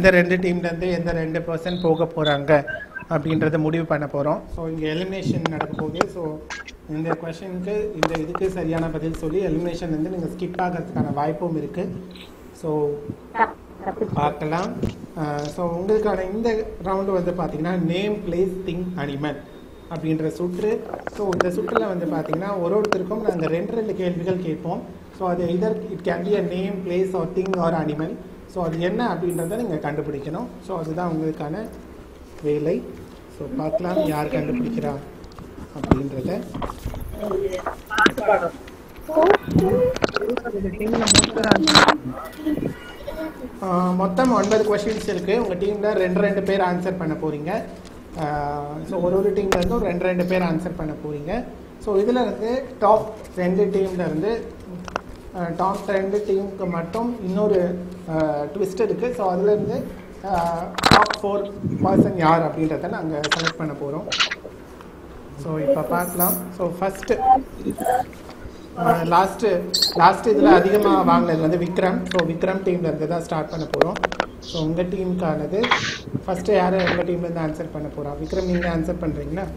இந்த ரெண்டு டீம்லேருந்து எந்த ரெண்டு பர்சன் போக போகிறாங்க அப்படின்றத முடிவு பண்ண போகிறோம் ஸோ இங்கே எலிமினேஷன் நடக்க போகுது ஸோ இந்த கொஷனுக்கு இந்த இதுக்கு சரியான பதில் சொல்லி எலிமினேஷன் வந்து நீங்கள் ஸ்கிப் ஆகிறதுக்கான வாய்ப்பும் இருக்குது ஸோ பார்க்கலாம் ஸோ உங்களுக்கான இந்த ரவுண்டு வந்து பார்த்தீங்கன்னா நேம் பிளேஸ் திங் அனிமல் அப்படின்ற சுற்று ஸோ இந்த சுற்றில் வந்து பார்த்தீங்கன்னா ஒரு ஒருத்தருக்கும் நாங்கள் ரெண்டு ரெண்டு கேள்விகள் கேட்போம் ஸோ அது either it can be a name place or thing or animal so அது என்ன அப்படின்றத நீங்கள் கண்டுபிடிக்கணும் ஸோ அதுதான் உங்களுக்கான வேலை ஸோ பார்க்கலாம் யார் கண்டுபிடிக்கிறா அப்படின்றத ஆஹ் மொத்தம் ஒன்பது கொஷின்ஸ் இருக்குது உங்கள் டீமில் ரெண்டு ரெண்டு பேர் ஆன்சர் பண்ண போகிறீங்க ஸோ ஒரு ஒரு டீம்ல இருந்தும் ரெண்டு ரெண்டு பேர் ஆன்சர் பண்ண போகிறீங்க ஸோ இதில் இருந்து டாப் ரெண்டு டீம்ல இருந்து டாப் ரெண்டு டீமுக்கு மட்டும் இன்னொரு ட்விஸ்ட் இருக்குது ஸோ அதுலேருந்து டாப் ஃபோர் பர்சன் யார் அப்படின்றத நாங்கள் செலக்ட் பண்ண போகிறோம் ஸோ இப்போ பார்க்கலாம் ஸோ ஃபஸ்ட்டு லாஸ்ட்டு லாஸ்ட் இதில் அதிகமாக வாங்கினது வந்து விக்ரம் ஸோ விக்ரம் டீம்ல இருந்து தான் ஸ்டார்ட் பண்ண போகிறோம் ஸோ உங்கள் டீமுக்கானது ஃபஸ்ட்டு யார் உங்கள் டீம்லேருந்து ஆன்சர் பண்ண போகிறா விக்ரம் நீங்கள் ஆன்சர் பண்ணுறீங்களா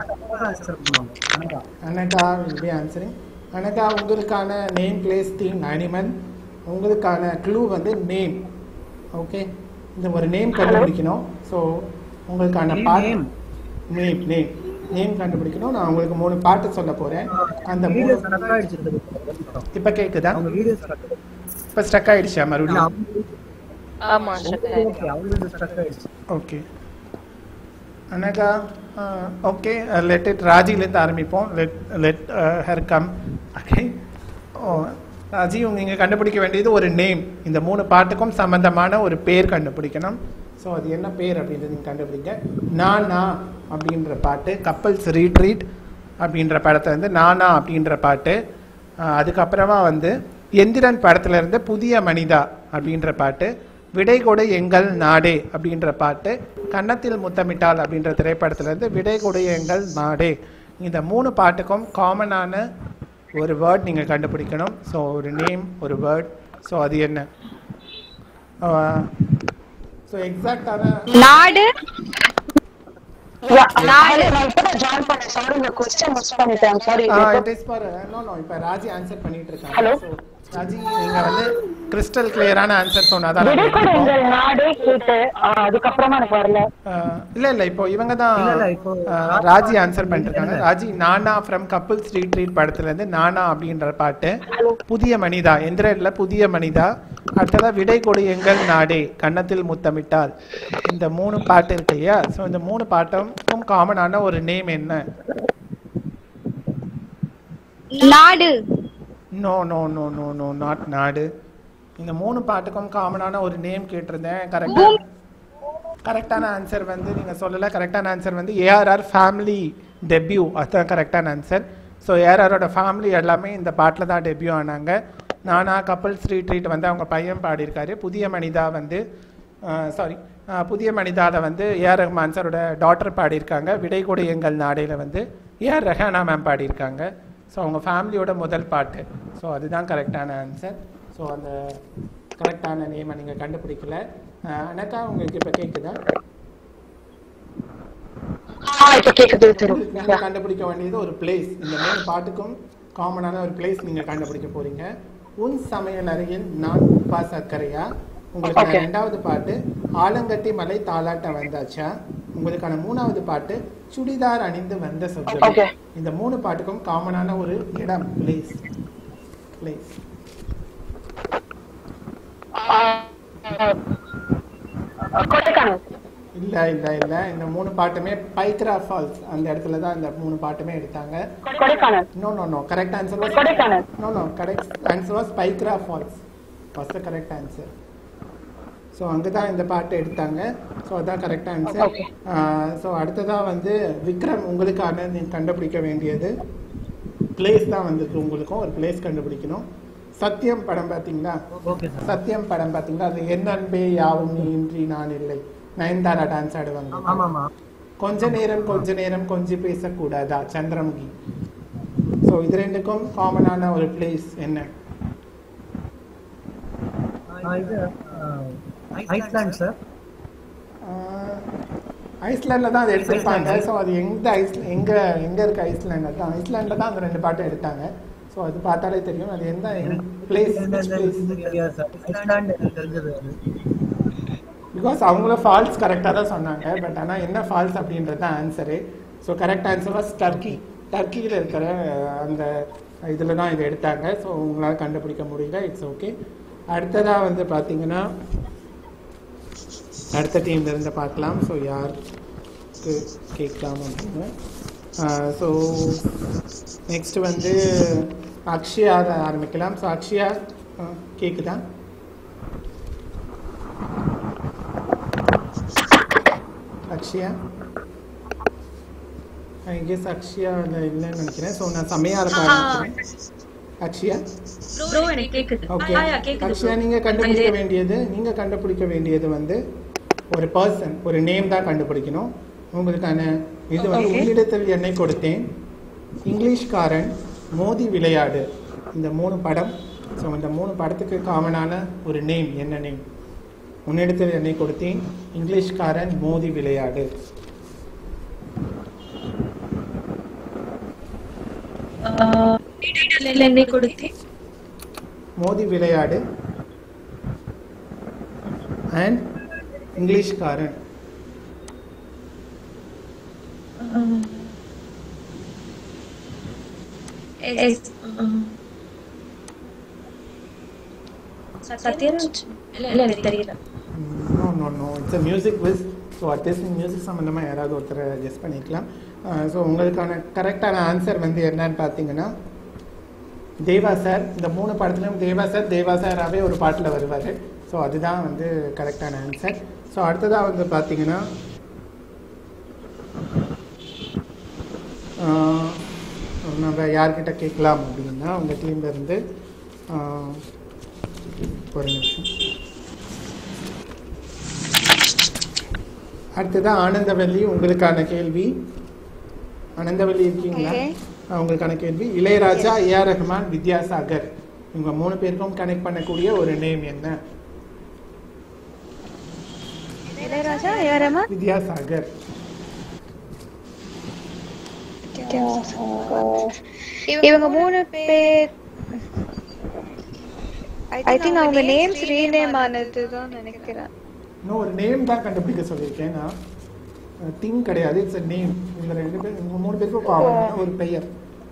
Anagha will be answering Anagha உங்களுக்கான நேம் பிளேஸ் தீம் அனிமல் உங்களுக்கான க்ளூ வந்து நேம் ஓகே இந்த ஒரு நேம் கண்டுபிடிக்கணும் ஸோ உங்களுக்கான பாட்டு நேம் நேம் நேம் கண்டுபிடிக்கணும் நான் உங்களுக்கு மூணு பாட்டு சொல்ல போகிறேன் அந்த மூணு இப்போ கேட்குதா இப்போ ஸ்டக் ஆயிடுச்சா மறுபடியும் ஆமா okay Anagha okay let it ராஜிலேருந்து ஆரம்பிப்போம் let let her come okay oh Raji நீங்கள் கண்டுபிடிக்க வேண்டியது ஒரு நேம் இந்த மூணு பாட்டுக்கும் சம்பந்தமான ஒரு பேர் கண்டுபிடிக்கணும் ஸோ அது என்ன பேர் அப்படின்றது நீங்கள் கண்டுபிடிங்க நானா அப்படின்ற பாட்டு கப்பல்ஸ் ரீட்ரீட் அப்படின்ற படத்துல இருந்து நானா அப்படின்ற பாட்டு அஹ், அதுக்கப்புறமா வந்து எந்திரன் படத்துல இருந்து புதிய மனிதா அப்படின்ற பாட்டு விடை கொடு எங்கள் நாடே அப்படின்ற பாட்டு கன்னத்தில் முத்தமிட்டால் அப்படின்ற திரைப்படத்துல இருந்து விடை கொடு எங்கள் நாடே இந்த மூணு பாட்டுக்கும் காமனான ஒரு வேர்ட் நீங்கள் கண்டுபிடிக்கணும் ஸோ ஒரு நேம் ஒரு வேர்ட் ஸோ அது என்ன ஸோ எக்ஸாக்டான நாடு நாடு நான் இப்பதான் ஜாயின் பண்ணேன் சாரி இந்த கொஸ்டின் மிஸ் பண்ணிட்டேன் sorry it is for no no இப்போ ராஜி ஆன்சர் பண்ணிட்டு இருக்காங்க Hello? So, ராஜி நீங்க வந்து கிறிஸ்டல் கிளியரான ஆன்சர் சொன்னாதான் நாங்க விடைக்கொடு எடுப்போம். எங்கள் நாடே கேட்டு ஆ, அதுக்கப்புறமா எனக்கு வரல அஹ், இல்ல இல்ல இப்போ இவங்க தான் இல்ல, இல்ல, இப்போ அஹ், ராஜி ஆன்சர் பண்ணிட்டு இருக்காங்க ராஜி நானா ஃப்ரம் கப்பிள் ஸ்ட்ரீட் ட்ரீட் படத்துல இருந்து நானா அப்படின்ற பாட்டு புதிய மனிதா எந்திரன்ல புதிய மனிதா அடுத்ததா விடை கொடு எங்கள் நாடே கன்னத்தில் முத்தமிட்டால் இந்த மூணு பாட்டு இருக்கு இல்லையா ஸோ இந்த மூணு பாட்டுக்கும் காமனான ஒரு நேம் என்ன நாடு no no no no no not நாடு இந்த மூணு பாட்டுக்கும் காமனான ஒரு நேம் கேட்டிருந்தேன் கரெக்டா கரெக்டான ஆன்சர் வந்து நீங்க சொல்லல கரெக்டான ஆன்சர் வந்து ஏஆர்ஆர் ஃபேமிலி டெபியூ அதுதான் கரெக்டான ஆன்சர் ஸோ ஏஆர்ஆரோட ஃபேமிலி எல்லாமே இந்த பாட்டில் தான் டெபியூ ஆனாங்க நானா கப்பல் ஸ்ட்ரீட் ட்ரீட் வந்து அவங்க பையன் பாடியிருக்காரு புதிய மனிதா வந்து சாரி புதிய மனிதாவில் வந்து ஏஆர் ரஹ்மான் சாரோட டாட்டர் பாடியிருக்காங்க விடை கொடு எங்கள் நாடையில் வந்து ஏஆர் ரெஹானா மேம் பாடியிருக்காங்க ஸோ அவங்க ஃபேமிலியோட முதல் பாட்டு ஸோ அதுதான் கரெக்டான ஆன்சர் ஸோ அந்த கரெக்டான நேமை நீங்கள் கண்டுபிடிக்கல அஹ், அனக்கா உங்களுக்கு இப்போ கேட்குதா ஆ இப்ப கேக்குது தெரியும் நீங்க கண்டுபிடிக்க வேண்டியது ஒரு பிளேஸ் இந்த மூணு பாட்டுக்கும் காமனான ஒரு பிளேஸ் நீங்க கண்டுபிடிக்க போறீங்க உன் சமையல் அறையில் நான் உப்பா சர்க்கரையா உங்களுக்கான Okay. ரெண்டாவது பாட்டு ஆலங்கட்டி மலை தாலாட்ட வந்தாச்சா உங்களுக்கான மூணாவது பாட்டு சுடிதார் அணிந்து வந்த சொற்கள் Okay. இந்த மூணு பாட்டுக்கும் காமனான ஒரு இடம் பிளேஸ் பிளேஸ் கொடைக்கானல் இல்ல இல்ல இல்ல இந்த மூணு பாட்டுமே பைக்ரா ஃபால்ஸ் அந்த இடத்துல தான் இந்த மூணு பாட்டுமே எடுத்தாங்க Kodaikanal No, no, no. Correct answer was Kodaikanal. No, no. Correct answer was Paikra Falls. Was the correct answer. So அங்கே தான் இந்த பாட்டு எடுத்தாங்க ஸோ அதான் கரெக்ட் ஆன்சர் Okay. ஸோ அடுத்ததாக வந்து விக்ரம் உங்களுக்கான நீங்கள் கண்டுபிடிக்க வேண்டியது பிளேஸ் தான் வந்திருக்கு உங்களுக்கும் ஒரு பிளேஸ் கண்டுபிடிக்கணும் சத்தியம் படம் பார்த்தீங்களா ஓகே சார் சத்தியம் படம் பார்த்தீங்களா அது என் அன்பே யாவும் நீ இன்றி நான் இல்லை நயன்தாரா டான்ஸ் ஆடுவாங்க ஆமா ஆமா கொஞ்ச நேரம் கொஞ்ச நேரம் கொஞ்சம் பேசக்கூடாதா சந்திரமுகி ஸோ இது ரெண்டுக்கும் காமனான ஒரு பிளேஸ் என்ன ஆ, இது ஐஸ்லாண்ட் சார் ஐஸ்லாண்டில் தான் அது எடுத்திருப்பாங்க ஸோ அது எந்த ஐஸ் எங்கே எங்கே இருக்க ஐஸ்லாண்டில் தான் ஐஸ்லாண்டில் தான் அந்த ரெண்டு பாட்டும் எடுத்தாங்க ஸோ அது பார்த்தாலே தெரியும் அது எந்த பிளேஸ் பிகாஸ் அவங்களும் ஃபால்ஸ் கரெக்டாக தான் சொன்னாங்க பட் ஆனால் என்ன ஃபால்ஸ் அப்படின்றது தான் answer so correct answer was Turkey டர்க்கியில் இருக்கிற அஹ், அந்த இதில் தான் இதை எடுத்தாங்க ஸோ உங்களால் கண்டுபிடிக்க முடியல இட்ஸ் ஓகே அடுத்ததாக வந்து பார்த்தீங்கன்னா அடுத்த டீம்ல இருந்து பார்க்கலாம் ஸோ யாருக்கு கேட்கலாம் அப்படின்னு ஸோ நெக்ஸ்ட் வந்து அக்ஷயா ஆரம்பிக்கலாம் ஸோ அக்ஷயா அஹ், கேக்குதா அக்ஷயா ஐ கெஸ் அக்ஷயா இல்லை இல்லைன்னு நினைக்கிறேன் ஸோ நான் செம்மையாக ஆரம்பிக்கிறேன் அக்ஷயா ப்ரோ எனக்கு கேக்குது ஓகே ஆ, ஆ, கேக்குது அக்ஷயா bro. நீங்க கண்டுபிடிக்க வேண்டியது நீங்க கண்டுபிடிக்க வேண்டியது வந்து ஒரு பர்சன் ஒரு நேம் தான் கண்டுபிடிக்கணும் உங்களுக்கான இது வந்து Okay. உன்னிடத்தில் என்னை கொடுத்தேன் இங்கிலீஷ்காரன் மோதி விளையாடு இந்த மூணு படம் ஸோ இந்த மூணு படத்துக்கு காமனான ஒரு நேம் என்ன நேம் உன்னிடத்தில் என்னை கொடுத்தேன் இங்கிலீஷ்காரன் மோதி விளையாடு ஆ, இல்ல, என்னை கொடுத்தேன் மோதி விளையாடு அண்ட் இங்கிலீஷ்காரன் எஸ், ம். சத்யராஜ் இல்ல இல்ல எனக்கு தெரியல no no no it's a music quiz so at least music சம்மந்தமாக யாராவது ஒருத்தரை கெஸ் பண்ணிக்கலாம் ஸோ உங்களுக்கான கரெக்டான ஆன்சர் வந்து என்னன்னு பார்த்தீங்கன்னா தேவா சார் இந்த மூணு படத்துலையும் தேவா சார் தேவா சாராகவே ஒரு பாட்டில் வருவார் ஸோ அதுதான் வந்து கரெக்டான ஆன்சர் ஸோ அடுத்ததாக வந்து பார்த்தீங்கன்னா ஆஹ், நம்ம யார்கிட்ட கேட்கலாம் அப்படின்னா உங்கள் டீம்ல இருந்து ஆஹ், ஒரு நிமிஷம் அடுத்ததான் ஆனந்தவல்லி உங்களுக்கான கேள்வி ஆனந்தவல்லி இருக்கீங்களா Okay. ஆ, உங்களுக்கான கேள்வி இளையராஜா ஏஆர் ரஹ்மான் வித்யாசாகர் இவங்க மூணு பேருக்கும் கனெக்ட் பண்ணக்கூடிய ஒரு நேம் என்ன இளையராஜா யாரம்மா வித்யாசாகர் இவங்க மூணு பேர் ஐ திங்க் அவங்க நேம்ஸ் ரீநேம் ஆனது தான் நினைக்கிறேன் இன்னும் ஒரு நேம் தான் கண்டுபிடிக்க சொல்லியிருக்கேன் நான் திங் கிடையாது இட்ஸ் a நேம் இவங்க ரெண்டு பேர் இவங்க மூணு பேருக்கும் காமனான ஒரு பெயர்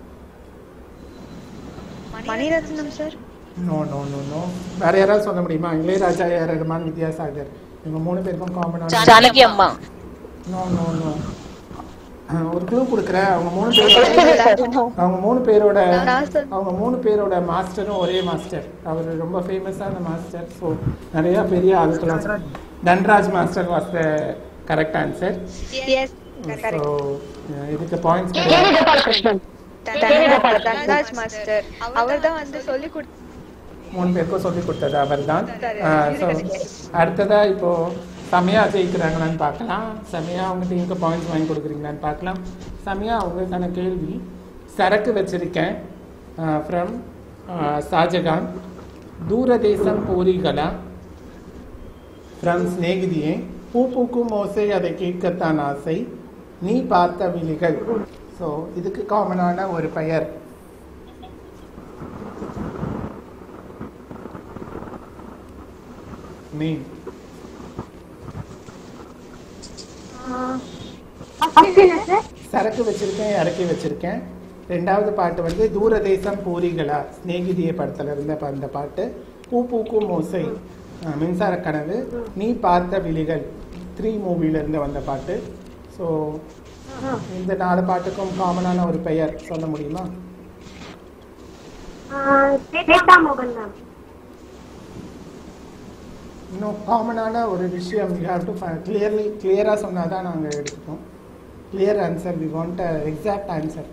Maniratnam sir no no no no வேற யாராவது சொல்ல முடியுமா இளையராஜா ஏஆர் ரஹ்மான் வித்யாசாகர் இவங்க மூணு பேருக்கும் காமனான ஜானகி அம்மா நோ நோ நோ ஒரு க்ளூ கொடுக்குறேன் அவங்க மூணு பேரோட அவங்க மூணு பேரோட நான் சொல்- அவங்க மூணு பேரோட மாஸ்டரும் ஒரே மாஸ்டர் அவர் ரொம்ப ஃபேமஸான மாஸ்டர் ஸோ நிறைய பெரிய ஆட்கள் Dhanraj master was the correct answer yes so இதுக்கு பாயிண்ட்ஸ் வேணுகோபால் கிருஷ்ணன் தன்ராஜ் மாஸ்டர் அவர் தான் வந்து சொல்லி கொடுத்து மூணு பேருக்கும் சொல்லி கொடுத்தது அவர் தான் ஸோ அடுத்ததா இப்போ சமயா ஜெயிக்கிறாங்களான்னு பார்க்கலாம் சமயா அவங்க டீமுக்கு பாயிண்ட்ஸ் வாங்கி கொடுக்குறீங்களான்னு பார்க்கலாம் சமயா உங்களுக்கான கேள்வி சரக்கு வச்சிருக்கேன் ஃப்ரம் ஷாஜகான் தூரதேசம் போரிகளா ஃப்ரம் ஸ்நேகிதியே பூ பூக்கும் ஓசை அதை கேட்கத்தான் ஆசை நீ பார்த்த விழிகள் ஸோ இதுக்கு காமனான ஒரு பெயர் நேம் சரக்கு வச்சிருக்கேன் இறக்கி வச்சிருக்கேன் ரெண்டாவது பாட்டு வந்து தூரதேசம் பூரிகளா சிநேகிதிய படத்துல இருந்த ப- அந்த பாட்டு பூ பூக்கும் ஓசை அஹ், மின்சார கனவு நீ பார்த்த விழிகள் த்ரீ மூவில இருந்து வந்த பாட்டு ஸோ இந்த நாலு பாட்டுக்கும் காமனான ஒரு பெயர் சொல்ல முடியுமா இன்னும் காமனான ஒரு விஷயம் யூ ஹேவ் டு கிளியர்லி கிளியராக சொன்னால் தான் நாங்கள் எடுத்துப்போம் clear answer we want exact answer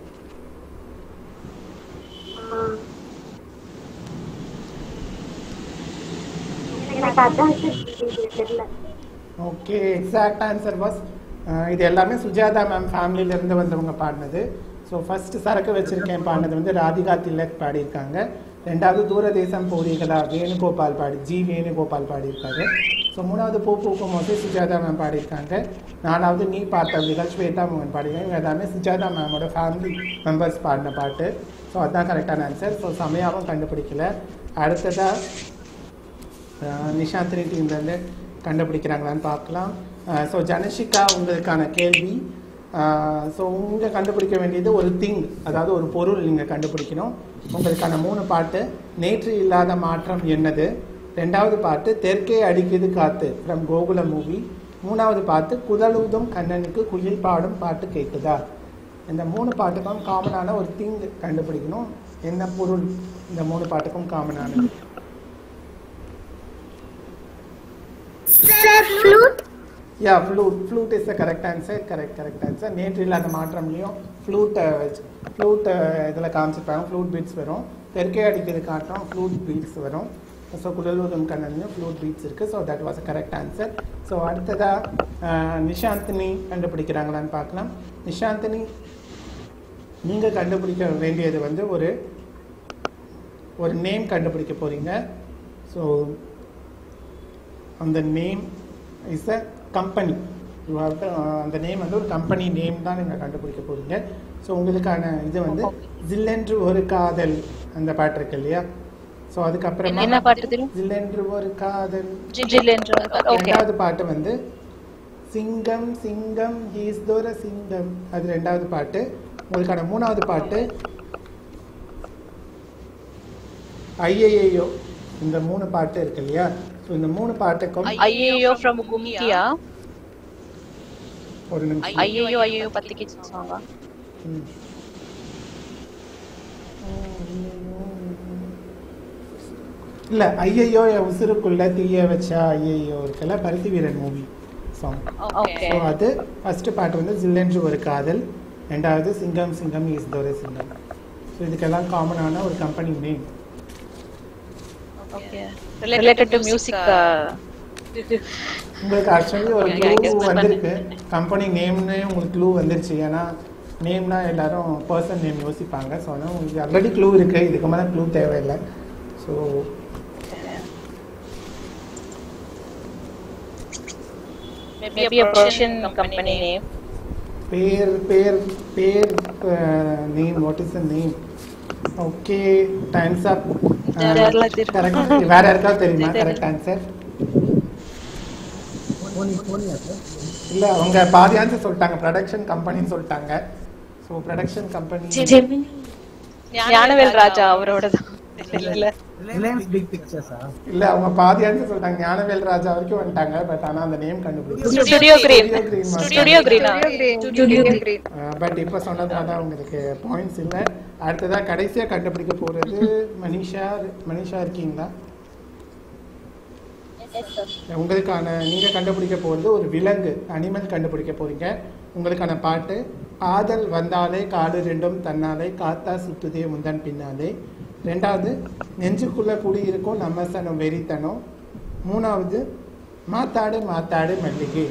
okay exact answer was இது எல்லாமே சுஜாதா மேம் ஃபேமிலியிலேருந்து வந்தவங்க பாடினது ஸோ ஃபர்ஸ்ட் சரக்கு வச்சிருக்கேன் பாடினது வந்து ராதிகா திலக் பாடியிருக்காங்க ரெண்டாவது தூரதேசம் போரிகளா வேணுகோபால் பாடி ஜி வேணுகோபால் பாடியிருக்காரு ஸோ மூணாவது பூ பூக்கும் போது சுஜாதா மேம் பாடியிருக்காங்க நாலாவது நீ பார்த்த விகல் ஸ்வேதா மேம் பாடியிருக்காங்க இவங்க எல்லாமே சுஜாதா மேமோட ஃபேமிலி மெம்பர்ஸ் பாடின பாட்டு ஸோ அதுதான் கரெக்டான ஆன்சர் ஸோ செமையாகவும் கண்டுபிடிக்கல அடுத்ததாக அஹ் நிஷாந்தினி டீம்லேருந்து கண்டுபிடிக்கிறாங்களான்னு பார்க்கலாம் ஸோ ஜனஷிகா உங்களுக்கான கேள்வி ஸோ உங்கள் கண்டுபிடிக்க வேண்டியது ஒரு திங் அதாவது ஒரு பொருள் நீங்கள் கண்டுபிடிக்கணும் உங்களுக்கான மூணு பாட்டு நேற்று இல்லாத மாற்றம் என்னது ரெண்டாவது பாட்டு தெற்கே அடிக்குது காத்து ஃப்ரம் கோகுல மூவி மூணாவது பாட்டு குதலூதும் கண்ணனுக்கு குயில் பாடும் பாட்டு கேட்குதா இந்த மூணு பாட்டுக்கும் காமனான ஒரு திங் கண்டுபிடிக்கணும் என்ன பொருள் இந்த மூணு பாட்டுக்கும் காமனானது yeah flute flute is the correct answer correct correct answer நேற்று இல்லாத மாற்றம்லையும் ஃப்ளூட்டை வச்சு ஃப்ளூட்டை இதில் காமிச்சிருப்பாங்க ஃப்ளூட் பீட்ஸ் வரும் தெற்கே அடிக்கிறது காட்டும் ஃப்ளூட் பீட்ஸ் வரும் ஸோ குழல்வதும் கண்ணன்லையும் ஃப்ளூட் பீட்ஸ் இருக்குது so that was a correct answer so அடுத்ததாக நிஷாந்தினி கண்டுபிடிக்கிறாங்களான்னு பார்க்கலாம் நிஷாந்தினி நீங்கள் கண்டுபிடிக்க வேண்டியது வந்து ஒரு ஒரு நேம் கண்டுபிடிக்க போகிறீங்க ஸோ அந்த name is a company you have அந்த நேம் வந்து ஒரு கம்பெனி நேம் தான் நீங்கள் கண்டுபிடிக்க போகிறீங்க ஸோ உங்களுக்கான இது வந்து ஜில்லென்று ஒரு காதல் அந்த பாட்டு இருக்கு இல்லையா ஸோ அதுக்கப்புறமா என்ன பாட்டு தெரியும் ஜில்லென்று ஒரு காதல் ஜில் என்று ஓகே ரெண்டாவது பாட்டு வந்து சிங்கம் சிங்கம் ஹீஸ் தோர சிங்கம் அது ரெண்டாவது பாட்டு உங்களுக்கான மூணாவது பாட்டு ஐயையோ இந்த மூணு பாட்டு இருக்கு இல்லையா ஸோ இந்த மூணு பாட்டுக்கும் ஐயோ ஃப்ரம் கும்கியா ஒரு நிமிஷம் ஐயோ ஐயோ பத்திக்கு சாங்கா ம். இல்ல ஐயையோ என் உசுருக்குள்ள தீய வச்சா ஐயையோ இருக்குல்ல Paruthi Veeran movie song okay so அது ஃபர்ஸ்ட் பாட்டு வந்து ஜில்லென்று ஒரு காதல் ரெண்டாவது சிங்கம் சிங்கம் இஸ் தோர சிங்கம் ஸோ இதுக்கெல்லாம் காமனான ஒரு company name okay related to music உங்களுக்கு ஆக்சுவலி ஒரு Okay, I guess க்ளூ நான் வந்திருக்கு கம்பெனி நேம்னே உங்களுக்கு க்ளூ வந்துருச்சு ஏன்னா நேம்னா எல்லாரும் பர்சன் நேம் யோசிப்பாங்க ஸோ ஆனால் உங்களுக்கு ஆல்ரெடி க்ளூ இருக்கு இதுக்கு மேலே க்ளூ தேவையில்லை so maybe a Persian company name பேர் பேர் பேர் name what is the name okay times up தெரியல, தெரியல. கரெக்ட் வேற யாருக்காவது தெரியுமா கரெக்ட் ஆன்சர் இல்ல அவங்க பாதி ஆன்சர் சொல்லிட்டாங்க ப்ரொடக்ஷன் கம்பெனின்னு சொல்லிட்டாங்க so production company Gnanavel Raja அவரோட தான் இல்ல ரிலையன்ஸ் பிக் பிக்சர்ஸா இல்ல அவங்க பாதி ஆன்சர் சொல்லிட்டாங்க ஞானவேல் ராஜா வரைக்கும் வந்துட்டாங்க பட் ஆனா அந்த நேம் கண்டுபிடிச்சு ஸ்டுடியோ கிரீன் Green Master. ஸ்டுடியோ கிரீனா Studio Green. பட் இப்போ சொன்னதுனால தான் உங்களுக்கு பாயிண்ட்ஸ் இல்லை அடுத்ததா கடைசியா கண்டுபிடிக்க போறது மனிஷா மனிஷா இருக்கீங்களா உங்களுக்கான நீங்க கண்டுபிடிக்க போறது ஒரு விலங்கு அனிமல் கண்டுபிடிக்க போறீங்க உங்களுக்கான பாட்டு ஆதல் வந்தாலே காடு ரெண்டும் தன்னாலே காத்தா சுத்துதே முந்தன் பின்னாலே ரெண்டாவது நெஞ்சுக்குள்ள குடி இருக்கும் நம்ம சனம் வெறித்தனம் மூணாவது மாத்தாடு மாத்தாடு மல்லிகை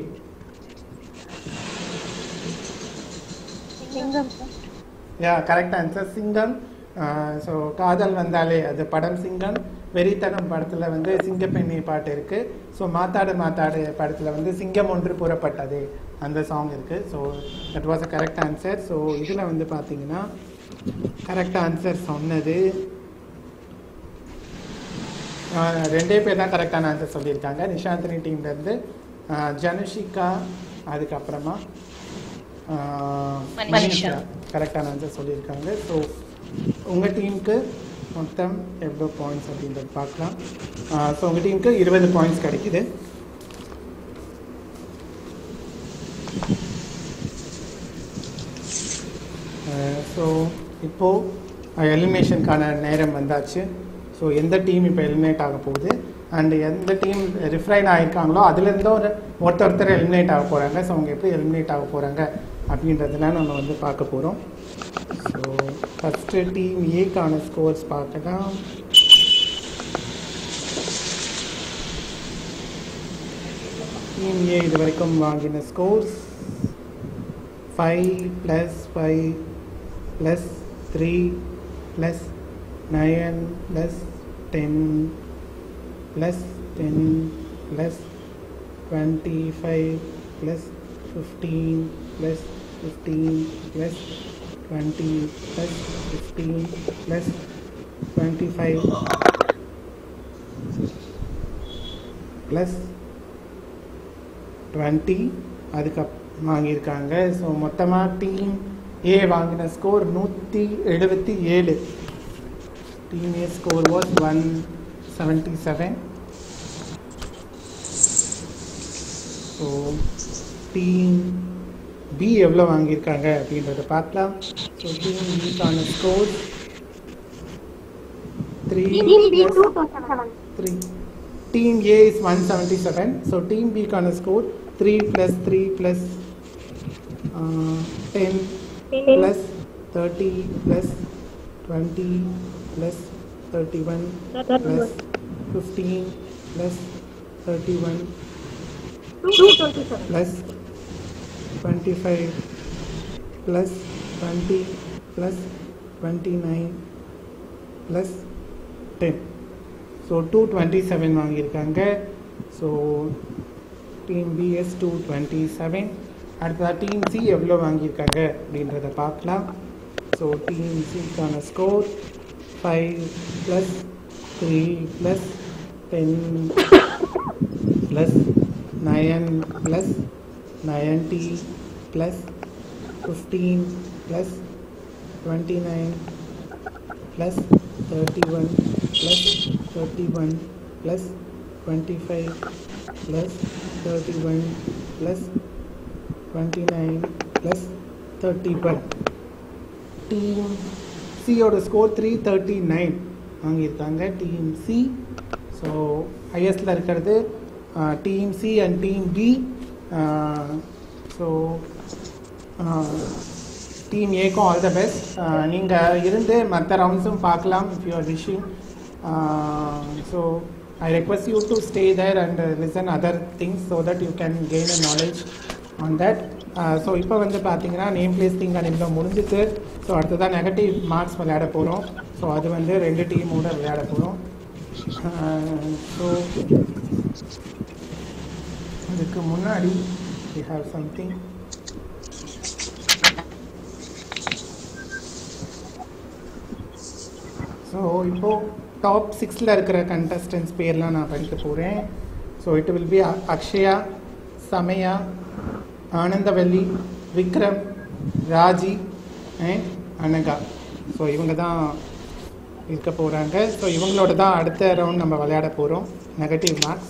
yeah correct answer Singam so காதல் வந்தாலே அது படம் சிங்கம் வெறித்தனம் படத்தில் வந்து சிங்கப்பெண்ணி பாட்டு இருக்கு ஸோ மாத்தாடு மாத்தாடு படத்தில் வந்து சிங்கம் ஒன்று புறப்பட்டது அந்த சாங் இருக்கு so that was a correct answer so இதில் வந்து பார்த்தீங்கன்னா கரெக்ட் ஆன்சர் சொன்னது ஆஹ் ரெண்டே பேர் தான் கரெக்டான ஆன்சர் சொல்லியிருக்காங்க நிஷாந்தினி டீம்லேருந்து ஜனுஷிகா அதுக்கப்புறமா ஆஹ் மனிஷா. மனிஷா கரெக்டான ஆன்சர் சொல்லியிருக்காங்க ஸோ உங்கள் டீமுக்கு மொத்தம் எவ்வளோ பாயிண்ட்ஸ் அப்படின்றது பார்க்கலாம் ஸோ உங்கள் டீமுக்கு இருபது பாயிண்ட்ஸ் கிடைக்குது ஸோ இப்போது எலிமினேஷனுக்கான நேரம் வந்தாச்சு ஸோ எந்த டீம் இப்போ எலிமினேட் ஆக போகுது அண்ட் எந்த டீம் ரிஃப்ரைன் ஆகிருக்காங்களோ அதுலேருந்து ஒரு ஒருத்தர் ஒருத்தர் எலிமினேட் ஆக போகிறாங்க ஸோ அவங்க எப்படி எலிமினேட் ஆக போகிறாங்க அப்படின்றதெல்லாம் நம்ம வந்து பார்க்க போகிறோம் ஸோ ஃபஸ்ட்டு டீம் ஏக்கான ஸ்கோர்ஸ் பார்க்கலாம் டீம் ஏ இது வரைக்கும் வாங்கின scores five plus five plus three plus nine plus ten plus ten plus twenty five plus fifteen plus fifteen plus twenty plus fifteen plus twenty five plus twenty அதுக்கப் வாங்கியிருக்காங்க so மொத்தமாக team A வாங்கின score நூற்றி எழுபத்தி ஏழு team A score was one seventy seven so team B எவ்வளோ வாங்கியிருக்காங்க அப்படின்றத பார்க்கலாம் ஸோ டீம் பிக்கான score three three Team A is 177. So Team B can score 3 plus 3 plus uh, 10 plus 30 plus 20 plus 31 plus 15 plus 31 plus 25 plus 20 plus 29 plus 10 so two twenty seven வாங்கியிருக்காங்க so team B's two twenty seven அடுத்ததாக team C எவ்வளோ வாங்கியிருக்காங்க அப்படின்றத பார்க்கலாம் so team சிக்கான score five plus three plus ten plus nine plus ninety plus fifteen plus twenty nine plus 31 plus 31 plus 25 plus 31 plus 29 plus 31 team சியோட score three thirty nine வாங்கியிருக்காங்க team C so ஹையஸ்டில் இருக்கிறது team C and team B so team ஏக்கும் all the best நீங்கள் இருந்து மற்ற ரவுண்ட்ஸும் பார்க்கலாம் if you are wishing so I request you to stay there and listen other things so that you can gain a knowledge on that so இப்போ வந்து பார்த்தீங்கன்னா name place thing அன்றைக்கி முடிஞ்சிச்சு ஸோ அடுத்ததாக நெகட்டிவ் மார்க்ஸ் விளையாட போகிறோம் so அது வந்து ரெண்டு டீமோட விளையாட போகிறோம் ஸோ அதுக்கு முன்னாடி வி ஹாவ் சம்திங் ஸோ இப்போது டாப் சிக்ஸில் இருக்கிற கண்டஸ்டன்ஸ் பேர்லாம் நான் படிக்க போகிறேன் so it will be Akshaya Samaya Anandavalli Vikram Raji and Anagha so இவங்க தான் இருக்க போகிறாங்க ஸோ இவங்களோட தான் அடுத்த ரவுண்ட் நம்ம விளையாட போகிறோம் நெகட்டிவ் மார்க்ஸ்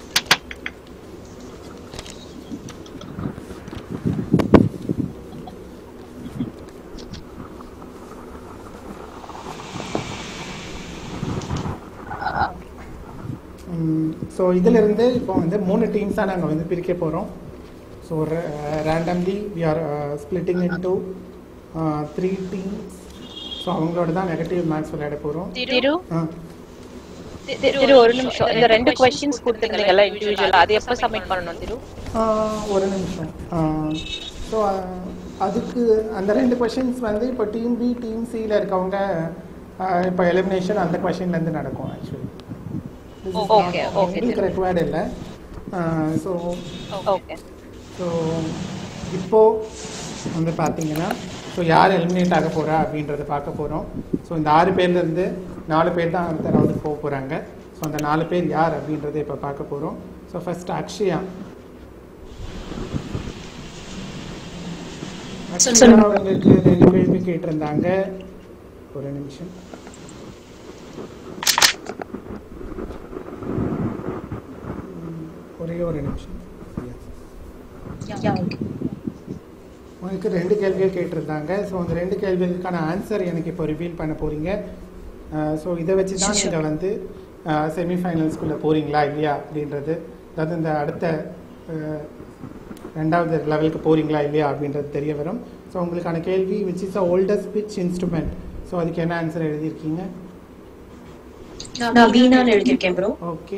ஸோ இதிலிருந்து இப்போ வந்து மூணு டீம்ஸாக நாங்கள் வந்து பிரிக்க போகிறோம் so randomly we are splitting into three teams so அவங்களோட தான் நெகட்டிவ் மேக்ஸ் விளையாட போகிறோம் திரு ஆ திரு ஒரு நிமிஷம் இந்த ரெண்டு கொஸ்டின்ஸ் கொடுத்துருந்தீங்கல்ல இண்டிவிஜுவலா அது எப்போ சப்மிட் பண்ணணும் திரு ஆஹ் ஒரு நிமிஷம் ஸோ அதுக்கு அந்த ரெண்டு கொஷின்ஸ் வந்து இப்போ டீம் பி டீம் சியில் இருக்கவங்க ஆஹ் இப்போ எலிமினேஷன் அந்த கொஷின்லேருந்து நடக்கும் ஆக்சுவலி Okay, okay, உங்களுக்கு சரி. ரெக்வயர்டு இல்லை ஸோ ஓகே ஸோ இப்போது வந்து பார்த்தீங்கன்னா ஸோ யார் எலிமினேட் ஆக போகிறா அப்படின்றத பார்க்க போகிறோம் ஸோ இந்த ஆறு பேர்லேருந்து நாலு பேர் தான் அடுத்த ரவுண்டுக்கு போக போகிறாங்க ஸோ அந்த நாலு பேர் யார் அப்படின்றத இப்போ பார்க்க போகிறோம் ஸோ ஃபர்ஸ்ட் அக்ஷயா அக்ஷயா அவங்களுக்கு ரெண்டு கேள்வி கேட்டிருந்தாங்க ஒரு நிமிஷம் உம், ஒரே ஒரு நிமிஷம் உங்களுக்கு ரெண்டு கேள்விகள் கேட்டிருந்தாங்க ஸோ அந்த ரெண்டு கேள்விகளுக்கான ஆன்சர் எனக்கு இப்போ ரிவீல் பண்ண போகிறீங்க ஸோ இதை வச்சு தான் நீங்கள் வந்து செமிஃபைனல்ஸ்குள்ளே போகிறீங்களா இல்லையா அப்படின்றது அதாவது இந்த அடுத்த அஹ், ரெண்டாவது லெவலுக்கு போகிறீங்களா இல்லையா அப்படின்றது தெரிய வரும் ஸோ உங்களுக்கான கேள்வி which is a oldest pitch instrument so அதுக்கு என்ன ஆன்சர் எழுதியிருக்கீங்க நான் வீணான்னு எழுதியிருக்கேன் ப்ரோ ஓகே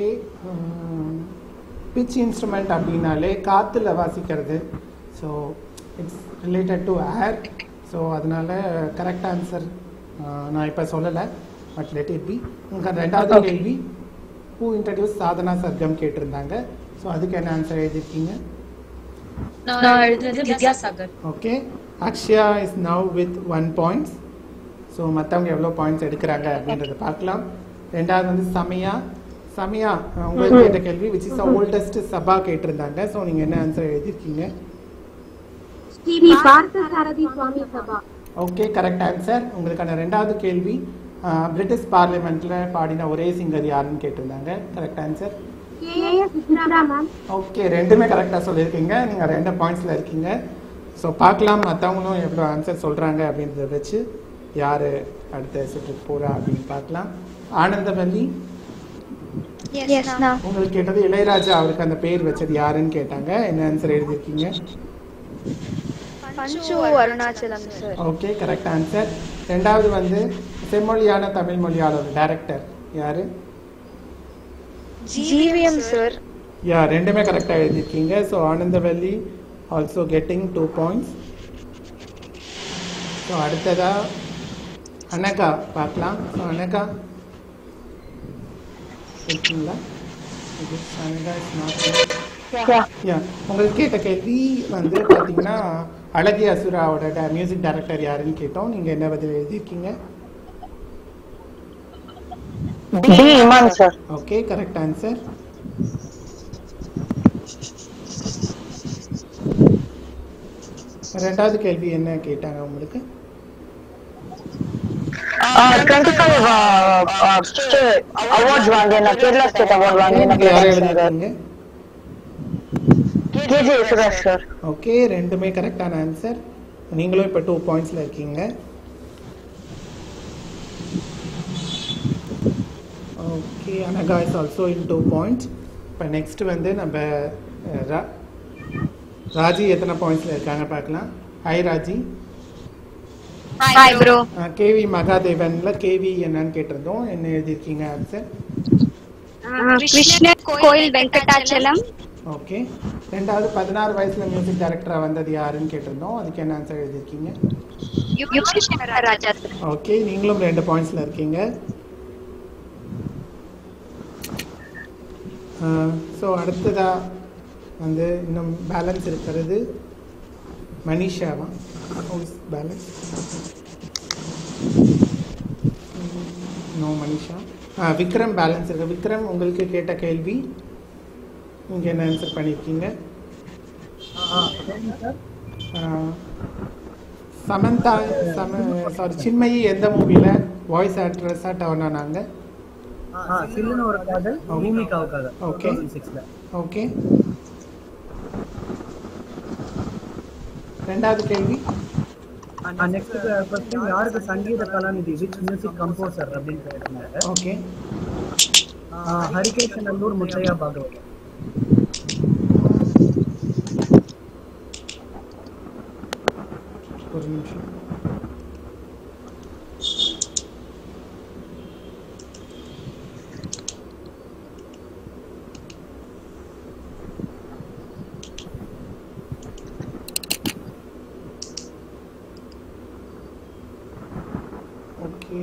பிச் இன்ஸ்ட்ருமெண்ட் அப்படின்னாலே காற்றுல வாசிக்கிறது so it's related to air so அதனால கரெக்ட் ஆன்சர் நான் இப்போ சொல்லலை பட் லெட் இட் பி உங்கள் ரெண்டாவது கேள்வி ஹூ இன்ட்ரடியூஸ் சாதனா சர்க்கம் கேட்டிருந்தாங்க ஸோ அதுக்கு என்ன ஆன்சர் எழுதியிருக்கீங்க நான் எழுதுனது Vidyasagar okay Akshaya is now with one points so மற்றவங்க எவ்வளோ பாயிண்ட்ஸ் எடுக்கிறாங்க அப்படின்றத பார்க்கலாம் ரெண்டாவது வந்து சமயா சமயா அஹ், உங்களுக்கு கேட்ட கேள்வி விச் இஸ் ஓல்டஸ்ட் சபா கேட்டிருந்தாங்க ஸோ நீங்கள் என்ன ஆன்சர் எழுதியிருக்கீங்க Sri Parthasarathy Swami Sabha okay correct answer உங்களுக்கான ரெண்டாவது கேள்வி அஹ், பிரிட்டிஷ் பார்லிமெண்ட்ல பாடின ஒரே சிங்கர் யாருன்னு கேட்டிருந்தாங்க correct answer K S Chithra ma'am okay ரெண்டுமே கரெக்டாக சொல்லியிருக்கீங்க நீங்கள் ரெண்டு பாயிண்ட்ஸில் இருக்கீங்க ஸோ பார்க்கலாம் மற்றவங்களும் எவ்வளோ ஆன்சர் சொல்கிறாங்க அப்படின்றத வச்சு யார் அடுத்த சுற்றுக்கு போகிறா அப்படின்னு பார்க்கலாம் ஆனந்தவல்லி எஸ் நான் உங்களுக்கு கேட்டது இளையராஜா அவருக்கு அந்த பேர் வச்சது யாருன்னு கேட்டாங்க என்ன ஆன்சர் எழுதியிருக்கீங்க Panchu Arunachalam sir okay correct answer ரெண்டாவது வந்து செம்மொழியான தமிழ் மொழியாளர் டைரக்டர் யாரு ஜிவிஎம் சார் யா ரெண்டுமே கரெக்டாக எழுதியிருக்கீங்க so Anandavalli also getting two points so அடுத்ததா அனகா பார்க்கலாம் ஸோ அனகா இருக்கீங்களா இது Anagha is not Yeah. Yeah உங்களுக்கு கேட்ட கேள்வி வந்து பார்த்தீங்கன்னா அழகிய அசுராவோட மியூசிக் டைரக்டர் யாருன்னு கேட்டோம் நீங்கள் என்ன பதில் எழுதியிருக்கீங்க D Imman sir okay correct answer ரெண்டாவது கேள்வி என்ன கேட்டாங்க உங்களுக்கு டுவெண்ட்டி ஃபைவ் அவார்ட்ஸ் வாங்கின கேரளா ஸ்டேட் அவார்ட் வாங்கின நீங்க யாரை எழுதிருக்கீங்க கேஜி யேசுதாஸ் சார் ஓகே ரெண்டுமே கரெக்டான ஆன்சர் நீங்களும் இப்போ டூ பாயிண்ட்ஸில் இருக்கீங்க okay Anagha is also in two points இப்போ நெக்ஸ்ட் வந்து நம்ம அஹ், ரா- ராஜி எத்தனை பாயிண்ட்ஸில் இருக்காங்க பார்க்கலாம் hi Raji hi bro KV மகாதேவன்ல கேவி என்னன்னு கேட்டிருந்தோம் என்ன எழுதியிருக்கீங்க ஆன்சர் கிருஷ்ணர் கோயில் வெங்கடாச்சலம் ஓகே ரெண்டாவது பதினாறு வயசுல மியூசிக் டைரக்டரா வந்தது யாருன்னு கேட்டிருந்தோம் அதுக்கு என்ன ஆன்சர் எழுதியிருக்கீங்க யுகேஷ் ராஜா சார் ஓகே நீங்களும் ரெண்டு பாயிண்ட்ஸ்ல இருக்கீங்க ஸோ அடுத்ததா வந்து இன்னும் பேலன்ஸ் இருக்கிறது மனிஷாவா பேலன்ஸ் நோ மனிஷா ஆ விக்ரம் பேலன்ஸ் இருக்கு விக்ரம் உங்களுக்கு கேட்ட கேள்வி நீங்கள் என்ன ஆன்சர் பண்ணியிருக்கீங்க ஆ, சமந்தா சம சாரி சின்மயி எந்த மூவியில் வாய்ஸ் ஆக்ட்ரஸாக டவுன் ஆனாங்க ஆ சில்லுன்னு ஒரு காதல் பூமிகாவுக்காக Okay. சிக்ஸ்ல ஓகே ரெண்டாவது கேள்வி நெக்ஸ்ட் கொஸ்டின் யாருக்கு சங்கீத கலாநிதி விச் மியூசிக் கம்போசர் அப்படின்னு கேட்டிருந்தாங்க ஓகே ஹரிகேஷ் நல்லூர் முத்தையா பாகவத் ஒரு நிமிஷம் ஓகே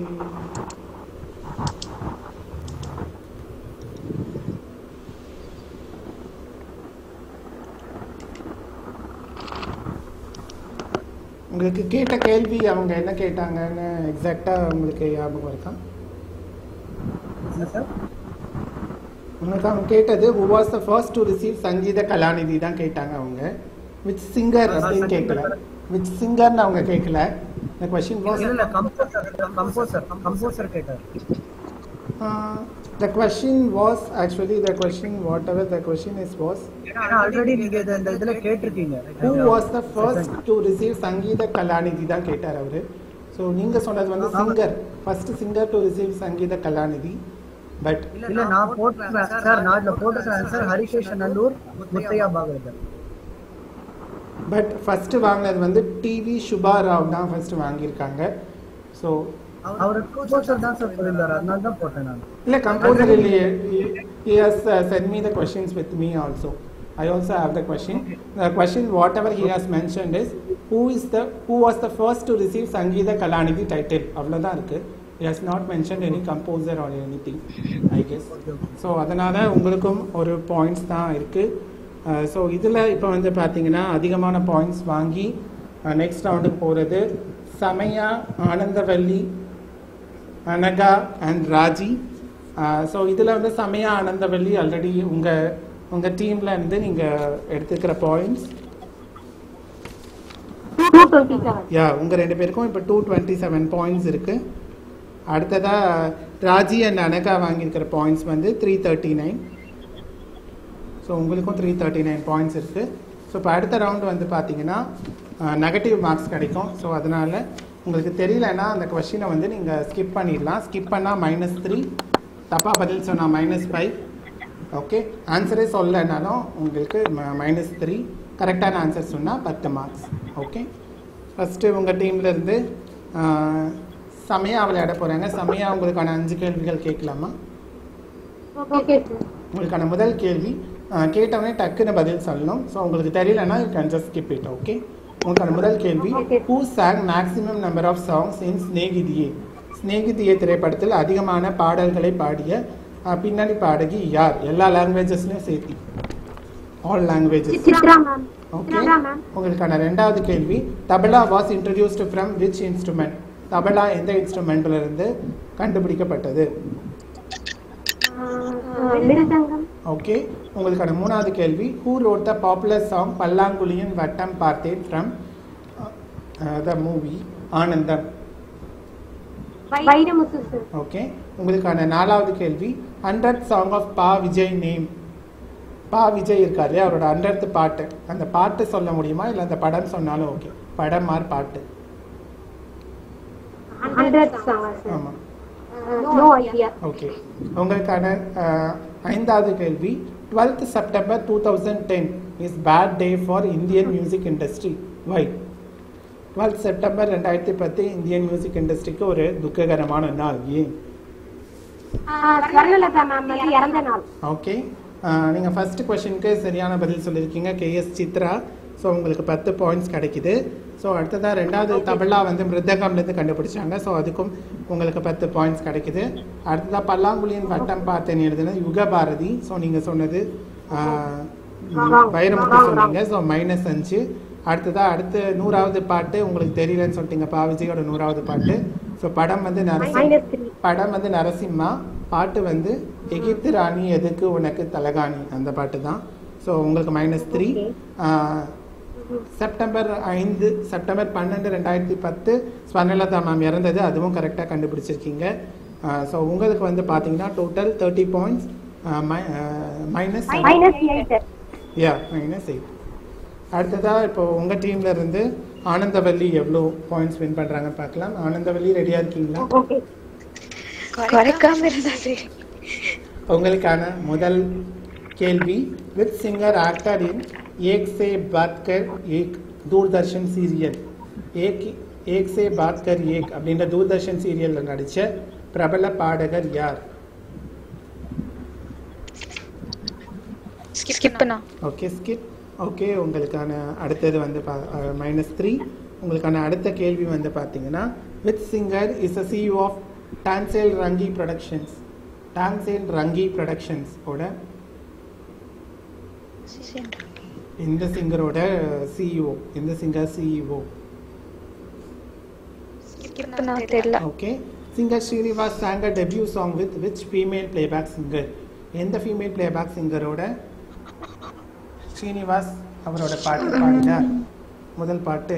உங்களுக்கு கேட்ட கேள்வி அவங்க என்ன கேட்டாங்கன்னு எக்ஸாக்டாக உங்களுக்கு ஞாபகம் இருக்கா என்ன சார் உங்களுக்கு அவங்க கேட்டது who was the first to receive சங்கீத கலாநிதி தான் கேட்டாங்க அவங்க விச் சிங்கர் அப்படின்னு கேட்கல விச் சிங்கர்னு அவங்க கேட்கல the question was இல்ல இல்ல கம்போசர் கம்போசர் கம்போசர் கேட்டார் uh, the question was actually the question whatever the question is was ஏன்னா ஆல்ரெடி நீங்க இத- இந்த இதுல கேட்டிருக்கீங்க who was the first to receive சங்கீத கலாநிதி தான் கேட்டார் அவரு ஸோ நீங்க சொன்னது வந்து singer first singer to receive Sangeetha Kalanidhi but இல்ல நான் போட்டிருக்கேன் சார் நான் இதுல போட்டிருக்கேன் answer Harikesh Nallur Muthaiah Bhagavathar but first வாங்கினது வந்து டிவி சுபா ராவ் தான் ஃபர்ஸ்ட் வாங்கியிருக்காங்க ஸோ அவர் கம்போசர் தான் சார் சொல்லியிருந்தாரு அதனால தான் போட்டேன் நான் இல்ல கம்போசர் இல்லையே he has uh, sent me the questions with me also i also have the question the question whatever he has mentioned is who is the who was the first to receive சங்கீத கலாநிதி title அவ்வளவுதான் இருக்கு has not mention any composer or any thing I guess so அதனால் உங்களுக்கும் ஒரு points தான் இருக்குது so இதில் இப்போ வந்து பார்த்தீங்கன்னா அதிகமான பாயிண்ட்ஸ் வாங்கி நெக்ஸ்ட் ரவுண்டுக்கு போகிறது சமயா ஆனந்தவல்லி அனகா அண்ட் ராஜி ஸோ இதில் வந்து சமயா ஆனந்தவல்லி ஆல்ரெடி உங்கள் உங்கள் டீமில் இருந்து நீங்கள் எடுத்துக்கிற points two twenty seven yeah உங்கள் ரெண்டு பேருக்கும் இப்போ டூ டுவெண்ட்டி செவன் பாயிண்ட்ஸ் இருக்குது அடுத்ததாக ராஜி அண்ட் அனகா வாங்கியிருக்கிற பாயிண்ட்ஸ் வந்து த்ரீ தேர்ட்டி நைன் ஸோ உங்களுக்கும் த்ரீ தேர்ட்டி நைன் பாயிண்ட்ஸ் இருக்குது ஸோ இப்போ அடுத்த ரவுண்டு வந்து பார்த்தீங்கன்னா நெகட்டிவ் மார்க்ஸ் கிடைக்கும் ஸோ அதனால் உங்களுக்கு தெரியலன்னா அந்த கொஷினை வந்து நீங்கள் ஸ்கிப் பண்ணிடலாம் ஸ்கிப் பண்ணால் மைனஸ் த்ரீ தப்பாக பதில் சொன்னால் மைனஸ் ஃபைவ் ஓகே ஆன்சரே சொல்லனாலும் உங்களுக்கு மைனஸ் த்ரீ கரெக்டான ஆன்சர் சொன்னால் பத்து மார்க்ஸ் ஓகே ஃபஸ்ட்டு உங்கள் டீம்லேருந்து சமயா விளையாட போகிறாங்க சமயா உங்களுக்கான அஞ்சு கேள்விகள் கேட்கலாமா ஓகே சார் உங்களுக்கான முதல் கேள்வி அஹ், கேட்டவுடனே டக்குன்னு பதில் சொல்லணும் ஸோ உங்களுக்கு தெரியலனா you can just skip it okay உங்களுக்கான முதல் கேள்வி who sang maximum number of songs in Snegithiye Snegithiye திரைப்படத்தில் அதிகமான பாடல்களை பாடிய அஹ், பின்னணி பாடகி யார் எல்லா லாங்குவேஜஸ்லையும் சேர்த்தி all languages Chithra ma'am okay Chithra ma'am உங்களுக்கான ரெண்டாவது கேள்வி tabla was introduced from which instrument tabla எந்த இன்ஸ்ட்ருமெண்ட்ல இருந்து கண்டுபிடிக்கப்பட்டது மிருதங்கம் ஓகே உங்களுக்கான மூணாவது கேள்வி who wrote the popular song பல்லாங்குழியின் வட்டம் பார்த்தேன் ஃப்ரம் த மூவி ஆனந்தம் வைரமுத்து சார் ஓகே உங்களுக்கான நாலாவது கேள்வி ஹண்ட்ரட் சாங் ஆஃப் பா விஜய் நேம் பா விஜய் இருக்கார் இல்லையா அவரோட ஹண்ட்ரட் பாட்டு அந்த பாட்டு சொல்ல முடியுமா இல்லை அந்த படம் சொன்னாலும் ஓகே படம் மாதிரி பாட்டு ஹண்ட்ரட் சாங் சார் ஆமாம் நோ ஐடியா ஓகே உங்களுக்கான அஹ், ஐந்தாவது கேள்வி twelfth September two thousand ten is bad day for Indian music industry why twelfth September ரெண்டாயிரத்தி பத்து இந்தியன் மியூசிக் இண்டஸ்ட்ரிக்கு ஒரு துக்ககரமான நாள் ஏன் ஸ்வர்ணலதா மேம் வந்து இறந்த நாள் ஓகே நீங்கள் ஃபர்ஸ்ட் கொஷினுக்கு சரியான பதில் சொல்லியிருக்கீங்க கேஎஸ் சித்ரா ஸோ உங்களுக்கு பத்து பாயிண்ட்ஸ் கிடைக்குது ஸோ அடுத்ததாக ரெண்டாவது தபலா வந்து மிருதகம்லேருந்து கண்டுபிடிச்சாங்க ஸோ அதுக்கும் உங்களுக்கு பத்து பாயிண்ட்ஸ் கிடைக்குது அடுத்ததாக பல்லாங்குழியின் வட்டம் பார்த்தேன் எழுதுனது யுக பாரதி ஸோ நீங்கள் சொன்னது ஆஹ், வைரமுத்து சொன்னீங்க ஸோ மைனஸ் அஞ்சு அடுத்ததாக அடுத்து நூறாவது பாட்டு உங்களுக்கு தெரியலன்னு சொல்லிட்டீங்க பா விஜயோட நூறாவது பாட்டு ஸோ படம் வந்து நரசிம்ம மைனஸ் த்ரீ படம் வந்து நரசிம்மா பாட்டு வந்து எகிப்து ராணி எதுக்கு உனக்கு தலகாணி அந்த பாட்டு தான் ஸோ உங்களுக்கு மைனஸ் த்ரீ செப்டம்பர் ஐந்து செப்டம்பர் பன்னெண்டு ரெண்டாயிரத்தி பத்து ஸ்வர்ணலதா மேம் இறந்தது அதுவும் கரெக்டாக கண்டுபிடிச்சிருக்கீங்க ஸோ உங்களுக்கு வந்து பார்த்தீங்கன்னா total thirty points minus minus eight yeah minus eight அடுத்ததாக இப்போ உங்கள் டீம்ல இருந்து ஆனந்தவல்லி எவ்வளோ பாயிண்ட்ஸ் வின் பண்ணுறாங்கன்னு பார்க்கலாம் ஆனந்தவல்லி ரெடியாக இருக்கீங்களா ஓகே குறைக்காம இருந்தா சரி உங்களுக்கான முதல் கேள்வி with singer actor in Ek Se Baat Kar Ek Doordarshan serial Ek Ek Se Baat Kar Ek அப்படின்ற தூர்தர்ஷன் சீரியலில் நடித்த பிரபல பாடகர் யார் ஸ்கிப் பண்ணா ஓகே ஸ்கிப் ஓகே உங்களுக்கான அடுத்தது வந்து மைனஸ் த்ரீ உங்களுக்கான அடுத்த கேள்வி வந்து பார்த்தீங்கன்னா with singer is a CEO of Dancel Rangi productions Dancel Rangi productions ஓட இந்த சிங்கரோட சிஇஓ இந்த சிங்கர் சிஇஓ ஸ்கிப் பண்ணா தெரியல okay singer Srinivas sang a debut song with which female playback singer எந்த ஃபீமேல் பிளேபேக் சிங்கரோட ஸ்ரீனிவாஸ் அவரோட பாட்டு பாடினார் முதல் பாட்டு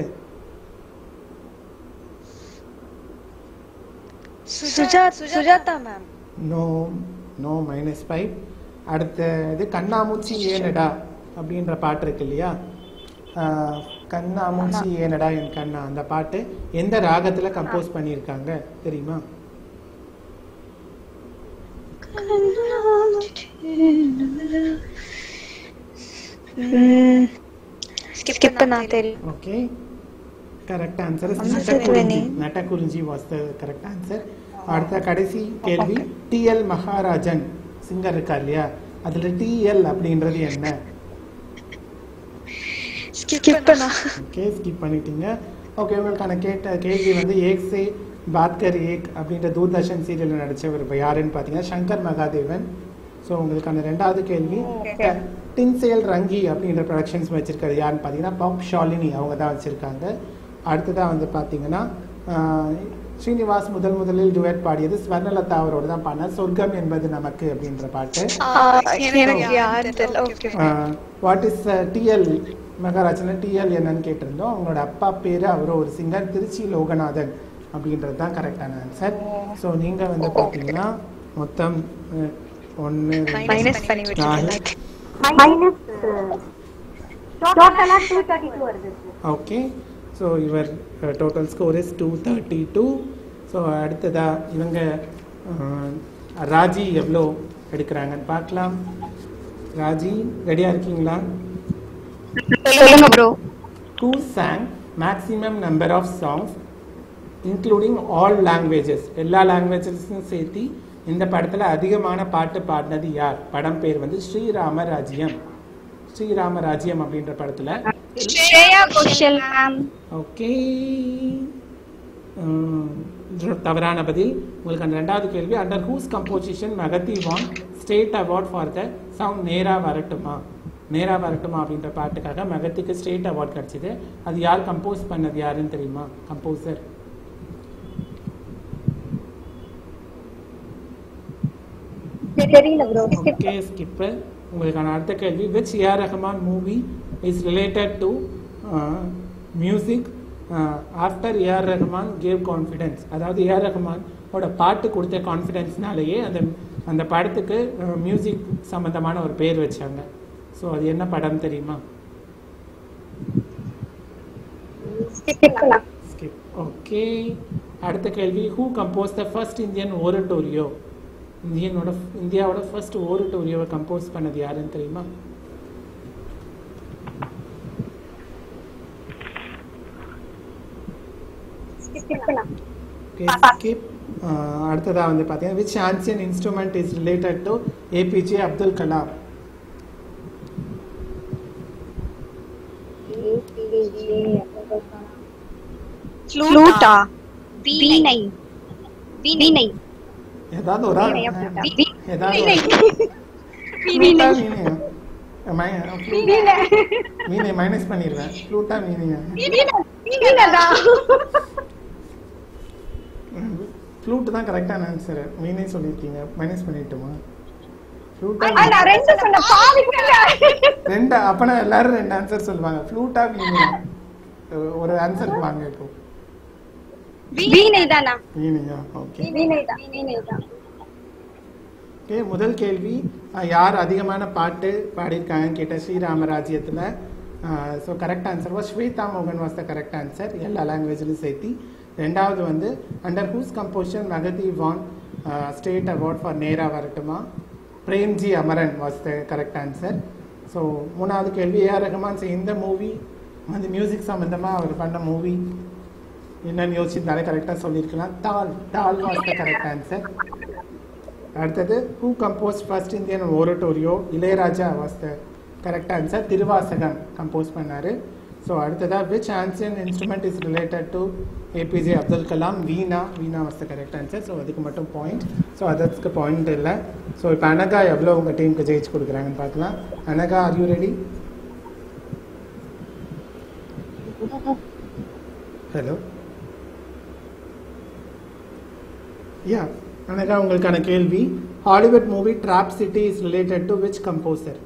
சுஜாத் Sujatha ma'am no no minus five அடுத்த இது கண்ணாமூச்சி ஏனடா அப்படின்ற பாட்டு இருக்கு இல்லையா ஆஹ், கண்ணாமூச்சி ஏனடா என் கண்ணா அந்த பாட்டு எந்த ராகத்துல கம்போஸ் பண்ணியிருக்காங்க தெரியுமா ஸ்கிப் பண்ணா தெரியும் okay correct answer Answer Nattakurinji வேணே. Nattakurinji was the correct answer அடுத்த கடைசி கேள்வி டிஎல் மகாராஜன் சிங்கர் இருக்கா இல்லையா அதுல டிஎல் அப்படின்றது என்ன ஸ்கிப் பண்ணா ஓகே ஸ்கிப் பண்ணிட்டீங்க ஓகே உங்களுக்கான கேட்ட கேள்வி வந்து ஏக் சே பாத்கர் ஏக் அப்படின்ற தூர்தர்ஷன் சீரியலில் நடித்தவர் இப்போ யாருன்னு பார்த்தீங்கன்னா சங்கர் மகாதேவன் ஸோ உங்களுக்கான ரெண்டாவது கேள்வி டின்சேல் ரங்கி அப்படின்ற ப்ரொடக்ஷன்ஸ் வச்சிருக்காரு யாருன்னு பார்த்தீங்கன்னா பாப் ஷாலினி அவங்க தான் வச்சுருக்காங்க அடுத்ததாக வந்து பார்த்தீங்கன்னா ஆஹ், ஸ்ரீனிவாஸ் முதல் முதலில் டுவேட் பாடியது ஸ்வர்ணலதா அவரோட தான் பாடினார் சொர்க்கம் என்பது நமக்கு அப்படின்ற பாட்டு எனக்கு யாரு தெரியல okay what is TL Maharajan TL என்னன்னு கேட்டிருந்தோம் அவங்களோட அப்பா பேர் அவர் ஒரு சிங்கர் திருச்சி லோகநாதன் அப்படின்றது தான் கரெக்டான ஆன்சர் ஸோ நீங்கள் வந்து பார்த்தீங்கன்னா மொத்தம் ஒன்று மைனஸ் பண்ணி விட்டுருக்கேன் மைனஸ் டோட்டலா டூ தேர்ட்டி டூ வருது ஓகே ஸோ இவர் total score is two thirty two so அடுத்ததா இவங்க அஹ், ராஜி எவ்வளோ எடுக்கிறாங்கன்னு பார்க்கலாம் ராஜி ரெடியாக இருக்கீங்களா சொல்லுங்க bro who sang maximum number of songs including all languages எல்லா லாங்குவேஜஸும் சேர்த்து இந்த படத்தில் அதிகமான பாட்டு பாடினது யார் படம் பேர் வந்து ஸ்ரீராம ராஜ்யம் ஸ்ரீராம ராஜ்யம் அப்படின்ற படத்தில் ஸ்ரேயா கோஷல் மேம் ஓகே தவறான பதில் உங்களுக்கு அந்த ரெண்டாவது கேள்வி under whose composition Mahathi won state award for the song நேரா வரட்டுமா நேரா வரட்டுமா அப்படின்ற பாட்டுக்காக மகத்திக்கு ஸ்டேட் அவார்ட் கிடைச்சிது அது யார் கம்போஸ் பண்ணது யாருன்னு தெரியுமா கம்போசர் தெரியல ப்ரோ ஓகே ஸ்கிப்பு உங்களுக்கான அடுத்த கேள்வி which AR Rahman movie is related to music after AR Rahman gave confidence அதாவது ஏஆர் ரஹ்மான் ஓட பாட்டு கொடுத்த கான்ஃபிடென்ஸ்னாலேயே அந்த அந்த படத்துக்கு மியூசிக் சம்மந்தமான ஒரு பேர் வச்சாங்க ஸோ அது என்ன படம் தெரியுமா ஸ்கிப் ஓகே அடுத்த கேள்வி who compose the first Indian oratorio இந்தியனோட இந்தியாவோட ஃபர்ஸ்ட் ஓரட்டோரியோவை கம்போஸ் பண்ணது யாருன்னு தெரியுமா ஸ்கிப் அடுத்ததாக வந்து பார்த்தீங்கன்னா which ancient instrument is related to APJ Abdul Kalam ஃப்ளூட்டா வீணை வீணை ஏதாவது ஒரு ஆள் வீ- ஏதாவது வீணை. ஃப்ளூட்டா வீணையா மை- ஃப்ளூட் வீணை மைனஸ் பண்ணிடுவேன் ஃப்ளூட்டா வீணையா ஃப்ளூட் தான் கரெக்டான ஆன்சர் வீணை சொல்லியிருக்கீங்க மைனஸ் பண்ணிட்டுமா ஃப்ளூட்டா ரெண்டு அப்பனா எல்லாரும் ரெண்டு ஆன்சர் சொல்லுவாங்க ஃப்ளூட்டா வீணையா ஒரு ஆன்சருக்கு வாங்க இப்போ வீணை தானா வீணையா ஓகே வீணைதான் வீணைதான் ஓகே முதல் கேள்வி அஹ், யார் அதிகமான பாட்டு பாடியிருக்காங்கன்னு கேட்ட ஸ்ரீராமராஜ்யத்தில் so correct answer was Shweta மோகன் வாஸ் த கரெக்ட் ஆன்சர் எல்லா லாங்குவேஜ்லையும் சேர்த்து ரெண்டாவது வந்து under whose composition Mahathi won state award for நேரா வரட்டுமா Premji Amaran was the correct answer so மூணாவது கேள்வி ஏஆர் ரஹ்மான் செய்ய இந்த மூவி அந்த மியூசிக் சம்மந்தமாக அவர் பண்ண மூவி என்னன்னு யோசிச்சிருந்தாலே கரெக்டாக சொல்லியிருக்கலாம் Taal Taal was the correct answer அடுத்தது who compose first Indian oratorio Ilaiyaraaja was the correct answer Thiruvasakam compose பண்ணாரு ஸோ அடுத்ததா which ancient instrument is related to APJ Abdul Kalam veena veena was the correct answer so அதுக்கு மட்டும் பாயிண்ட் ஸோ அதற்கு பாயிண்ட் இல்லை ஸோ இப்போ அனகா எவ்வளோ உங்கள் டீமுக்கு ஜெயிச்சு கொடுக்குறாங்கன்னு பார்க்கலாம் Anagha are you ready hello yeah Anagha உங்களுக்கான கேள்வி Hollywood movie drop city is related to which composer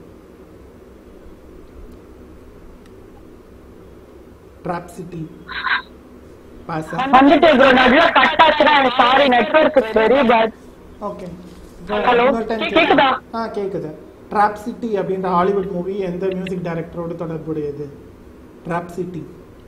Trap City பாசா வந்துட்டு ப்ரோ நடுவுல கட் ஆச்சுன்னா எனக்கு sorry network very bad okay Hello? கேக்குதா? ஆ கேக்குது ட்ராப் சிட்டி அப்படின்ற ஹாலிவுட் மூவி எந்த மியூசிக் டைரக்டரோட தொடர்புடையது Trap City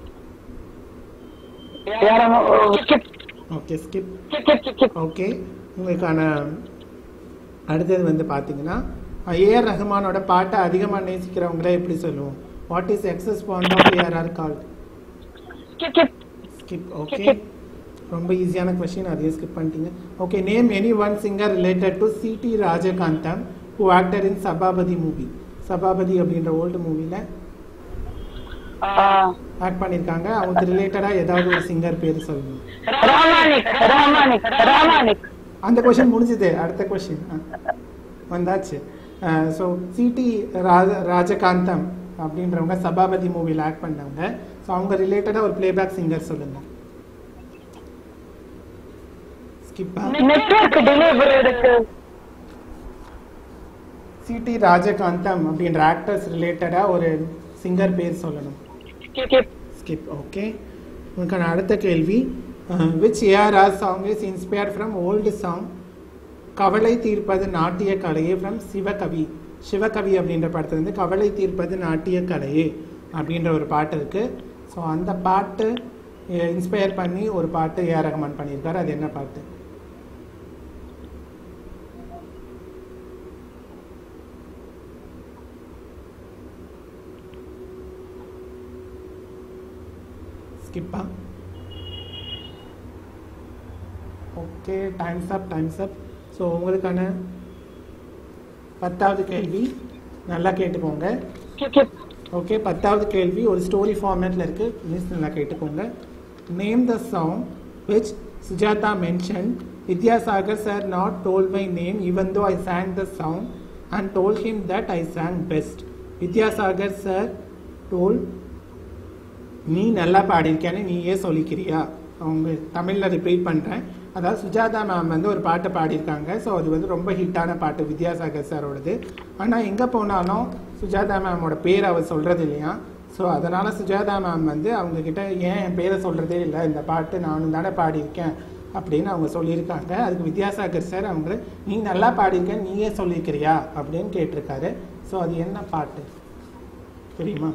skip okay skip skip skip okay உங்களுக்கான அடுத்தது வந்து பார்த்தீங்கன்னா ஏஆர் ரஹ்மானோட பாட்டை அதிகமாக நேசிக்கிறவங்கள எப்படி சொல்லுவோம் what is excess point of ARR call skip skip okay ரொம்ப ஈஸியான கொஸ்டின் அதையே ஸ்கிப் பண்ணிட்டீங்க okay name any one singer related to CD Rajakantham who actor in Sabapathi movie Sabapathi அப்படின்ற ஓல்டு மூவியில் ஆக்ட் பண்ணியிருக்காங்க அவங்களுக்கு ரிலேட்டடாக ஏதாவது ஒரு சிங்கர் பேர் சொல்லணும் ரஹமானிக் ரஹமானிக் ரஹமானிக் அந்த கொஷின் முடிஞ்சுது அடுத்த கொஷின் வந்தாச்சு ஸோ சிடி ராஜ ராஜகாந்தம் அப்படின்றவங்க சபாபதி மூவியில் ஆக்ட் பண்ணவங்க ஸோ அவங்க ரிலேட்டடாக ஒரு பிளேபேக் சிங்கர் சொல்லுங்க ஸ்கிப்பா நெட்வொர்க் டிலே ப்ரோ இருக்கு சிடி ராஜகாந்தம் அப்படின்ற ஆக்டர்ஸ் ரிலேட்டடாக ஒரு சிங்கர் பேர் சொல்லணும் ஸ்கிப் ஓகே உங்களுக்கான அடுத்த கேள்வி which ARR song is inspired from old song கவலை தீர்ப்பது நாட்டிய கலையே ஃப்ரம் சிவகவி சிவகவி அப்படின்ற படத்துலேருந்து கவலை தீர்ப்பது நாட்டிய கலையே அப்படின்ற ஒரு பாட்டு இருக்கு ஸோ அந்த பாட்டு இன்ஸ்பயர் பண்ணி ஒரு பாட்டு ஏஆர் ரஹ்மான் பண்ணியிருக்காரு அது என்ன பாட்டு ஸ்கிப்பா okay times up times up so உங்களுக்கான பத்தாவது கேள்வி நல்லா கேட்டுக்கோங்க ஓகே பத்தாவது கேள்வி ஒரு ஸ்டோரி ஃபார்மேட்டில் இருக்கு ப்ளீஸ் நல்லா கேட்டுக்கோங்க name the song which Sujatha mention Vidyasagar sir not told my name even though I sang the song and told him that I sang best Vidyasagar sir told நீ நல்லா பாடியிருக்கேன்னு நீயே சொல்லிக்கிறியா அவங்க தமிழில் ரிப்பீட் பண்ணுறேன் அதாவது சுஜாதா மேம் வந்து ஒரு பாட்டு பாடியிருக்காங்க ஸோ அது வந்து ரொம்ப ஹிட்டான பாட்டு வித்யாசாகர் சாரோடது ஆனால் எங்கே போனாலும் சுஜாதா மேமோட பேர் அவர் சொல்கிறது இல்லையா ஸோ அதனால் சுஜாதா மேம் வந்து அவங்கக்கிட்ட ஏன் என் பேரை சொல்கிறதே இல்லை இந்த பாட்டு நானும் தானே பாடியிருக்கேன் அப்படின்னு அவங்க சொல்லியிருக்காங்க அதுக்கு வித்யாசாகர் சார் அவங்க நீ நல்லா பாடியிருக்க நீயே சொல்லியிருக்கிறியா அப்படின்னு கேட்டிருக்காரு ஸோ அது என்ன பாட்டு தெரியுமா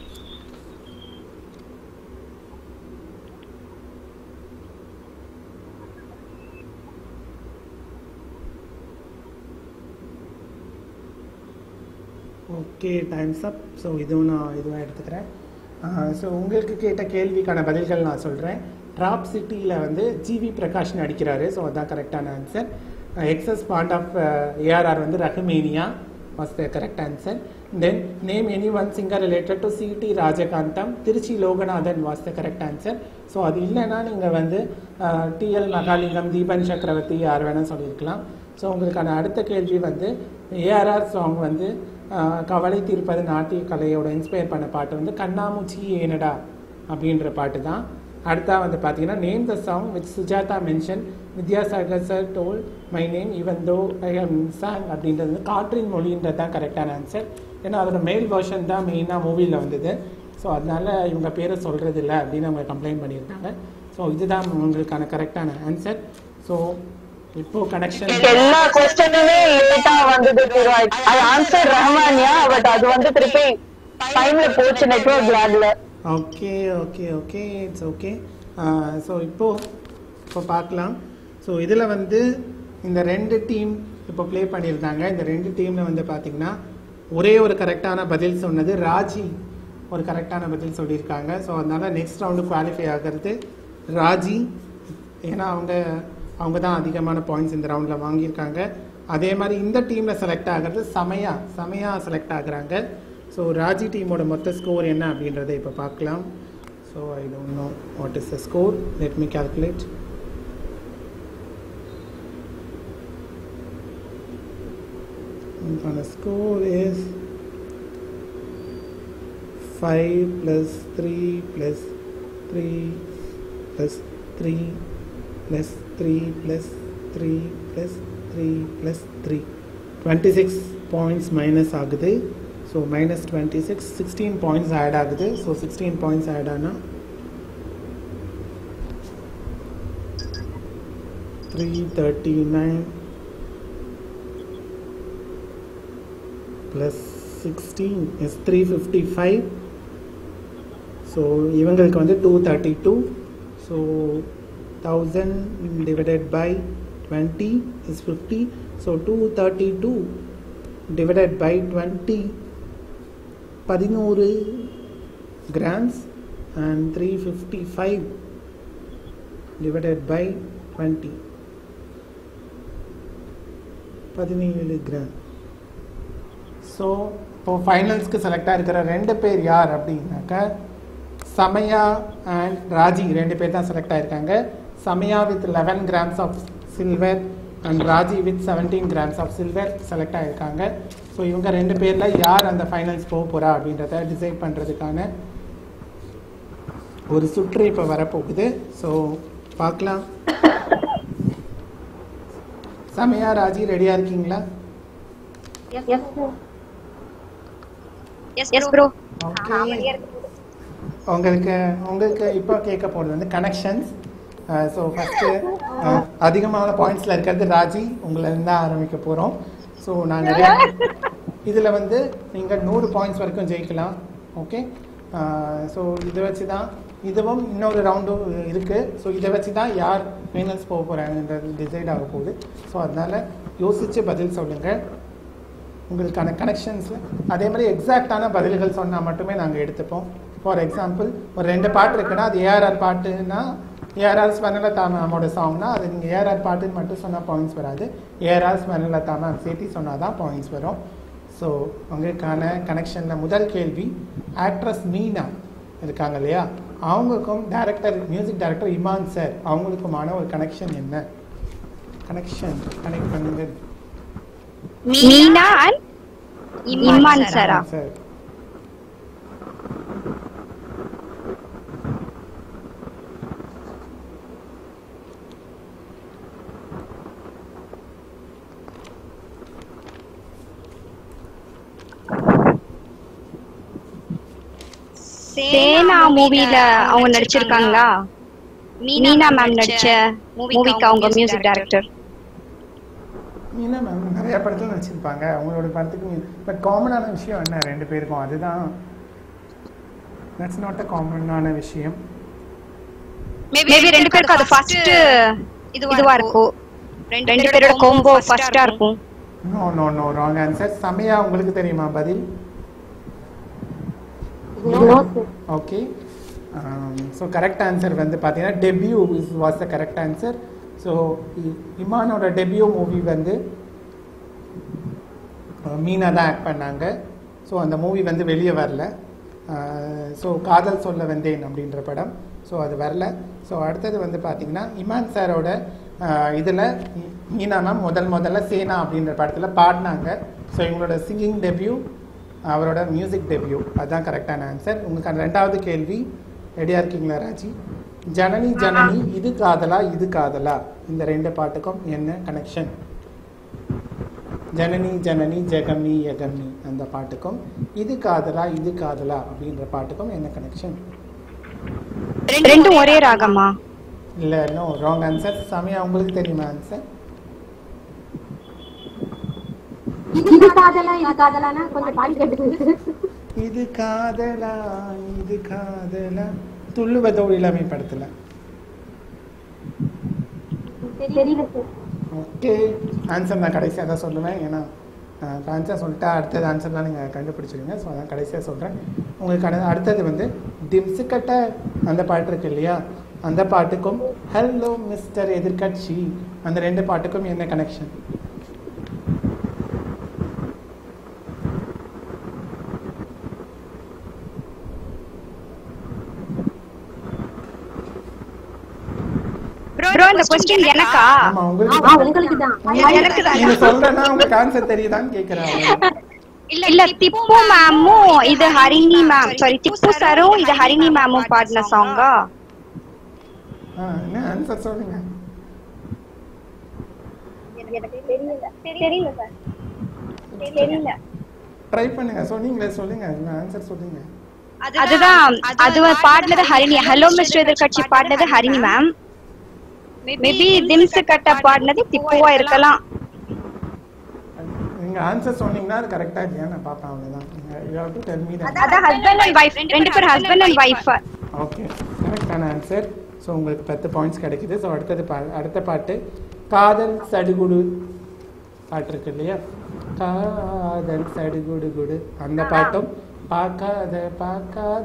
ஓகே டைம்ஸ் அப் ஸோ இதுவும் நான் இதுவும் எடுத்துக்கிறேன் ஸோ உங்களுக்கு கேட்ட கேள்விக்கான பதில்கள் நான் சொல்கிறேன் ட்ராப் சிட்டியில் வந்து ஜிவி பிரகாஷ் நடிக்கிறாரு ஸோ அதான் கரெக்டான answer excess part of ARR வந்து Rahmania was the correct answer then name any one singer related to CD Rajakantham Tiruchi Loganathan was the correct answer so அது இல்லைன்னா நீங்கள் வந்து டிஎல் மகாலிங்கம் தீபன் சக்கரவர்த்தி யார் வேணால் சொல்லியிருக்கலாம் ஸோ உங்களுக்கான அடுத்த கேள்வி வந்து ஏஆர்ஆர் சாங் வந்து ஆஹ், கவலை தீர்ப்பது நாட்டிய கலையோட இன்ஸ்பயர் பண்ண பாட்டு வந்து கண்ணாமூச்சி ஏனடா அப்படின்ற பாட்டு தான் அடுத்தா வந்து பார்த்தீங்கன்னா name the song with Sujatha mention Vidyasagar sir told my name even though I hmm song அப்படின்றது வந்து காற்றின் மொழின்றது தான் கரெக்டான ஆன்சர் ஏன்னா அதோட மேல் வெர்ஷன் தான் மெயினாக மூவியில் வந்தது ஸோ அதனால இவங்க பேரை சொல்கிறது இல்லை அப்படின்னு அவங்க கம்ப்ளைண்ட் பண்ணியிருக்காங்க ஸோ இதுதான் உங்களுக்கான கரெக்டான ஆன்சர் ஸோ இப்போ கனெக்ஷன் எல்லா கொஸ்டினுமே லேட்டா வந்தது bro I answer Rahmania but அது வந்து திருப்பி டைம்ல போச்சு நெட்வொர்க் லேக்ல okay okay okay it's okay so இப்போ இப்போ பார்க்கலாம் ஸோ இதில் வந்து இந்த ரெண்டு டீம் இப்போ ப்ளே பண்ணியிருந்தாங்க இந்த ரெண்டு டீமில் வந்து பார்த்தீங்கன்னா ஒரே ஒரு கரெக்டான பதில் சொன்னது ராஜி ஒரு கரெக்டான பதில் சொல்லியிருக்காங்க ஸோ அதனால நெக்ஸ்ட் ரவுண்டு குவாலிஃபை ஆகிறது ராஜி ஏன்னா அவங்க அவங்க தான் அதிகமான பாயிண்ட்ஸ் இந்த ரவுண்டில் வாங்கியிருக்காங்க அதே மாதிரி இந்த டீமில் செலக்ட் ஆகிறது சமயா சமயா செலக்ட் ஆகுறாங்க ஸோ ராஜி டீமோட மொத்த ஸ்கோர் என்ன அப்படின்றத இப்போ பார்க்கலாம் so I don't know what is the score let me calculate And the score is 5 plus 3 plus 3 plus 3 plus 3 plus 3 plus 3 plus 3 26 points minus ஆகுது so minus twenty six sixteen points add ஆகுது so sixteen points add ஆனால் three thirty nine plus sixteen is three fifty five so இவங்களுக்கு வந்து two thirty two so thousand divided by twenty is fifty so two thirty two divided by twenty பதினோரு grams and three fifty five divided by twenty பதினேழு gram so இப்போ ஃபைனல்ஸ்க்கு select ஆகிருக்கிற ரெண்டு பேர் யார் அப்படின்னாக்கா சமயா அண்ட் ராஜி ரெண்டு பேர் தான் செலக்ட் ஆயிருக்காங்க Samaya with eleven grams of silver and Raji with seventeen grams of silver select ஆயிருக்காங்க ஸோ இவங்க ரெண்டு பேரில் யார் அந்த ஃபைனல்ஸ் போக போகிறா அப்படின்றத டிசைட் பண்ணுறதுக்கான ஒரு சுற்று இப்போ வரப்போகுது ஸோ பார்க்கலாம் சமயா ராஜி ரெடியாக இருக்கீங்களா yes sir yes bro okay உங்களுக்கு உங்களுக்கு இப்போ கேட்க போகிறது வந்து கனெக்ஷன்ஸ் ஸோ ஃபஸ்ட்டு அதிகமான பாயிண்ட்ஸில் இருக்கிறது ராஜி உங்களிருந்து தான் ஆரம்பிக்க போகிறோம் ஸோ நாங்கள் இதில் வந்து நீங்கள் நூறு பாயிண்ட்ஸ் வரைக்கும் ஜெயிக்கலாம் ஓகே ஸோ இதை வச்சு தான் இதுவும் இன்னொரு ரவுண்டும் இருக்குது ஸோ இதை வச்சு தான் யார் ஃபைனல்ஸ் போக போகிறாங்கன்றது டிசைட் ஆக போகுது ஸோ அதனால் யோசித்து பதில் சொல்லுங்கள் உங்களுக்கான கனெக்ஷன்ஸ் அதே மாதிரி எக்ஸாக்டான பதில்கள் சொன்னால் மட்டுமே நாங்கள் எடுத்துப்போம் ஃபார் எக்ஸாம்பிள் ஒரு ரெண்டு பாட்டு இருக்குன்னா அது ஏஆர்ஆர் பாட்டுன்னா ஏஆர்ஆர் ஸ்வர்ணலதா மேமோட சாங்னா அது நீங்கள் ஏஆர்ஆர் பாட்டுன்னு மட்டும் சொன்னால் பாயிண்ட்ஸ் வராது ஏஆர்ஆர் ஸ்வர்ணலதா மேம் சேர்த்து சொன்னால் தான் பாயிண்ட்ஸ் வரும் ஸோ உங்களுக்கான கனெக்ஷனில் முதல் கேள்வி ஆக்ட்ரஸ் மீனா இருக்காங்க இல்லையா அவங்களுக்கும் director music director Imman sir அவங்களுக்குமான ஒரு கனெக்ஷன் என்ன கனெக்ஷன் கனெக்ட் பண்ணுங்க மீனா அண்ட் இம்மான் சாரா சார் சேனா மூவில அவங்க நடிச்சிருக்காங்களா மீனா மேம் நடிச்ச மூவிக்கு அவங்க மியூசிக் டைரக்டர் மீனா மேம் நிறைய படத்துல நடிச்சிருப்பாங்க அவங்களோட படத்துக்கு பட் காமனான விஷயம் என்ன ரெண்டு பேருக்கும் அதுதான் தட்ஸ் நாட் அ காமனான விஷயம் மேபி ரெண்டு பேருக்கும் அது ஃபர்ஸ்ட் இதுவா இருக்கும் ரெண்டு பேரோட கோம்போ ஃபர்ஸ்டா இருக்கும் no no no wrong answer Samaya உங்களுக்கு தெரியுமா பதில் no sir okay so correct answer வந்து பார்த்தீங்கன்னா debut is was the correct answer so இமானோட டெபியூ மூவி வந்து அஹ், மீனா தான் ஆக்ட் பண்ணாங்க ஸோ அந்த மூவி வந்து வெளியே வரல ஸோ காதல் சொல்ல வந்தேன் அப்படின்ற படம் ஸோ அது வரல ஸோ அடுத்தது வந்து பார்த்தீங்கன்னா இமான் சாரோட இதில் மீனா மேம் முதல் முதல்ல சேனா அப்படின்ற படத்தில் பாடினாங்க ஸோ இவங்களோட சிங்கிங் டெபியூ அவரோட மியூசிக் டெபியூ அதுதான் கரெக்டான ஆன்சர் உங்களுக்கு ரெண்டாவது கேள்வி ரெடியாக இருக்கீங்களா ராஜி ஜனனி ஜனனி இது காதலா இது காதலா இந்த ரெண்டு பாட்டுக்கும் என்ன கனெக்ஷன் ஜனனி ஜனனி ஜெகமி யகமி அந்த பாட்டுக்கும் இது காதலா இது காதலா அப்படின்ற பாட்டுக்கும் என்ன கனெக்ஷன் ரெண்டும் ஒரே ராகமா இல்லை இன்னும் ராங் ஆன்சர் சமயா உங்களுக்கு தெரியுமா ஆன்சர் இது காதலா இது காதலானா கொஞ்சம் பாடி கேட்டுக்கு இது காதலா இது காதலா துள்ளுவதோ இளமை படத்துல தெரியல சார் ஓகே ஆன்சர் நான் கடைசியாக தான் சொல்லுவேன் ஏன்னா ஆன்சர் சொல்லிட்டா அடுத்தது ஆன்சர்லாம் நீங்கள் கண்டுபிடிச்சிருங்க ஸோ அதான் கடைசியாக சொல்கிறேன் உங்களுக்கு அடு- அடுத்தது வந்து திம்சுக்கட்ட அந்த பாட்டு இருக்கு இல்லையா அந்த பாட்டுக்கும் ஹலோ மிஸ்டர் எதிர்கட்சி அந்த ரெண்டு பாட்டுக்கும் என்ன கனெக்ஷன் ப்ரோ இந்த கொஸ்டின் எனக்கா ஆமா ஆ உங்களுக்கு உங்களுக்கு தான் எனக்கு தான் நீங்க சொல்றேன்னா உங்களுக்கு ஆன்சர் தெரியுதான்னு கேட்குறேன் இல்ல திப்பு மேமும் இது ஹரிணி மேம் சாரி திப்பு சாரும் இது ஹரிணி மேமும் பாடின சாங்கா ஆ என்ன ஆன்சர் சொல்லுங்க எனக்கு தெரியல தெரியல சார் தெரியல ட்ரை பண்ணுங்க சொன்னீங்களே சொல்லுங்க ஆன்சர் சொல்லுங்க அதுதான் அது பாடினது ஹரிணி ஹலோ மிஸ்டர் எதிர்கட்சி பாடினது ஹரிணி மேம் மேபி திம்ஸ் கட்ட பாடினது திப்புவா இருக்கலாம் நீங்க ஆன்சர் சொன்னீங்கன்னா அது கரெக்டா இல்லையா நான் பார்ப்பேன் அவ்வளவுதான் you have to tell me that அதான் ஹஸ்பண்ட் அண்ட் வைஃப் ரெண்டு பேரும் ஹஸ்பண்ட் அண்ட் வைஃப் ஓகே கரெக்டான ஆன்சர் ஸோ உங்களுக்கு பத்து பாயிண்ட்ஸ் கிடைக்குது ஸோ அடுத்தது பா அடுத்த பாட்டு காதல் சடுகுடு பாட்டு இருக்கு இல்லையா காதல் சடுகுடு குடு அந்த பாட்டும் பார்க்காத பார்க்காத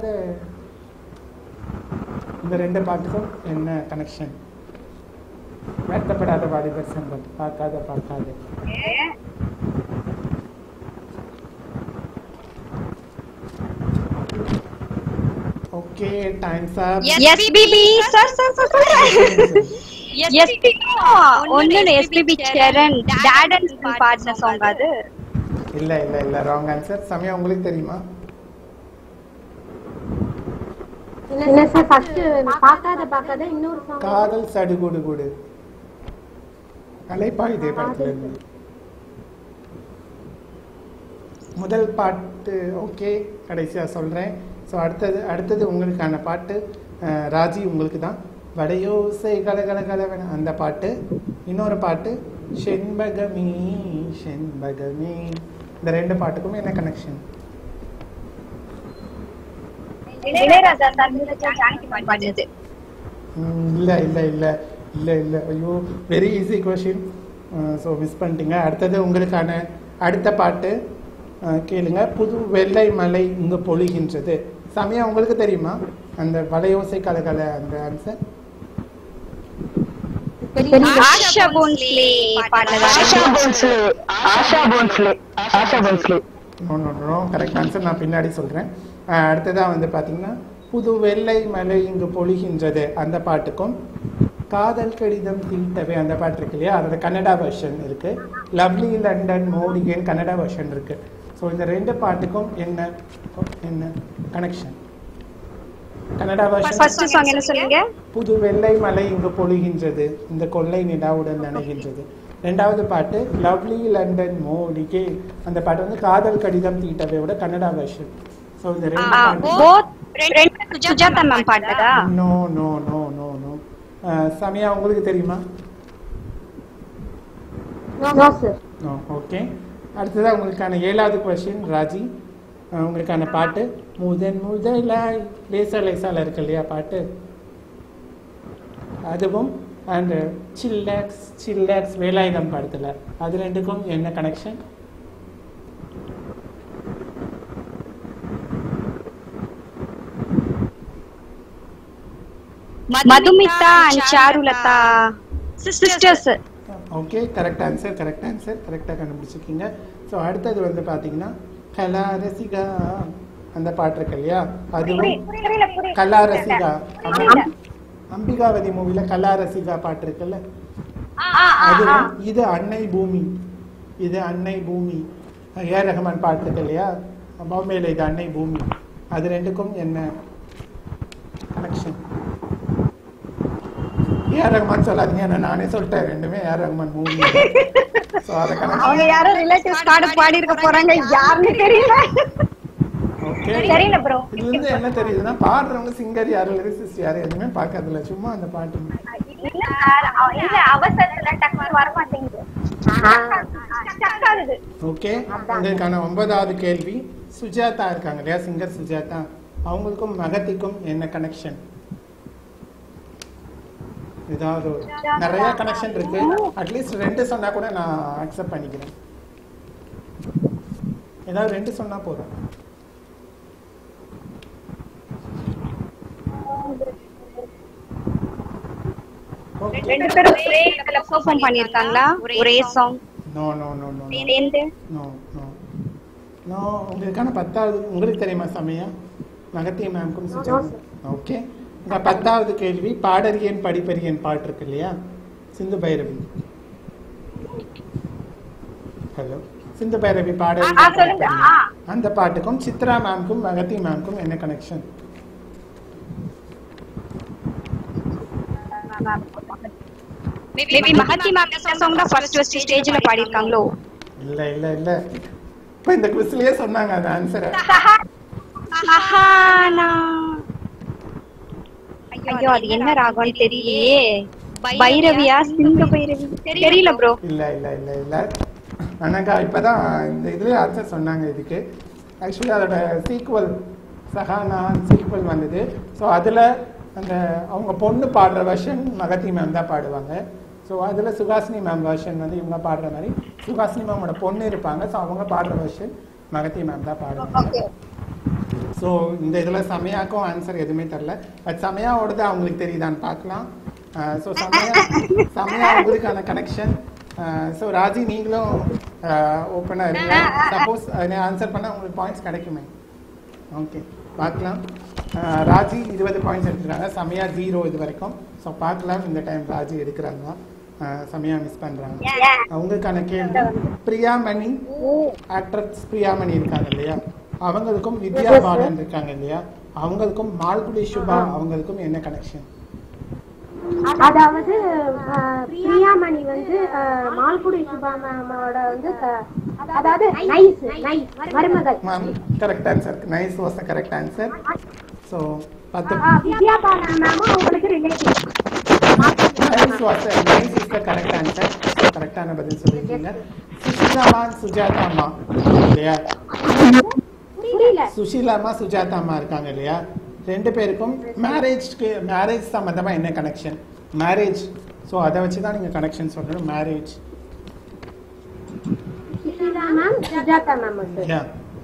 இந்த ரெண்டு பாட்டுக்கும் என்ன கனெக்ஷன் வருத்தப்படாத வாலிபர் சங்கம் பார்க்காத பார்க்காத okay times up SPB sir sir sir SPB ஒண்ணு எஸ்பிபி சரண் டாட் அண்ட் பாடின சாங் அது இல்ல இல்ல இல்ல ராங் ஆன்சர் சமயம் உங்களுக்கு தெரியுமா இல்ல சார் ஃபர்ஸ்ட் பார்க்காத பார்க்காத இன்னொரு song. காதல் சடுகுடு குடு அலைப்பாயுதே படத்துல இருந்து முதல் பாட்டு ஓகே கடைசியா சொல்றேன் ஸோ அடுத்தது அடுத்தது உங்களுக்கான பாட்டு அஹ், ராஜி உங்களுக்கு தான் வடையோசை கலகல கலவன அந்த பாட்டு இன்னொரு பாட்டு செண்பகமே செண்பகமே இந்த ரெண்டு பாட்டுக்கும் என்ன கனெக்ஷன் இளையராஜா சார் ஜானகி பாடினது ம், இல்ல இல்ல இல்ல இல்ல இல்ல ஐயோ very easy question so miss பண்ணிட்டீங்க அடுத்தது உங்களுக்கான அடுத்த பாட்டு அஹ், கேளுங்க புது வெள்ளை மலை இங்கு பொழிகின்றது சமயம் உங்களுக்கு தெரியுமா அந்த வலையோசை கலகல அந்த ஆன்சர் ஆஷா போன்ஸ்லே பாடினது Asha Bhosle Asha Bhosle Asha Bhosle no no no correct answer நான் பின்னாடி சொல்கிறேன் அடுத்ததாக வந்து பார்த்தீங்கன்னா புது வெள்ளை மலை இங்கு பொழிகின்றது அந்த பாட்டுக்கும் காதல் கடிதம் தீட்டவே அந்த பாட்டு இருக்கு இல்லையா அதோட கன்னடா வெர்ஷன் இருக்கு லவ்லி லண்டன் மோடிகேன் கன்னடா வெர்ஷன் இருக்கு ஸோ இந்த ரெண்டு பாட்டுக்கும் என்ன என்ன connection Kannada version first song என்ன சொன்னீங்க புது வெள்ளை மலை இங்கு பொழிகின்றது இந்த கொள்ளை நிலாவுடன் நனைகின்றது ரெண்டாவது பாட்டு லவ்லி லண்டன் மோடிகே அந்த பாட்டு வந்து காதல் கடிதம் தீட்டவையோட கன்னடா வெர்ஷன் ஸோ இந்த ரெண்டு பாட்டு போத் ரெண்டு சுஜாதா மேம் பாடினதா no no no no no Samaya உங்களுக்கு தெரியுமா No, sir. நோ ஓகே அடுத்ததாக உங்களுக்கான ஏழாவது கொஸ்டின் ராஜி அஹ், உங்களுக்கான பாட்டு முதன் முதலாய் லேசா லேசால இருக்கு இல்லையா பாட்டு அதுவும் அண்ட் சில்லாக்ஸ் சில்லாக்ஸ் வேலாயுதம் படத்துல அது ரெண்டுக்கும் என்ன connection Madhumitha and Charulatha sisters okay correct answer correct answer கரெக்டாக கண்டுபிடிச்சிருக்கீங்க ஸோ அடுத்தது வந்து பார்த்தீங்கன்னா கலா ரசிகா அந்த பாட்டு இருக்கு இல்லையா அதுவும் கலா ரசிகா அம்பி- அம்பிகாவதி மூவில கலா ரசிகா பாட்டு இருக்குல்ல அதுவும் இது அன்னை பூமி இது அன்னை பூமி ஏஆர் ரஹ்மான் பாட்டு இருக்கு இல்லையா பாம்பேல இது அன்னை பூமி அது ரெண்டுக்கும் என்ன கனெக்ஷன் ஏஆர் ரஹ்மான் சொல்லாதீங்க ஏன்னா நானே சொல்லிட்டேன் ரெண்டுமே ஏஆர் ரஹ்மான் மூவி ஸோ அதை கனெக்ஷன் அவங்க யாரோ ரிலேட்டிவ்ஸ் பாட பாடி இருக்க போறாங்க யாருன்னு தெரியல ஓகே தெரியல ப்ரோ இது வந்து என்ன தெரியுதுன்னா பாடுறவங்க சிங்கர் யாரு லிரிசிஸ்ட் யாரு எதுவுமே பார்க்கறதில்ல சும்மா அந்த பாட்டு இல்ல சார் இல்ல அவசரத்துல டக்குனு வர மாட்டேங்குது Stuck ஆகுது ஓகே உங்களுக்கான ஒன்பதாவது கேள்வி சுஜாதா இருக்காங்க இல்லையா சிங்கர் சுஜாதா அவங்களுக்கும் மகத்திக்கும் என்ன கனெக்ஷன் ஏதாவது ஒரு- நிறைய கனெக்ஷன் இருக்கு அட்லீஸ்ட் ரெண்டு சொன்னா கூட நான் அக்செப்ட் பண்ணிக்கிறேன் ஏதாவது ரெண்டு சொன்னா போதும் ஓகே ரெண்டு பேரும் ஒரே இடத்துல பெர்ஃபார்ம் பண்ணிருக்காங்களா ஒரே song no no no no சேர்ந்து நோ நோ நோ உங்களுக்கான பத்தாவது உங்களுக்கு தெரியுமா சமயம் மகத்திய மேம்க்கும் சுஜாதா ஓகே உங்க பத்தாவது கேள்வி பாடறியன் படிப்பறியன் பாட்டு இருக்கு இல்லையா சிந்து பைரவி ஹலோ சிந்து பைரவி பாடறியன் ஆ, சொல்லுங்க. படிப்பறியன். ஆ. அந்த பாட்டுக்கும் சித்ரா மேம்க்கும் மகத்தி மேம்க்கும் என்ன கனெக்ஷன் மேபி மஹதி மேம் இந்த சாங் தான் ஃபர்ஸ்ட் ஃபர்ஸ்ட் ஸ்டேஜ்ல பாடி இருக்காங்களோ இல்ல இல்ல இல்ல இப்ப இந்த குவிஸ்லயே சொன்னாங்க அந்த ஆன்சரை சஹானா ஐயோ அது என்ன ராகம்னு தெரியலையே பைரவியா சிந்து பைரவி தெரியல ப்ரோ இல்ல இல்ல இல்ல இல்ல அனகா இப்பதான் இந்த இதுல ஆன்சர் சொன்னாங்க இதுக்கு ஆக்சுவலி அதோட சீக்குவல் சஹானா சீக்குவல் வந்தது ஸோ அதுல அந்த அவங்க பொண்ணு பாடுற வெர்ஷன் மகத்தி மேம் தான் பாடுவாங்க ஸோ அதுல சுகாசினி மேம் வெர்ஷன் வந்து இவங்க பாடுற மாதிரி சுகாசினி மேமோட பொண்ணு இருப்பாங்க ஸோ அவங்க பாடுற வெர்ஷன் மகத்தி மேம் தான் பாடுவாங்க ஸோ இந்த இதில் சமயாக்கும் ஆன்சர் எதுவுமே தெரில பட் சமயாவோடது அவங்களுக்கு தெரியுதான்னு பார்க்கலாம் ஸோ சமயா சமயா உங்களுக்கான கனெக்ஷன் ஸோ ராஜி நீங்களும் ஓப்பனாக இருங்க சப்போஸ் ஆன்சர் பண்ணால் உங்களுக்கு பாயிண்ட்ஸ் கிடைக்குமே ஓகே பார்க்கலாம் அஹ், ராஜி இருபது பாயிண்ட்ஸ் எடுத்துருக்காங்க சமயா ஜீரோ இது வரைக்கும் ஸோ பார்க்கலாம் இந்த டைம் ராஜி எடுக்கிறாங்க அஹ், சமயா மிஸ் பண்றாங்க அவங்களுக்கான கேள்வி பிரியாமணி ஆக்ட்ரஸ் பிரியாமணி இருக்காங்க இல்லையா அவங்களுக்கும் வித்யா பாலன் இருக்காங்க இல்லையா அவங்களுக்கும் மால்குடி சுபா அவங்களுக்கும் என்ன கனெக்ஷன் அதாவது அஹ், பிரியாமணி வந்து அஹ், மால்குடி சுபா மேமோட வந்து க- அதாவது நைஸ் நைஸ் மருமகள் ma'am correct answer nice was the correct answer so பத்து அஹ், வித்யா பாலன் மேமும் அவங்களுக்கு relative nice was nice is the correct answer கரெக்டான பதில் சொல்லியிருக்கீங்க சுஷிலாமா சுஜாதாமா இல்லையா புரியல சுஷீலாமா சுஜாதாமா இருக்காங்க இல்லையா ரெண்டு பேருக்கும் மேரேஜ்க்கு மேரேஜ் சம்மந்தமா என்ன கனெக்ஷன் மேரேஜ் ஸோ அதை வச்சு தான் நீங்கள் கனெக்ஷன் சொல்லணும் marriage Sushila ma'am Sujatha ma'am வந்து யா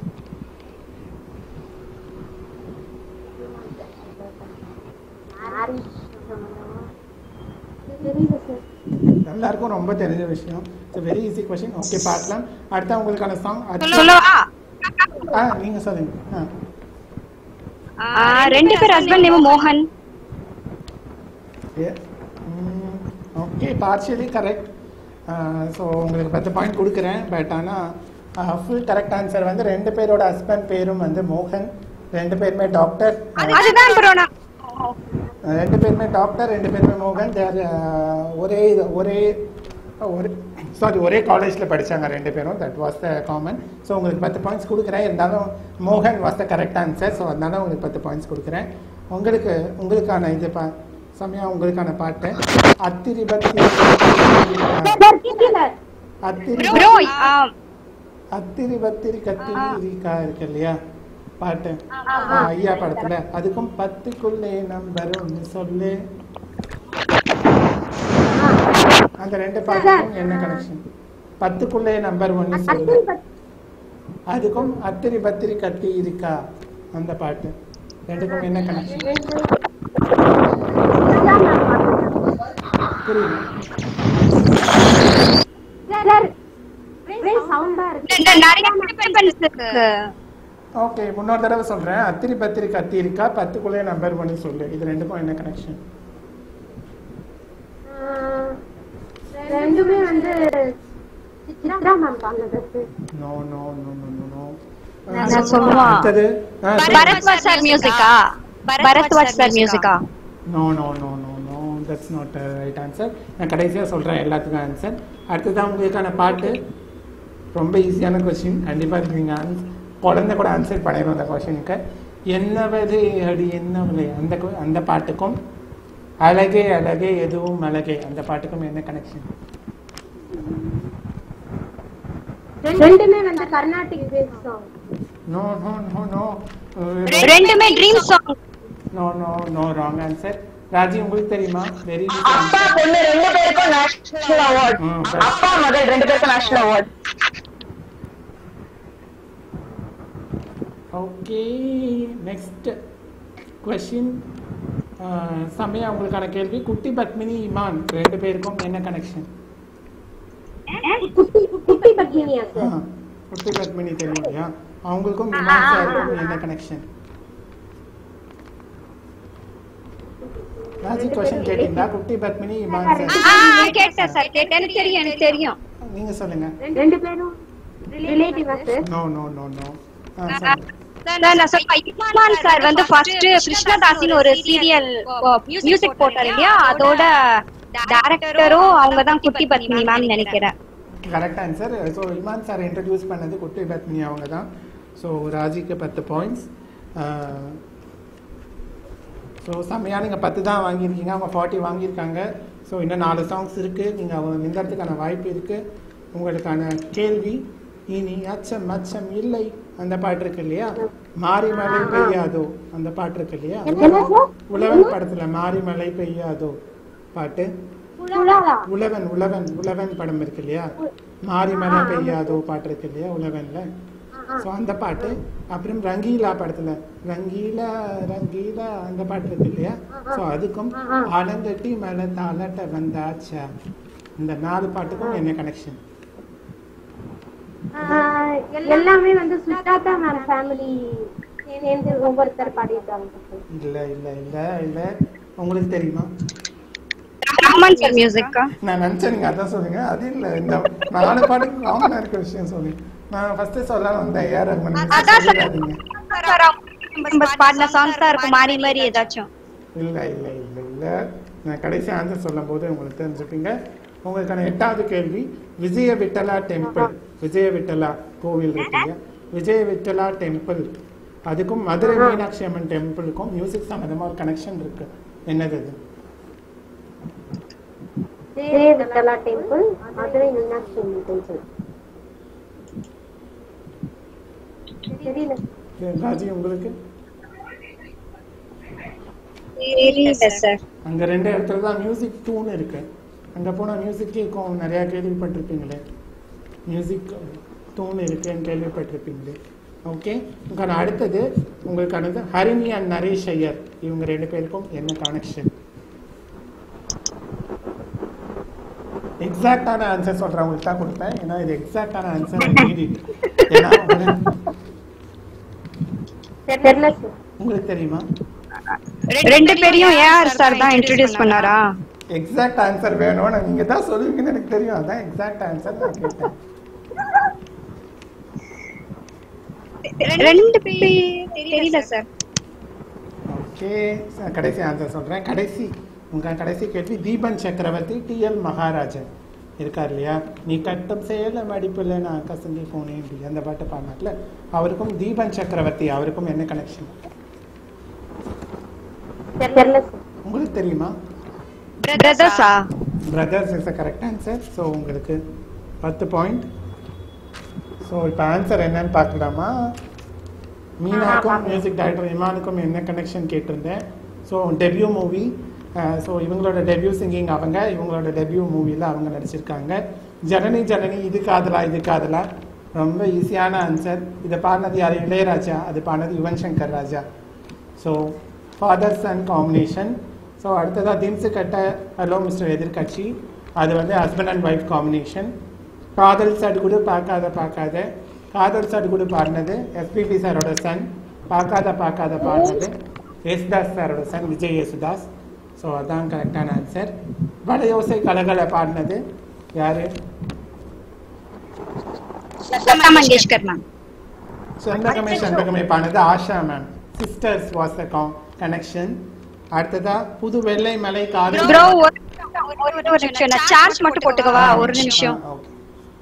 மேரேஜ் சம்பந்தமா தெரியல சார் எல்லாருக்கும் ரொம்ப தெரிஞ்ச விஷயம் it's very easy question okay பார்க்கலாம் அடுத்த உங்களுக்கான சாங் சொல்லவா ஆ நீங்கள் சொல்லுங்க ஆ ஆ, ரெண்டு பேர் ஹஸ்பண்ட் நேம் மோகன் ஓகே பார்ஷியலி கரெக்ட் ஸோ உங்களுக்கு பத்து பாயிண்ட் கொடுக்குறேன் பட் ஆனால் ஃபுல் கரெக்ட் ஆன்சர் வந்து ரெண்டு பேரோட ஹஸ்பண்ட் பேரும் வந்து மோகன் ரெண்டு பேருமே டாக்டர் அதுதான் bro நான் ரெண்டு பேருமே டாக்டர் ரெண்டு பேருமே மோகன் தேர் ஒரே இது- ஒரே ஒரு சாரி ஒரே காலேஜில் படித்தாங்க ரெண்டு பேரும் that was the common so உங்களுக்கு பத்து பாயிண்ட்ஸ் கொடுக்குறேன் இருந்தாலும் மோகன் was the correct answer so அதனால உங்களுக்கு பத்து பாயிண்ட்ஸ் கொடுக்குறேன் உங்களுக்கு உங்களுக்கான இது பா சமயம் உங்களுக்கான பாட்டு அத்திரி பக்தி சார் புரியல அத்திரி ப்ரோ அத்திரி பத்திரி கத்தி இருக்கா இருக்கு இல்லையா பாட்டு ஆ, ஐயா படத்துல அதுக்கும் பத்துக்குள்ளே நம்பர் ஒன்று சொல்லு அந்த ரெண்டு பாட்டுக்கும் என்ன கனெக்ஷன் பத்துக்குள்ளே நம்பர் ஒன்று சொல்லு அதுக்கும் அத்திரி பத்திரி கத்தி இருக்கா அந்த பாட்டு ரெண்டுக்கும் என்ன கனெக்ஷன் புரியல சார் ஒரே சவுண்டா இருக்கு நிறைய disturbance இருக்கு. ஓகே முன்னொரு தடவை சொல்றேன் அத்திரி பத்திரி கத்தி இருக்கா பத்துக்குள்ளே நம்பர் ஒன்று சொல்லு இது ரெண்டுக்கும் என்ன கனெக்ஷன் ஆஹ், ரெண்டுமே வந்து சித்ரா மேம் பாடுறது no no no no no no நான் சொல்லுவா. அடுத்தது பரத்வாஜ் சார் மியூசிக்கா பரத்வாஜ் சார் மியூசிக்கா no no no no no that's not right answer நான் கடைசியாக சொல்கிறேன் எல்லாத்துக்கும் ஆன்சர் அடுத்ததான் உங்களுக்கான பாட்டு ரொம்ப ஈஸியான கொஸ்டின் கண்டிப்பாக நீங்கள் ஆன்ஸ் குழந்தை கூட ஆன்சர் பண்ணிடும் அந்த கொஸ்டினுக்கு என்னவது அடி என்னவளே அந்த கொ- அந்த பாட்டுக்கும் அழகே அழகே எதுவும் அழகே அந்த பாட்டுக்கும் என்ன கனெக்ஷன் ரெண்டுமே வந்து Carnatic base song no no no no ரெண்டுமே dream song no no no wrong answer Raji உங்களுக்கு தெரியுமா வெரி அப்பா பொண்ணு ரெண்டு பேருக்கும் நேஷனல் அவார்ட் ம். அப்பா மகள் ரெண்டு பேருக்கும் national award okay next question Samaya உங்களுக்கான கேள்வி குட்டி பத்மினி இமான் ரெண்டு பேருக்கும் என்ன கனெக்ஷன் குட்டி குட்டி பத்மினியா சார் குட்டி பத்மினி தெரியும் இல்லையா அவங்களுக்கும் இமான் சாருக்கும் என்ன கனெக்ஷன் ராஜி கொஷின் கேட்டீங்களா குட்டி பத்மினி இமான் சார் கேட்டேன் சார் கேட்டேன் எனக்கு தெரியும் எனக்கு தெரியும் நீங்க சொல்லுங்க ரெண்டு பேரும் ரிலேட்டிவா sir no no no no சொல்லுங்க சார், நான் சொல்றேன், இமான் சார் வந்து ஃபர்ஸ்ட் கிருஷ்ணதாசின்னு ஒரு சீரியல் மியூசிக் போட்டார் இல்லையா அதோட டைரக்டரும் அவங்க தான் குட்டி பத்மினி மேம் நினைக்கிறேன் correct answer so Imman sir introduce பண்ணது குட்டி பத்மினி அவங்க தான் ஸோ ராஜிக்கு பத்து பாயிண்ட்ஸ் ஸோ செம்மையாக நீங்கள் பத்து தான் வாங்கியிருக்கீங்க அவங்க ஃபார்ட்டி வாங்கியிருக்காங்க ஸோ இன்னும் நாலு சாங்ஸ் இருக்குது நீங்கள் அவங்க நின்றதுக்கான வாய்ப்பு இருக்குது உங்களுக்கான கேள்வி இனி அச்சம் அச்சம் இல்லை அந்த பாட்டு இருக்கு இல்லையா மாறி மழை பெய்யாதோ அந்த பாட்டு இருக்கு இல்லையா என்ன சார் உழவன் படத்துல மாறி மழை பெய்யாதோ பாட்டு புலாவா உழவன் உழவன் உழவன் படம் இருக்கு இல்லையா மாறி மழை பெய்யாதோ பாட்டு இருக்கு இல்லையா உழவன்ல ஸோ அந்த பாட்டு அப்புறம் ரங்கீலா படத்துல ரங்கீலா ரங்கீலா அந்த பாட்டு இருக்கு இல்லையா ஸோ அதுக்கும் ஆலங்கட்டி மலை தாளாட்ட வந்தாச்சா இந்த நாலு பாட்டுக்கும் என்ன கனெக்ஷன் ஆஹ், எல்லாமே வந்து சுஜாதா மேம் ஃபேமிலி சேர்ந்து ஒவ்வொருத்தர் பாடியிருக்காங்க இல்ல இல்ல இல்ல இல்ல உங்களுக்கு தெரியுமா ரஹ்மான் சார் மியூசிக்கா நான் நினைச்சேன் நீங்க அதான் சொல்லுங்க அது இல்ல இந்த நாலு பாட்டுக்கு காமனா இருக்க விஷயம் சொல்லி நான் ஃபர்ஸ்ட் சொல்ல வந்தேன் ஏஆர் ரஹ்மான் music அதான் சார் சொல்லிடாதீங்க. மெம்பர்ஸ் பாடின சாங்ஸ் தான் இருக்கும் மாறி மாறி ஏதாச்சும் இல்ல இல்ல இல்ல இல்ல நான் கடைசி ஆன்சர் சொல்லும் போது உங்களுக்கு தெரிஞ்சுப்பீங்க உங்களுக்கான எட்டாவது கேள்வி விஜய விட்டலா டெம்பிள் விஜய விட்டலா கோவில் இருக்கு இல்லையா விஜய விட்டலா டெம்பிள் அதுக்கும் மதுரை மீனாட்சி அம்மன் டெம்பிளுக்கும் மியூசிக் சம்மந்தமா ஒரு கனெக்ஷன் இருக்கு என்னது அது ஸ்ரீ விட்டலா டெம்பிள் மதுரை மீனாட்சி அம்மன் டெம்பிள் தெரியல ராஜி உங்களுக்கு தெரியல சார் அங்க ரெண்டு இடத்துல தான் மியூசிக் டூன் இருக்கு அங்க போனா மியூசிக் கேட்கும் நிறைய கேள்விப்பட்டிருப்பீங்களே மியூசிக் டூன் இருக்குன்னு கேள்விப்பட்டிருப்பீங்களே ஓகே உங்களுக்கான அடுத்தது உங்களுக்கானது ஹரிணி அண்ட் நரேஷ் ஐயர் இவங்க ரெண்டு பேருக்கும் என்ன கனெக்ஷன் எக்ஸாக்டான ஆன்சர் சொல்றவங்களுக்கு தான் கொடுப்பேன் ஏன்னா இது எக்ஸாக்டான ஆன்சர் மீறி ஏன்னா உங்களுக்கு- தெரியல சார் உங்களுக்கு தெரியுமா ரெண்டு பேரையும் ஏஆர் சார் தான் இன்ட்ரோடியூஸ் பண்ணாரா எக்ஸாக்ட் ஆன்சர் வேணும் நான் நீங்க தான் சொல்லுவீங்கன்னு எனக்கு தெரியும் அதான் எக்ஸாக்ட் ஆன்சர் நான் கேட்டேன் ரெண்டு பேர் தெரியல சார் ஓகே கடைசி ஆன்சர் சொல்றேன் கடைசி உங்க கடைசி கேள்வி தீபன் சக்கரவர்த்தி டிஎல் மகாராஜன் இருக்கார் இல்லையா நீ கட்டம் சேல மடிப்புல நான் கசங்கி போனேன் இப்படி அந்த பாட்டு பாடினார்ல அவருக்கும் தீபன் சக்கரவர்த்தி அவருக்கும் என்ன கனெக்ஷன் தெரியல சார் உங்களுக்கு தெரியுமா பிரதர்ஸா brothers is a correct answer so உங்களுக்கு பத்து பாயிண்ட் ஸோ இப்போ ஆன்சர் என்னன்னு பார்க்கலாமா மீனாக்கும் மியூசிக் டைரக்டர் இமானுக்கும் என்ன கனெக்ஷன் கேட்டிருந்தேன் ஸோ டெபியூ மூவி ஸோ இவங்களோட டெபியூ சிங்கிங் அவங்க இவங்களோட டெபியூ மூவியில் அவங்க நடிச்சிருக்காங்க ஜனனி ஜனனி இது காதலா இது காதலா ரொம்ப ஈஸியான ஆன்சர் இதை பாடினது யார் இளையராஜா அது பாடினது Yuvan Shankar Raja so father son combination so அடுத்ததாக திம்ஸு கட்ட ஹலோ மிஸ்டர் எதிர்கட்சி அது வந்து ஹஸ்பண்ட் அண்ட் ஒய்ஃப் காம்பினேஷன் காதல் சடுகுடு பார்க்காத பார்க்காத காதல் சடுகுடு பாடினது எஸ்பிபி சாரோட சன் பார்க்காத பார்க்காத பாடினது யேசுதாஸ் சாரோட சன் விஜய் யேசுதாஸ் ஸோ அதான் கரெக்டான ஆன்சர் வடயோசை கலகல பாடினது யாரு லதா மங்கேஷ்கர் மேம் சந்தகமே சந்தகமே பாடினது Asha ma'am sisters was the connection அடுத்ததா புது வெள்ளை மலை காதல் ப்ரோ ஒரு ஒரு ஒரு நிமிஷம் நான் சார்ஜ் மட்டும் போட்டுக்கவா ஒரு நிமிஷம் ஆ, okay.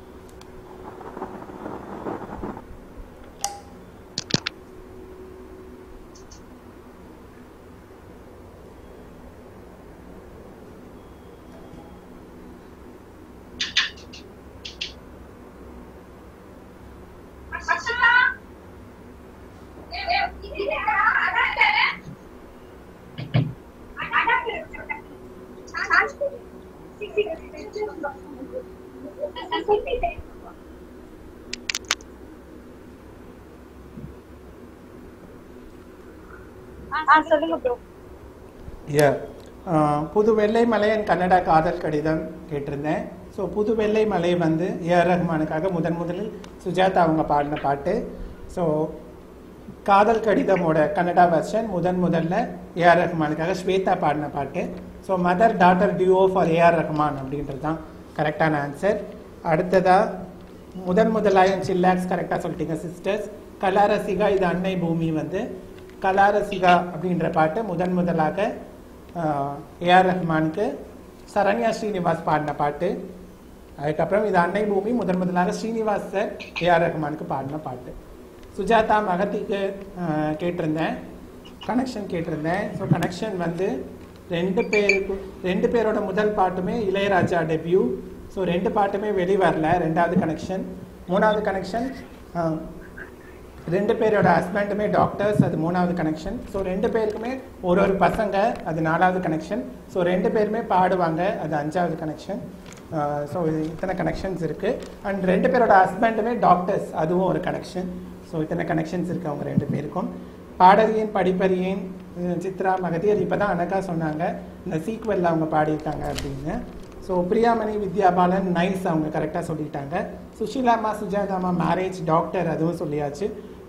சொல்லுங்க ப்ரோ Yeah. ஆஹ் புது வெள்ளை மலை என் கன்னடா காதல் கடிதம் கேட்டிருந்தேன் ஸோ புது வெள்ளை மலை வந்து ஏஆர் ரஹ்மானுக்காக முதன் முதலில் சுஜாதா அவங்க பாடின பாட்டு ஸோ காதல் கடிதமோட கன்னடா வெர்ஷன் முதன் முதல்ல ஏஆர் ரஹ்மானுக்காக ஸ்வேதா பாடின பாட்டு so mother daughter duo for A R Rahman அப்படின்றது தான் கரெக்டான ஆன்சர் அடுத்ததா முதன் முதலாயம் சில்லாக்ஸ் கரெக்டாக சொல்லிட்டீங்க சிஸ்டர்ஸ் கலாரசிகா இது அன்னை பூமி வந்து கலாரசிகா அப்படின்ற பாட்டு முதன் முதலாக ஏஆர் ரஹ்மானுக்கு சரண்யா ஸ்ரீனிவாஸ் பாடின பாட்டு அதுக்கப்புறம் இது அன்னை பூமி முதன் முதலாக ஸ்ரீனிவாஸ் சார் ஏஆர் ரஹ்மானுக்கு பாடின பாட்டு சுஜாதா மகத்திக்கு ஆஹ், கேட்டிருந்தேன் கனெக்ஷன் கேட்டிருந்தேன் ஸோ கனெக்ஷன் வந்து ரெண்டு பேருக்கு ரெண்டு பேரோட முதல் பாட்டுமே இளையராஜா டெபியூ ஸோ ரெண்டு பாட்டுமே வெளிவரல ரெண்டாவது கனெக்ஷன் மூணாவது கனெக்ஷன் ரெண்டு பேரோட ஹஸ்பண்டுமே டாக்டர்ஸ் அது மூணாவது கனெக்ஷன் ஸோ ரெண்டு பேருக்குமே ஒரு ஒரு பசங்க அது நாலாவது கனெக்ஷன் ஸோ ரெண்டு பேருமே பாடுவாங்க அது அஞ்சாவது கனெக்ஷன் ஸோ இத்தனை கனெக்ஷன்ஸ் இருக்குது அண்ட் ரெண்டு பேரோட ஹஸ்பண்டுமே டாக்டர்ஸ் அதுவும் ஒரு கனெக்ஷன் ஸோ இத்தனை கனெக்ஷன்ஸ் இருக்குது அவங்க ரெண்டு பேருக்கும் பாடறியேன் படிப்பறியேன் அஹ் சித்ரா மகதியர் இப்போ தான் அழகாக சொன்னாங்க இந்த சீக்வெல்ல அவங்க பாடியிருக்காங்க அப்படின்னு ஸோ பிரியாமணி வித்யாபாலன் நைஸ் அவங்க கரெக்டாக சொல்லிட்டாங்க சுஷீலாமா சுஜாதாமா மேரேஜ் டாக்டர் அதுவும் சொல்லியாச்சு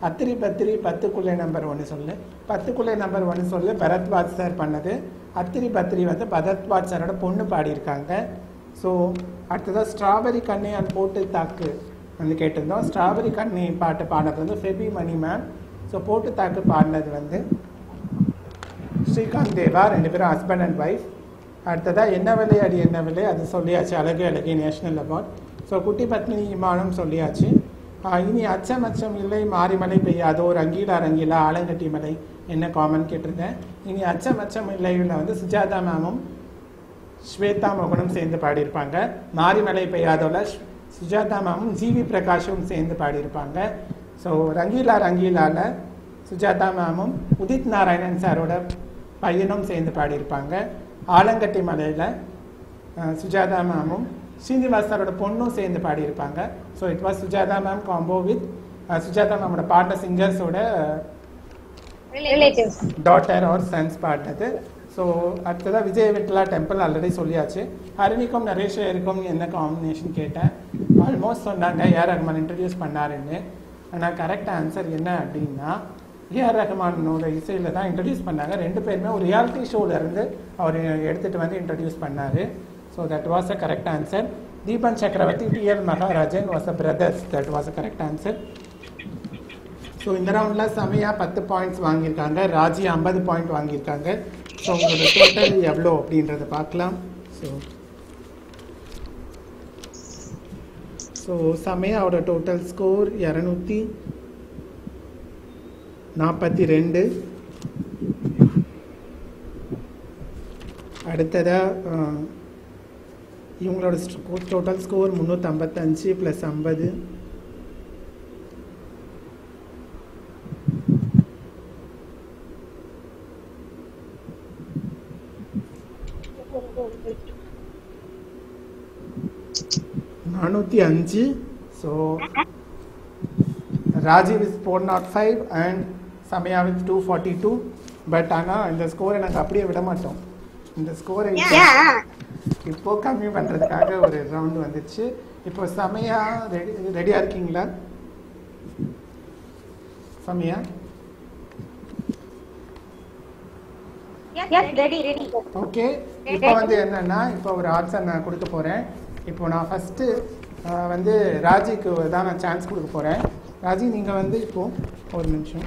அத்திரி பத்திரி பத்துக்குள்ளே நம்பர் ஒன்று சொல்லு பத்துக்குள்ளே நம்பர் ஒன்று சொல்லு பரத்வாஜ் சார் பண்ணது அத்திரி பத்திரி வந்து பரத்வாஜ் சாரோட பொண்ணு பாடியிருக்காங்க ஸோ அடுத்ததாக ஸ்ட்ராபெரி கண்ணே அது போட்டு தாக்கு வந்து கேட்டிருந்தோம் ஸ்ட்ராபெரி கண்ணே பாட்டு பாடினது வந்து ஃபெபி மணி மேம் ஸோ போட்டு தாக்கு பாடினது வந்து ஸ்ரீகாந்த் தேவா ரெண்டு பேரும் ஹஸ்பண்ட் அண்ட் ஒய்ஃப் அடுத்ததாக என்ன விலை அடி என்ன விலை அது சொல்லியாச்சு அழகு அழகு நேஷனல் அவார்ட் ஸோ குட்டி பத்மினி விமானம் சொல்லியாச்சு ஆஹ் இனி அச்சம் அச்சம் இல்லை மாறி மழை பெய்யாதோ ரங்கீலா ரங்கீலா ஆலங்கட்டி மலை என்ன காமன் கேட்டிருந்தேன் இனி அச்சம் அச்சம் இல்லையில் வந்து சுஜாதா மேமும் ஸ்வேதா மோகனும் சேர்ந்து பாடியிருப்பாங்க மாரிமலை பெய்யாதோல சு- சுஜாதா மேமும் ஜிவி பிரகாஷும் சேர்ந்து பாடியிருப்பாங்க ஸோ ரங்கீலா ரங்கீலால சுஜாதா மேமும் உதித் நாராயணன் சாரோட பையனும் சேர்ந்து பாடியிருப்பாங்க ஆலங்கட்டி மலையில் சுஜாதா மேமும் ஸ்ரீனிவாஸ் சாரோட பொண்ணும் சேர்ந்து பாடியிருப்பாங்க so it was Sujatha ma'am combo with Sujatha மேமோட பாட்ட சிங்கர்ஸோட ரிலேட்டிவ்ஸ் டாட்டர் ஆர் சன்ஸ் பாடினது ஸோ அடுத்ததாக விஜய் விட்லா டெம்பிள் ஆல்ரெடி சொல்லியாச்சு ஹரிணிக்கும் நரேஷருக்கும் என்ன காம்பினேஷன் கேட்டேன் ஆல்மோஸ்ட் சொன்னாங்க ஏஆர் ரஹ்மான் இன்ட்ரடியூஸ் பண்ணாருன்னு ஆனால் கரெக்ட் ஆன்சர் என்ன அப்படின்னா ஏஆர் ரஹ்மானோட இசையில் தான் இன்ட்ரடியூஸ் பண்ணாங்க ரெண்டு பேருமே ஒரு ரியாலிட்டி ஷோவில் இருந்து அவர் எடுத்துகிட்டு வந்து இன்ட்ரடியூஸ் பண்ணார் so that was a correct answer Deepan Chakravarthy T L Maharajan was a brothers that was a correct answer so இந்த ரவுண்டில் செமையா பத்து பாயிண்ட்ஸ் வாங்கியிருக்காங்க ராஜி ஐம்பது பாயிண்ட் வாங்கியிருக்காங்க ஸோ உங்களோட டோட்டல் எவ்வளோ அப்படின்றத பார்க்கலாம் ஸோ ஸோ சமயாவோட டோட்டல் ஸ்கோர் இரநூத்தி நாற்பத்தி ரெண்டு அடுத்ததாக இவங்களோட டோட்டல் ஸ்கோர் முந்நூற்றம்பத்தஞ்சு ப்ளஸ் ஐம்பது நானூற்றி அஞ்சு so Rajeev is four not five and Samaya with two forty two but ஆனால் இந்த ஸ்கோரை நாங்கள் அப்படியே விட மாட்டோம் இந்த ஸ்கோரை இப்போ கம்மி பண்ணுறதுக்காக ஒரு ரவுண்டு வந்துச்சு இப்போ சமயா ரெடி ரெடியாக இருக்கீங்களா Samaya yes ready ready okay இப்போ வந்து என்னன்னா இப்போ ஒரு ஆன்சர் நான் கொடுக்க போகிறேன் இப்போ நான் ஃபஸ்ட்டு வந்து ராஜிக்கு தான் நான் சான்ஸ் கொடுக்க போகிறேன் ராஜி நீங்கள் வந்து இப்போ ஒரு நிமிஷம்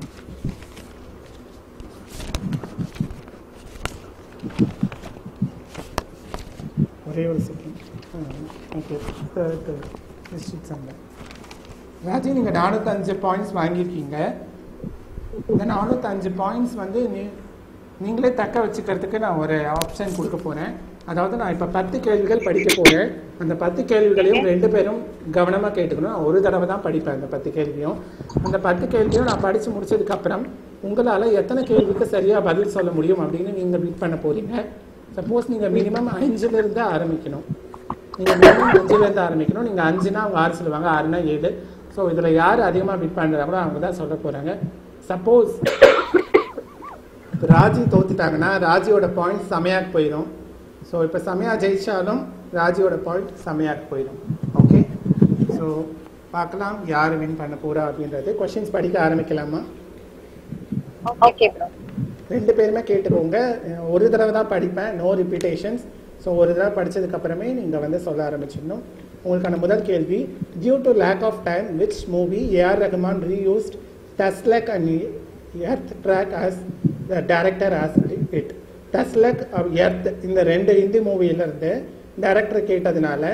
ஒரே ஒரு செகண்ட் ஓகே டிஸ்ட்ரிக்ட் சண்டை ராஜி நீங்கள் நானூற்றஞ்சு பாயிண்ட்ஸ் வாங்கியிருக்கீங்க இந்த நானூற்றஞ்சு பாயிண்ட்ஸ் வந்து நீ நீங்களே தக்க வச்சுக்கிறதுக்கு நான் ஒரு ஆப்ஷன் கொடுக்க போகிறேன் அதாவது நான் இப்போ பத்து கேள்விகள் படிக்க போகிறேன் அந்த பத்து கேள்விகளையும் ரெண்டு பேரும் கவனமாக கேட்டுக்கணும் நான் ஒரு தடவை தான் படிப்பேன் அந்த பத்து கேள்வியும் அந்த பத்து கேள்வியும் நான் படித்து முடிச்சதுக்கப்புறம் உங்களால் எத்தனை கேள்விக்கு சரியாக பதில் சொல்ல முடியும் அப்படின்னு நீங்கள் பீட் பண்ண போகிறீங்க சப்போஸ் நீங்கள் மினிமம் அஞ்சுலேருந்து ஆரம்பிக்கணும் நீங்கள் மினிமம் அஞ்சுலேருந்து ஆரம்பிக்கணும் நீங்கள் அஞ்சுனா அவங்க ஆறு சொல்லுவாங்க ஆறுனா ஏழு ஸோ இதில் யார் அதிகமாக பிட் பண்ணுறாங்களோ அவங்க தான் சொல்ல போகிறாங்க சப்போஸ் ராஜி தோத்துட்டாங்கன்னா ராஜியோட பாயிண்ட் செமையாக்கு போயிடும் ஸோ இப்போ செமையா ஜெயிச்சாலும் ராஜியோட பாயிண்ட் செமையாக்கு போயிடும் ஓகே ஸோ பார்க்கலாம் யார் வின் பண்ண போறா அப்படின்றது கொஷின்ஸ் படிக்க ஆரம்பிக்கலாமா ஓகே ப்ரோ ரெண்டு பேருமே கேட்டுக்கோங்க அஹ் ஒரு தடவை தான் படிப்பேன் நோ ரிப்பீட்டேஷன்ஸ் ஸோ ஒரு தடவை படிச்சதுக்கு அப்புறமே நீங்கள் வந்து சொல்ல ஆரம்பிச்சிடணும் உங்களுக்கான முதல் கேள்வி due to lack of time which movie A R Rahman reused டஸ்லக் and Earth track as the director as it டஸ்லக் எர்த் இந்த ரெண்டு ஹிந்தி மூவியிலிருந்து டேரக்டர் கேட்டதுனால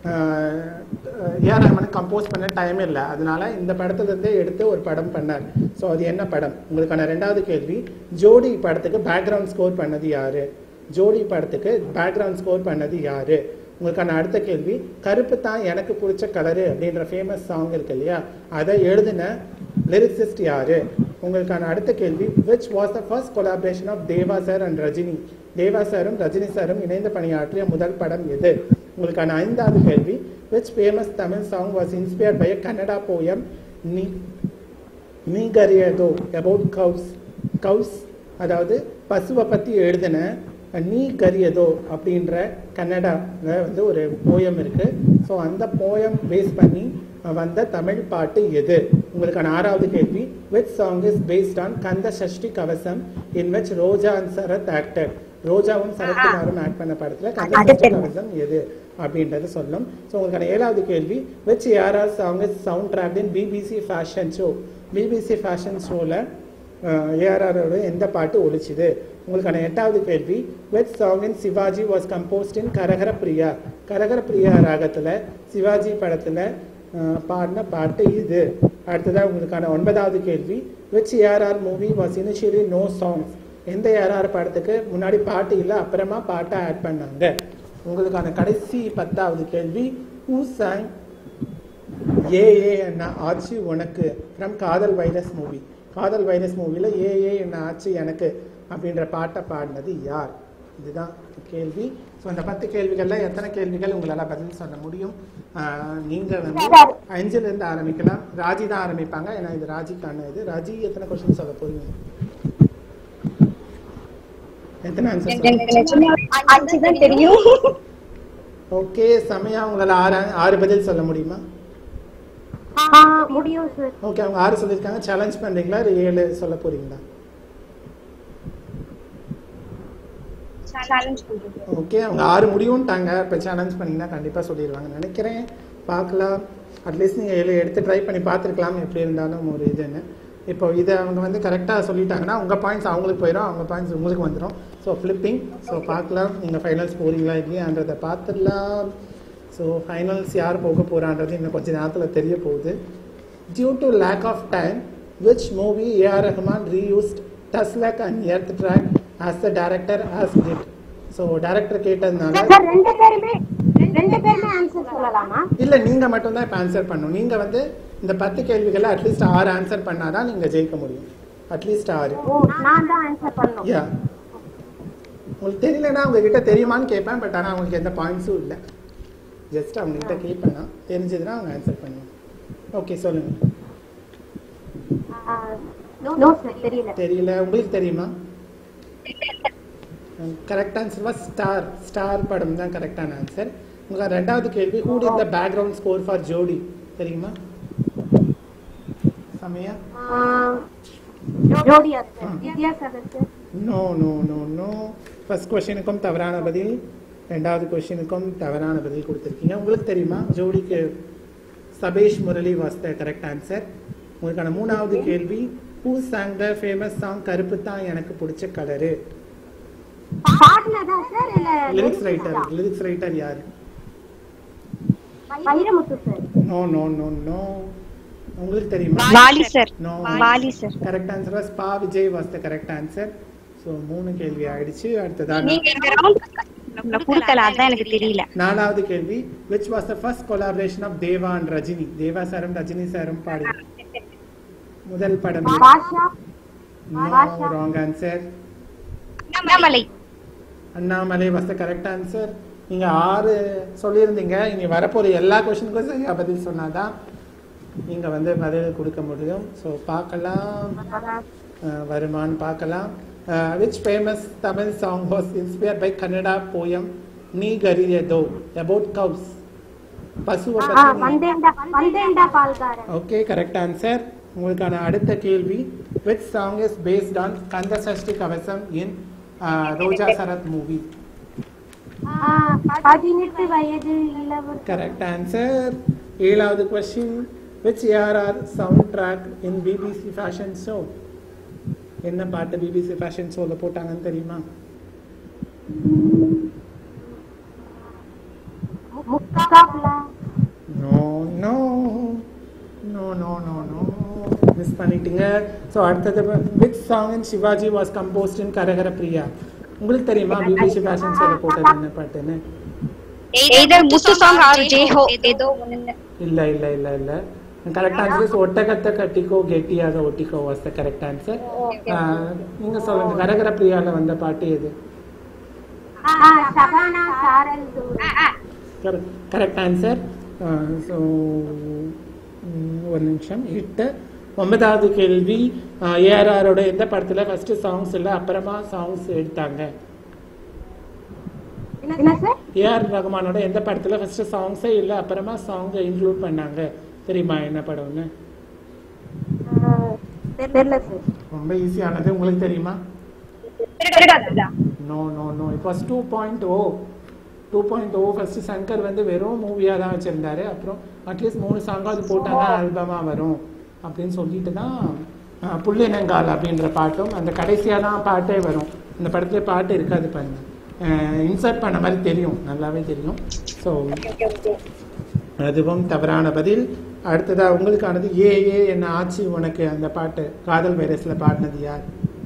ஏஆர் ரஹ்மான் கம்போஸ் பண்ண டைம் இல்லை அதனால இந்த படத்துல இருந்தே எடுத்து ஒரு படம் பண்ணார் ஸோ அது என்ன படம் உங்களுக்கான ரெண்டாவது கேள்வி ஜோடி படத்துக்கு பேக்ரவுண்ட் ஸ்கோர் பண்ணது யாரு ஜோடி படத்துக்கு பேக்ரவுண்ட் ஸ்கோர் பண்ணது யாரு உங்களுக்கான அடுத்த கேள்வி கருப்பு தான் எனக்கு பிடிச்ச கலரு அப்படின்ற ஃபேமஸ் சாங் இருக்கு இல்லையா அதை எழுதின லிரிசிஸ்ட் யாரு உங்களுக்கான அடுத்த கேள்வி which was the first collaboration of Deva sir and Rajini Deva சாரும் ரஜினி சாரும் இணைந்து பணியாற்றிய முதல் படம் எது உங்களுக்கான ஐந்தாவது கேள்வி which famous Tamil song was inspired by Kannada poem நீ நீ கரியதோ அபவுட் கவுஸ் கவுஸ் அதாவது பசுவை பற்றி எழுதின நீ கரியதோ அப்படின்ற கன்னடாவில் வந்து ஒரு போயம் இருக்கு ஸோ அந்த போயம் பேஸ் பண்ணி வந்த தமிழ் பாட்டு எது உங்களுக்கான ஆறாவது கேள்வி which song is based on Kanda Sashti Kavacham in which Roja and Sarath actor ரோஜாவும் சரத்குமாரும் ஆக்ட் பண்ண படத்துல கந்த சஷ்டி கவசம் எது அப்படின்றது சொல்லும் ஸோ உங்களுக்கான ஏழாவது கேள்வி which ARR song is sound track in BBC fashion show BBC fashion ஷோவில் ஏஆர்ஆரோட எந்த பாட்டு ஒலிச்சுது உங்களுக்கான எட்டாவது கேள்வி what song in Sivaji was composed in Kharaharapriya Kharaharapriya ராகத்தில் சிவாஜி படத்தில் பாடின பாட்டு இது அடுத்ததாக உங்களுக்கான ஒன்பதாவது கேள்வி which A R R movie was initially no songs எந்த ஏஆர்ஆர் படத்துக்கு முன்னாடி பாட்டு இல்லை அப்புறமா பாட்டை ஆட் பண்ணாங்க உங்களுக்கான கடைசி பத்தாவது கேள்வி ஹூ சாங் ஏ ஏ என்ன ஆச்சு உனக்கு ஃப்ரம் காதல் வைரஸ் மூவி காதல் வைரஸ் மூவியில் ஏ ஏ என்ன ஆச்சு எனக்கு அப்படின்ற பாட்டை பாடினது யார் இதுதான் கேள்வி ஸோ அந்த பத்து கேள்விகளில் எத்தனை கேள்விகள் உங்களால் பதில் சொல்ல முடியும் நீங்கள் வந்து அஞ்சுலேருந்து ஆரம்பிக்கலாம் ராஜி தான் ஆரம்பிப்பாங்க ஏன்னா இது ராஜிக்கான இது ராஜி எத்தனை கொஸ்டின் சொல்ல போறீங்க எத்தனை ஆன்சர் எனக்கு நிஜமாவே அஞ்சு தான் தெரியும் ஓகே செமையா உங்களால் ஆறு ஆறு பதில் சொல்ல முடியுமா ஆ, முடியும் சார் ஓகே அவங்க ஆறு சொல்லியிருக்காங்க சேலஞ்ச் பண்றீங்களா இல்லை ஏழு சொல்ல போறீங்களா சேலஞ்ச் பண்றது ஓகே அவங்க ஆறு முடியும்ட்டாங்க இப்போ சேலஞ்ச் பண்ணீங்கன்னா கண்டிப்பாக சொல்லிடுவாங்க நினைக்கிறேன் பார்க்கலாம் அட்லீஸ்ட் நீங்கள் ஏழு எடுத்து ட்ரை பண்ணி பார்த்துருக்கலாம் எப்படி இருந்தாலும் ஒரு இதுன்னு இப்போ இதை அவங்க வந்து கரெக்டாக சொல்லிட்டாங்கன்னா உங்கள் பாயிண்ட்ஸ் அவங்களுக்கு போயிடும் அவங்க பாயிண்ட்ஸ் உங்களுக்கு வந்துடும் ஸோ ஃப்ளிப்பிங் ஸோ பார்க்கலாம் நீங்கள் ஃபைனல்ஸ் போகிறீங்களா இல்லையான்றதை பார்த்துடலாம் ஸோ ஃபைனல்ஸ் யார் போக போகிறான்றது இன்னும் கொஞ்ச நேரத்தில் தெரிய போகுது due to lack of time which movie A R Rahman reused டஸ்லக் and Earth track as the director as did so director கேட்டதுனால சார் ரெண்டு பேருமே ரெண்டு பேருமே ஆன்சர் சொல்லலாமா இல்லை நீங்கள் மட்டும்தான் இப்போ ஆன்சர் பண்ணணும் நீங்கள் வந்து இந்த பத்து கேள்விகளை அட்லீஸ்ட் ஆறு ஆன்சர் பண்ணாதான் நீங்கள் ஜெயிக்க முடியும் அட்லீஸ்ட் ஆறு ஓ நான் தான் ஆன்சர் பண்ணணும் யா உங்களுக்கு தெரியலன்னா உங்ககிட்ட தெரியுமான்னு கேட்பேன் பட் ஆனால் அவங்களுக்கு எந்த பாயிண்ட்ஸும் இல்லை ஜஸ்ட் அவங்ககிட்ட கேட்பேன் நான். தெரிஞ்சதுன்னா அவங்க ஆன்சர் பண்ணுவாங்க ஓகே சொல்லுங்கள் நோ சார் தெரியல தெரியல உங்களுக்கு தெரியுமா correct answer was star star படம் தான் கரெக்டான ஆன்சர் உங்களுக்கு ரெண்டாவது கேள்வி who is the background score for Jodi தெரியுமா சமயா ஜோடியா sir Vidyasagar sir no no no no first கொஷினுக்கும் தவறான பதில் ரெண்டாவது கொஷினுக்கும் தவறான பதில் கொடுத்துருக்கீங்க உங்களுக்கு தெரியுமா ஜோடிக்கு Sabesh Murali was the correct answer உங்களுக்கான மூணாவது கேள்வி who song the famous song கருப்பு தான் எனக்கு பிடிச்ச கலரு பாடினதா சார் இல்ல லிரிக்ஸ் ரைட்டர் லிரிக்ஸ் ரைட்டர் யாரு Vairamuthu sir no no no no உங்களுக்கு தெரியுமா Vaali sir no Vaali sir correct answer was Pa Vijay was the correct answer so மூணு கேள்வி ஆயிடுச்சு அடுத்ததாக நீங்க இந்த ரவுண்ட் கொடுக்கல அதான் எனக்கு தெரியல நாலாவது கேள்வி which was the first collaboration of Deva and Rajini Deva சாரும் ரஜினி சாரும் பாடி முதல் படம் Baasha no wrong answer Annamalai Annamalai was the correct answer நீங்க ஆறு சொல்லியிருந்தீங்க இனி வரப்போற எல்லா கொஸ்டினுக்கும் சரியா பதில் சொன்னாதான் நீங்க வந்து பதில் கொடுக்க முடியும் ஸோ பார்க்கலாம் அஹ், வருமான்னு பார்க்கலாம் which famous Tamil song was inspire by Kannada poem நீ கரியதோ அபவுட் கவுஸ் பசுவை ஆ பத்தி வந்தேண்டா வந்தேண்டா பால்காரன் ஓகே கரெக்ட் ஆன்சர் உங்களுக்கான அடுத்த கேள்வி which song is based on Kanda Sashti Kavacham in Roja Sarath movie ஆ, பதினெட்டு வயது இளவர் கரெக்ட் ஆன்சர் ஏழாவது question which A R R sound track in BBC fashion show என்ன பாட்டு பிபிசி ஃபேஷன் ஷோவில் போட்டாங்கன்னு தெரியுமா Muqabla no no no no no no miss பண்ணிட்டீங்க ஸோ அடுத்தது which song in Sivaji was composed in Kharaharapriya உங்களுக்கு தெரியுமா பிபிசி ஃபேஷன் ஷோவில் போட்டது என்ன பாட்டுன்னு either Muthu song or Jai Ho ஏதோ ஒண்ணு இல்ல இல்ல இல்ல இல்ல கரெக்ட் ஆன்சர் இஸ் ஒட்டகத்தை கட்டிக்கோ கெட்டியாக ஒட்டிக்கோ வாஸ் த கரெக்ட் ஆன்சர் நீங்க சொல்லுங்க கரகர பிரியால வந்த பாட்டு எது ஆ, சபானா சாரல் தூரம். கரெக்ட் ஆன்சர் ஸோ ஒரு நிமிஷம் எட்டு ஒன்பதாவது கேள்வி ஏஆர்ஆரோட எந்த படத்துல ஃபர்ஸ்ட் சாங்ஸ் இல்லை அப்புறமா சாங்ஸ் எடுத்தாங்க என்ன சார் ஏஆர் ரகுமானோட எந்த படத்துல ஃபர்ஸ்ட் சாங்ஸே இல்லை அப்புறமா சாங் இன்க்ளூட் பண்ணாங்க தெரியுமா என்ன படம்னு தெரியல சார் ரொம்ப ஈஸியானது உங்களுக்கு தெரியுமா இருக்காதுடா no no no it was two point oh two point oh first Shankar வந்து வெறும் மூவியாக தான் வச்சுருந்தாரு அப்புறம் அட்லீஸ்ட் மூணு சாங்காவது போட்டால் தான் ஆல்பமாக வரும் அப்படின்னு சொல்லிட்டு தான் அஹ், புள்ளினங்கால் அப்படின்ற பாட்டும் அந்த கடைசியாக தான் பாட்டே வரும் இந்த படத்துல பாட்டு இருக்காது பாருங்க இன்சர்ட் பண்ண மாதிரி தெரியும் நல்லாவே தெரியும் ஸோ அதுவும் தவறான பதில் அடுத்ததா உங்களுக்கானது ஏ ஏ என்ன ஆச்சு உனக்கு அந்த பாட்டு காதல் வைரஸ்ல பாடினது யார்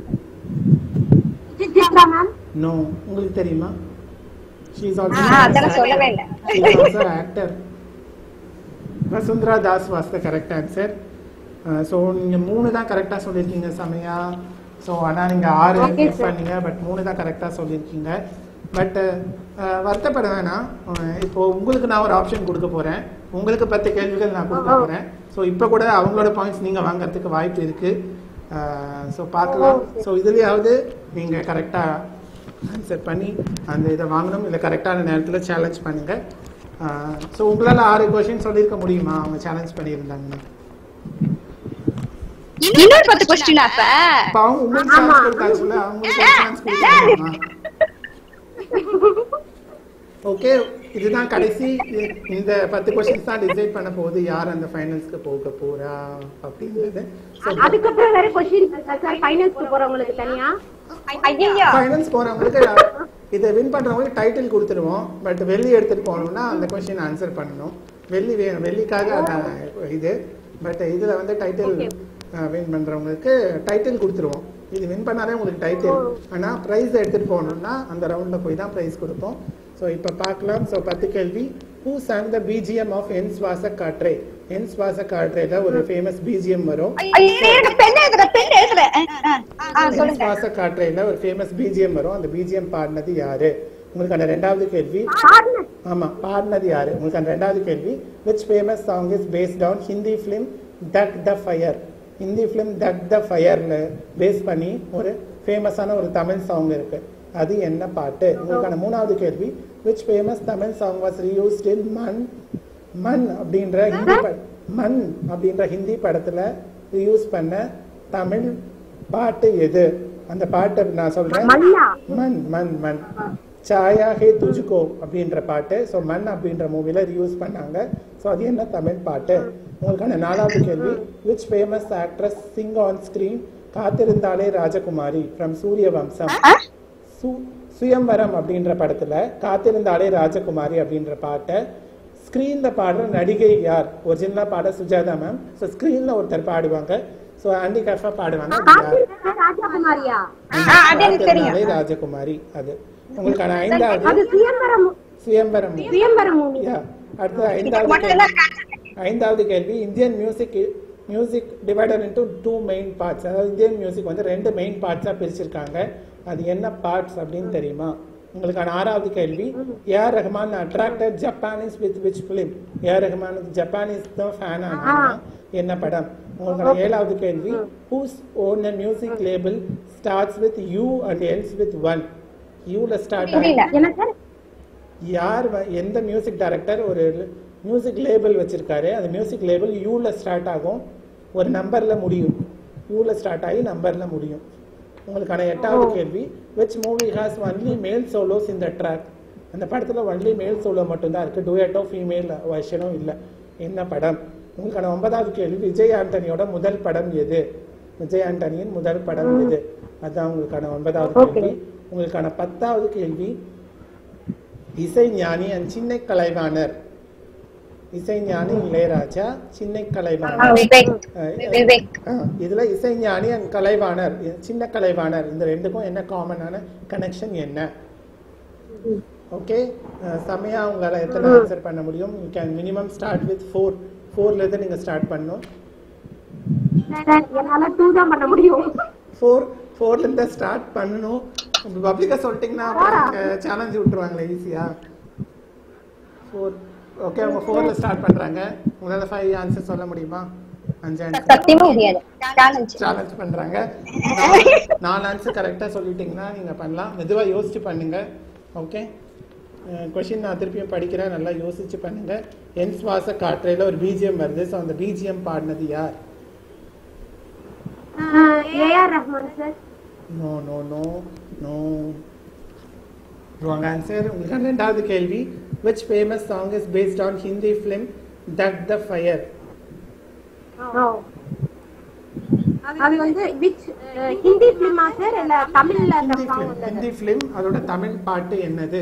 சித்ரா மேம் நோ உங்களுக்கு தெரியுமா ஷீ இஸ் ஆ, அதெல்லாம் சொல்லவே இல்ல. Also actor Vasundhara Das was the correct answer so நீங்கள் மூணு தான் கரெக்டாக சொல்லியிருக்கீங்க சமயா ஸோ ஆனால் நீங்கள் ஆறு Okay, மிஸ் sir. பண்ணீங்க பட் மூணு தான் கரெக்டாக சொல்லியிருக்கீங்க பட் வருத்தப்பட வேணாம் அஹ், இப்போ உங்களுக்கு நான் ஒரு ஆப்ஷன் கொடுக்க போகிறேன் உங்களுக்கு பத்து கேள்விகள் நான் கொடுக்க Oh, oh. போகிறேன் ஸோ இப்போ கூட அவங்களோட பாயிண்ட்ஸ் நீங்கள் வாங்குறதுக்கு வாய்ப்பு இருக்குது ஸோ பார்க்கலாம் Oh, okay. ஸோ இதுலேயாவது நீங்கள் கரெக்டாக ஆன்சர் பண்ணி அந்த இதை வாங்கணும் இல்லை கரெக்டான நேரத்தில் சேலஞ்ச் பண்ணுங்கள் ஸோ உங்களால் ஆறு கொஷின் சொல்லியிருக்க முடியுமா அவங்க சேலஞ்ச் பண்ணியிருந்தாங்கன்னா இன்னொரு பத்து கொஸ்டினா சார் இப்போ அவங்க உங்களுக்கு ஆமா. சான்ஸ் கொடுத்தாச்சுல அவங்களுக்கு சான்ஸ் கொடுக்கணுமா ஓகே இதுதான் கடைசி இ- இந்த பத்து கொஸ்டின்ஸ் தான் டிசைட் பண்ண போகுது யார் அந்த ஃபைனல்ஸ்க்கு போக போறா அப்படின்றது அதுக்கப்புறம் வேற கொஸ்டின் சார் ஃபைனல்ஸ்க்கு போறவங்களுக்கு தனியா ஐயோ ஃபைனல்ஸ் போறவங்களுக்கு இதை வின் பண்றவங்களுக்கு டைட்டில் கொடுத்துருவோம் பட் வெள்ளி எடுத்துட்டு போகணும்னா அந்த கொஸ்டின் ஆன்சர் பண்ணணும் வெள்ளி வேணும் வெள்ளிக்காக அதான் இது பட் இதுல வந்து டைட்டில் வின் பண்றவங்களுக்கு டைட்டில் கொடுத்துருவோம் இது வின் பண்ணாலே உங்களுக்கு டைட்டில் ஆனா பிரைஸ் எடுத்துட்டு போகணும்னா அந்த ரவுண்ட்ல போய் தான் பிரைஸ் கொடுப்போம் ஸோ இப்போ பார்க்கலாம் ஸோ பத்து கேள்வி who song the B G M of En Swasa Kaatre என் சுவாச காற்றேல ஒரு ஃபேமஸ் பிஜிஎம் வரும் பெண் எழுதுற பெண் எழுதுற ஆ என் சொல்லுங்க சுவாச காற்றையில ஒரு ஃபேமஸ் பிஜிஎம் வரும் அந்த பிஜிஎம் பாடினது யாரு உங்களுக்கான ரெண்டாவது கேள்வி பாருங்க ஆமா பாடினது யாரு உங்களுக்கான ரெண்டாவது கேள்வி which famous song is based on Hindi film தக் த ஃபயர் ஹிந்தி ஃபிலிம் தக் த ஃபயர்ல பேஸ் பண்ணி ஒரு ஃபேமஸான ஒரு தமிழ் சாங் இருக்கு அது என்ன பாட்டு உங்களுக்கான மூணாவது கேள்வி which famous Tamil song was reused in மண் மண் அப்படின்ற ஹிந்தி பட மண் அப்படின்ற ஹிந்தி படத்துல யூஸ் பண்ண தமிழ் பாட்டு எது அந்த பாட்டை நான் சொல்றேன் மண்ணா மண் மண் மண் சாயா ஹே துஜ்கோ அப்படின்ற பாட்டு ஸோ மண் அப்படின்ற மூவில ரியூஸ் பண்ணாங்க ஸோ அது என்ன தமிழ் பாட்டு உங்களுக்கான நாலாவது கேள்வி which famous actress sing on screen காத்திருந்தாலே ராஜகுமாரி ஃப்ரம் சூரிய வம்சம் சு- சுயம்வரம் அப்படின்ற படத்துல காத்திருந்தாலே ராஜகுமாரி அப்படின்ற பாட்டை ஸ்க்ரீன்ல பாடுற நடிகை யார் ஒரிஜினலா பாட சுஜாதா மேம் ஸோ ஸ்க்ரீன்ல ஒருத்தர் பாடுவாங்க ஸோ ஹேண்டிகேஃபா பாடுவாங்க அது யார் காத்திருக்க ராஜகுமாரியா ஆ, அது எனக்கு தெரியும். காத்திருந்தாலே ராஜகுமாரி அது உங்களுக்கான ஐந்தாவது அது சுயம்பரம் சுயம்பரம் சுயம்பரம் மூவி யா அடுத்த ஐந்தாவது கேள்வி ஐந்தாவது கேள்வி Indian music music divided into two main parts அதாவது இந்தியன் மியூசிக் வந்து ரெண்டு மெயின் பார்ட்ஸாக பிரிச்சிருக்காங்க அது என்ன பார்ட்ஸ் அப்படின்னு தெரியுமா உங்களுக்கான ஆறாவது கேள்வி A R Rahman attracted Japanese with which film A R ரஹ்மானுக்கு ஜப்பானீஸ் தான் ஃபேன் ஆனாங்க என்ன படம் உங்களுக்கான ஏழாவது கேள்வி whose own music label starts with U and எல்ஸ் வித் ஒன் யூல ஸ்டார்ட் ஆகி புரியல என்ன சார் யார் வ- எந்த மியூசிக் டைரக்டர் ஒரு மியூசிக் லேபிள் வச்சிருக்காரு அந்த மியூசிக் லேபிள் யூல ஸ்டார்ட் ஆகும் ஒரு நம்பர்ல முடியும் யூல ஸ்டார்ட் ஆகி நம்பர்ல முடியும் உங்களுக்கான எட்டாவது கேள்வி which movie has only male solos இந்த ட்ராக் அந்த படத்துல ஒன்லி மேல் சோலோ மட்டும்தான் இருக்கு டூயட்டோ ஃபீமேல் வெர்ஷனும் இல்லை என்ன படம் உங்களுக்கான ஒன்பதாவது கேள்வி விஜய் ஆண்டனியோட முதல் படம் எது விஜய் ஆண்டனியின் முதல் படம் எது அதுதான் உங்களுக்கான ஒன்பதாவது கேள்வி உங்களுக்கான பத்தாவது கேள்வி இசை ஞானி அண்ட் சின்ன கலைவாணர் இசை ஞானி இளையராஜா சின்ன கலைவாணர் விவேக் அஹ், விவேக் அஹ், இதுல இசை ஞானி அண்ட் கலைவாணர் இது சின்ன கலைவாணர் இந்த ரெண்டுக்கும் என்ன காமனான கனெக்ஷன் என்ன ஓகே செம்மையா உங்களால எத்தனை ஆன்சர் பண்ண முடியும் you can minimum start with four ஃபோர்ல இருந்து நீங்க ஸ்டார்ட் பண்ணணும் சார், என்னால டூ தான் பண்ண முடியும் ஃபோர் ஃபோர்ல இருந்து ஸ்டார்ட் பண்ணணும் பப்ளிக்கா சொல்லிட்டீங்கன்னா சேலஞ்சு விட்டுருவாங்களே ஈஸியா ஃபோர் ஓகே அவங்க ஃபோர்ல ஸ்டார்ட் பண்றாங்க உங்களால ஃபைவ் ஆன்சர் சொல்ல முடியுமா அஞ்சு ஆன்சர் சத்தியமா முடியாது சேலஞ்ச் சேலஞ்ச் பண்றாங்க நாலு ஆன்சர் கரெக்டா சொல்லிட்டீங்கன்னா நீங்க பண்ணலாம் மெதுவா யோசிச்சு பண்ணுங்க ஓகே கொஷின் நான் திருப்பியும் படிக்கிறேன் நல்லா யோசிச்சு பண்ணுங்க என் சுவாச காற்றையில ஒரு பிஜிஎம் வருது ஸோ அந்த பிஜிஎம் பாடினது யார் A R Rahman sir no no no no wrong answer உங்களுக்கு ரெண்டாவது கேள்வி which famous song is based on Hindi film that the fire அது வந்து விச் ஹிந்தி ஃபிலிமா சார் இல்ல தமிழ்ல அந்த ஹிந்தி song ஃபிலிம் வந்தது ஹிந்தி ஃபிலிம் அதோட தமிழ் பாட்டு என்னது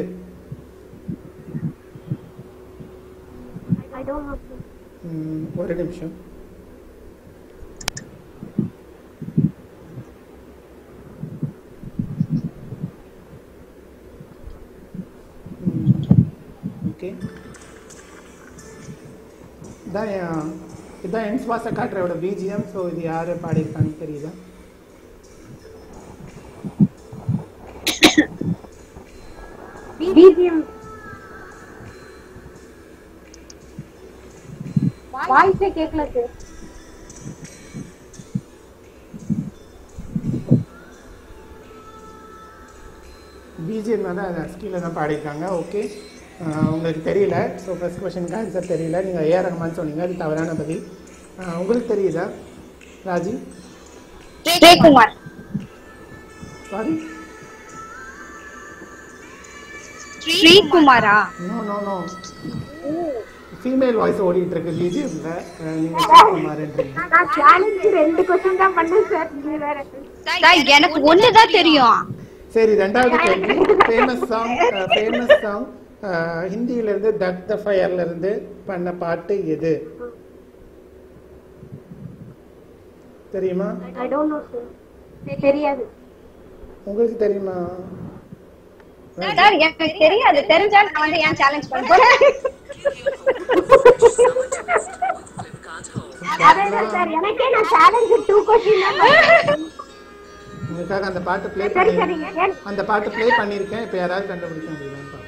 ஐ டோன்ட் நோ சார் ம், ஒரு நிமிஷம் ஓகே இதான் என்- இதான் என் சுவாச காட்டுறோட பிஜிஎம் ஸோ இது யார் பாடியிருக்கான்னு தெரியுதா பிஜிஎம் வாய்ஸே கேட்கல சார் பிஜிஎம் வந்து அது அஸ்கியில் தான் பாடியிருக்காங்க ஓகே உங்களுக்கு தெரியல ஸோ ஃபர்ஸ்ட் கொஷனுக்கு ஆன்சர் தெரியல நீங்கள் ஏஆர் ரஹ்மான் சொன்னீங்க அது தவறான பதில் அஹ், உங்களுக்கு தெரியுதா ராஜி ஜெயக்குமார் சாரி ஸ்ரீகுமாரா no no no female voice ஓடிட்டு இருக்கு பிஜிஎம்ல நீங்கள் ஜெயக்குமார்ன்றீங்க நான் சேலஞ்சு ரெண்டு கொஸ்டின் தான் பண்ணேன் சார் இது வேற சார் எனக்கு ஒண்ணுதான் தெரியும் சரி ரெண்டாவது கேள்வி ஃபேமஸ் சாங் ஃபேமஸ் சாங் ஹிந்தியில இருந்து தக் த ஃபயர்ல இருந்து பண்ண பாட்டு எது தெரியுமா ஐ டோன்ட் நோ சார் தெரியாது உங்களுக்கு தெரியுமா சார் எனக்கு தெரியாது தெரிஞ்சா நான் வந்து ஏன் சேலஞ்ச் பண்ண போறேன் அதான் சார் எனக்கே நான் சேலஞ்சு டூ கொஸ்டின் தான் பண்ணேன். உங்களுக்காக அந்த பாட்டு ப்ளே சரி பண்ணி சரிங்க ஏன் அந்த பாட்டு ப்ளே பண்ணியிருக்கேன் இப்போ யாராவது கண்டுபிடிக்க முடியுதான்னு பாருங்க.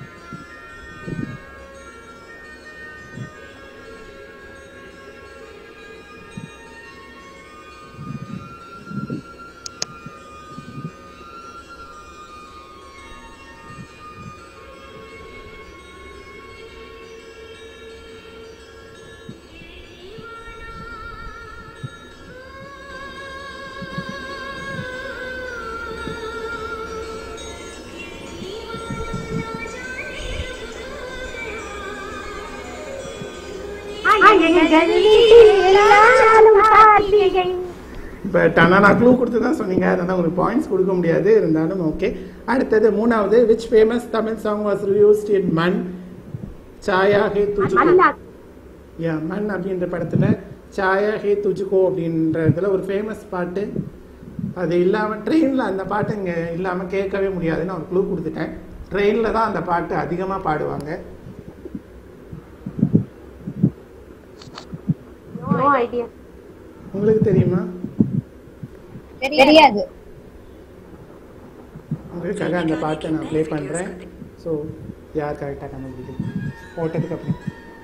பட் ஆனால் நான் க்ளூ கொடுத்து தான் சொன்னீங்க அதனால் உங்களுக்கு பாயிண்ட்ஸ் கொடுக்க முடியாது இருந்தாலும் ஓகே அடுத்தது மூணாவது which famous Tamil song was reused in மண் சாயா ஹே துஜுகோ யா மண் அப்படின்ற படத்தில் சாயா ஹே துஜுகோ அப்படின்ற இதுல ஒரு ஃபேமஸ் பாட்டு அது இல்லாமல் ட்ரெயினில் அந்த பாட்டு இங்கே இல்லாமல் கேட்கவே முடியாதுன்னு ஒரு க்ளூ கொடுத்துட்டேன் ட்ரெயினில் தான் அந்த பாட்டு அதிகமாக பாடுவாங்க நோ ஐடியா உங்களுக்கு தெரியுமா தெரியாது உங்களுக்காக அந்த பாட்டை நான் ப்ளே பண்ணுறேன் ஸோ யார் கரெக்டாக கண்டுபிடிக்கும் போட்டதுக்கு அப்புறம்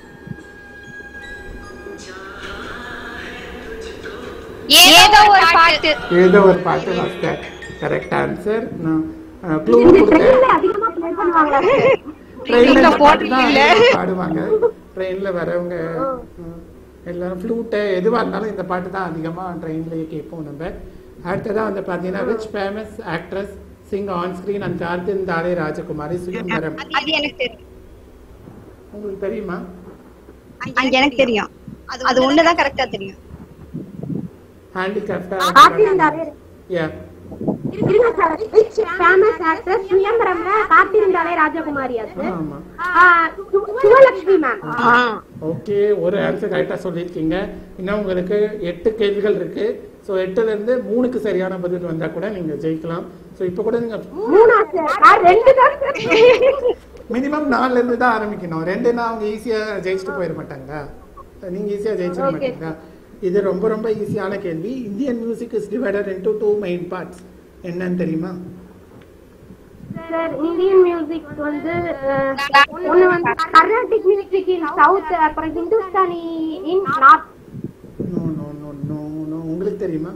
ஏதோ ஒரு பாட்டு ஏதோ ஒரு பாட்டு வாஸ் தட் கரெக்ட் ஆன்சர் நான் க்ளூ இந்த கொடுத்தேன் ட்ரெயின்ல அதிகமா ப்ளே பண்ணுவாங்களா சார் ட்ரெயினில் நீங்க போடுறீங்கல்ல. பாடுவாங்க ட்ரெயினில் வரவங்க ம், எல்லாரும் ஃப்ளூட்டு எதுவாக இருந்தாலும் இந்த பாட்டு தான் அதிகமாக ட்ரெயின்லேயே கேட்போம் நம்ம அடுத்ததாக வந்து பார்த்தீங்கன்னா which famous actress sing on screen and கார்த்தின் தாலே ராஜகுமாரி சுயம்பரம் அது எனக்கு தெரியும் உங்களுக்கு தெரியுமா அது எனக்கு தெரியும் அது ஒண்ணுதான் கரெக்டா தெரியும் ஹேண்டிகிராஃப்டாக காத்திருந்தாலே யா இருங்க சார் விச் ஃபேமஸ் ஆக்ட்ரஸ் சுயம்பரம்ல காத்திருந்தாலே ராஜகுமாரியா சார் ஆமாம் ஆ, சு- சுவலட்சுமி மேம் ஓகே ஒரு ஆன்சர் கரெக்டாக சொல்லியிருக்கீங்க இன்னும் உங்களுக்கு எட்டு கேள்விகள் இருக்கு ஸோ எட்டுலேருந்து மூணுக்கு சரியான பதில் வந்தால் கூட நீங்கள் ஜெயிக்கலாம் ஸோ இப்போ கூட நீங்கள் மூணா சார் நான் ரெண்டு தான் சார் மினிமம் நாலுலேருந்து தான் ஆரம்பிக்கணும் ரெண்டுனா அவங்க ஈஸியாக ஜெயிச்சுட்டு போயிட மாட்டாங்களா நீங்கள் ஈஸியாக ஜெயிச்சிட Okay. மாட்டீங்களா இது ரொம்ப ரொம்ப ஈஸியான கேள்வி Indian music is divided into two main parts என்னன்னு தெரியுமா சார் இந்தியன் மியூசிக் வந்து அஹ், ஒண்ணு வந்து கர்நாடிக் மியூசிக் இன் சவுத் அப்புறம் Hindustani in north no no no no no உங்களுக்கு தெரியுமா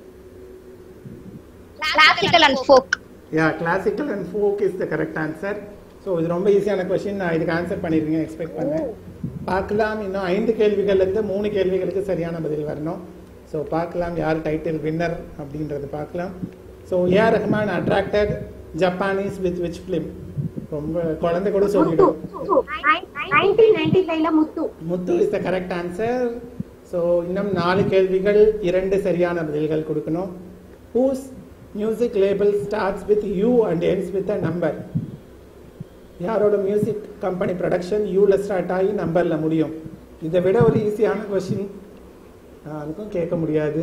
classical and folk yeah classical and folk is the correct answer so இது ரொம்ப ஈஸியான கொஸ்டின் நான் இதுக்கு ஆன்சர் பண்ணியிருக்கீங்க எக்ஸ்பெக்ட் பண்ணேன் பார்க்கலாம் இன்னும் ஐந்து கேள்விகள்லேருந்து மூணு கேள்விகளுக்கு சரியான பதில் வரணும் ஸோ பார்க்கலாம் யார் டைட்டில் வின்னர் அப்படின்றது பார்க்கலாம் so A R Rahman attracted Japanese with which film ரொம்ப குழந்தை கூட முத்து சொல்லிடும் நைன்டீன் நைன்டி ஃபைவ்ல Muthu Muthu is the correct answer so இன்னும் நாலு கேள்விகள் இரண்டு சரியான பதில்கள் கொடுக்கணும் whose music label starts with U and ends with a number யாரோட மியூசிக் கம்பெனி ப்ரொடக்ஷன் யூவில் ஸ்டார்ட் ஆகி நம்பரில் முடியும் இதை விட ஒரு ஈஸியான கொஷின் அதுக்கும் கேட்க முடியாது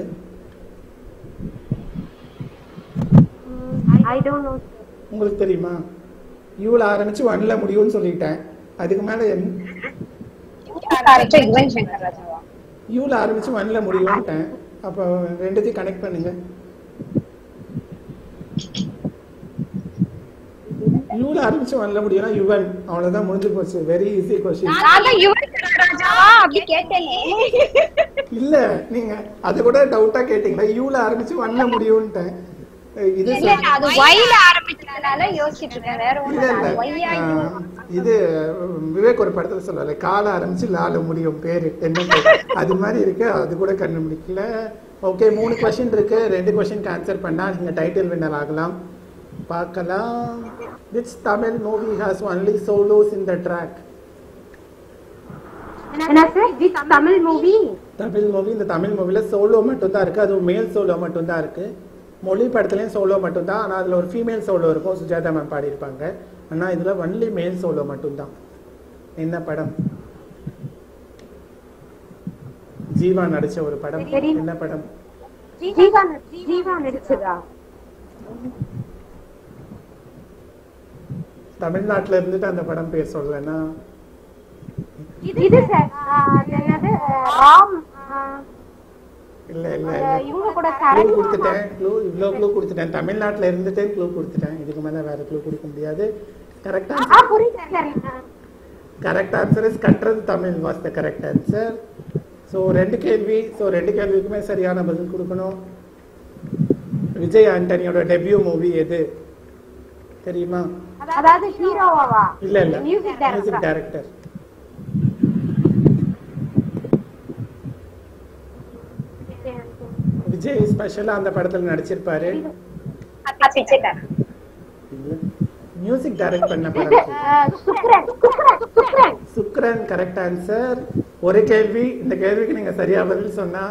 ஐ டோன்ட் நோ உங்களுக்கு தெரியுமா யூவில் ஆரம்பிச்சு ஒன்ல முடியும்னு சொல்லிட்டேன் அதுக்கு மேலே யுவன் சங்கர் ராஜாவா யூவில் ஆரம்பிச்சு ஒன்ல முடியும்ட்டேன் அப்போ ரெண்டுத்தையும் கனெக்ட் பண்ணுங்க யூல ஆரம்பிச்சு ஒன்ல முடியும்னா யுவன் அவ்வளவுதான் முடிஞ்சு போச்சு வெரி ஈஸி கொஸ்டின் நான் தான் யுவன் சங்கர் ராஜாவா அப்படி கேட்டேனே இல்ல நீங்க அது கூட டவுட்டா கேட்டீங்களா யூல ஆரம்பிச்சு ஒன்ல முடியும்ட்டேன் அஹ் இது இல்ல இல்ல, அது ஒயில ஆரம்பிச்சதுனால யோசிச்சுட்டு இருக்கேன் வேற இல்ல ஒண்ணும் இல்ல ஒய்யா ஆஹ், இது விவேக் ஒரு படத்துல சொல்லல கால ஆரம்பிச்சு லால முடியும் பேரு என்ன பேரு? அது மாதிரி இருக்கு அது கூட கண்டுபிடிக்கல ஓகே மூணு கொஸ்டின் இருக்கு ரெண்டு கொஸ்டின் ஆன்சர் பண்ணா நீங்க டைட்டில் வின்னர் ஆகலாம் பார்க்கலாம் which Tamil movie has only solos in the track என்ன sir with Tamil movie Tamil movie இந்த தமிழ் மூவில சோலோ மட்டும் தான் இருக்கு அதுவும் மேல் சோலோ மட்டும் தான் இருக்கு மொழி படத்துலயும் சோலோ மட்டும் தான் ஆனா அதுல ஒரு ஃபீமேல் சோலோ இருக்கும் சுஜாதா மேம் பாடியிருப்பாங்க ஆனா இதுல ஒன்லி மேல் சோலோ மட்டும் தான் என்ன படம் ஜீவா நடிச்ச ஒரு படம் தெரியும். என்ன படம் ஜீவா ஜீவா நடிச்சதா தமிழ்நாட்டுல இருந்துட்டு அந்த படம் பேர் சொல்லலைன்னா இது சார் ஆ, அது என்னது ஆ, ராம் ஆ, இல்ல இல்ல ஆ, இல்ல இவங்க கூட க்ளூ சரண்யா கொடுத்துட்டேன் க்ளூ இவ்வளோ க்ளூ கொடுத்துட்டேன் தமிழ்நாட்டுல இருந்துட்டே க்ளூ கொடுத்துட்டேன் இதுக்கு மேல வேற க்ளூ கொடுக்க முடியாது கரெக்டா ஆ புரியுது சார் ஆ. கரெக்ட் ஆன்சர் இஸ் கட்டுறது Tamil was the correct answer so ரெண்டு கேள்வி ஸோ ரெண்டு கேள்விக்குமே சரியான பதில் கொடுக்கணும் விஜய் ஆண்டனியோட டெபியூ மூவி எது தெரியுமா அதாவது ஹீரோவாவா இல்ல இல்ல music music director director Vijay ஸ்பெஷலா அந்த படத்துல நடிச்சிருப்பாரு பிச்சைக்காரன் மியூசிக் டைரக்ட் பண்ண படம் சுக்ரன் சுக்ரன் சுக்ரன் சுக்ரன் கரெக்ட் ஆன்சர் ஒரு கேள்வி இந்த கேள்விக்கு நீங்க சரியா பதில் சொன்னா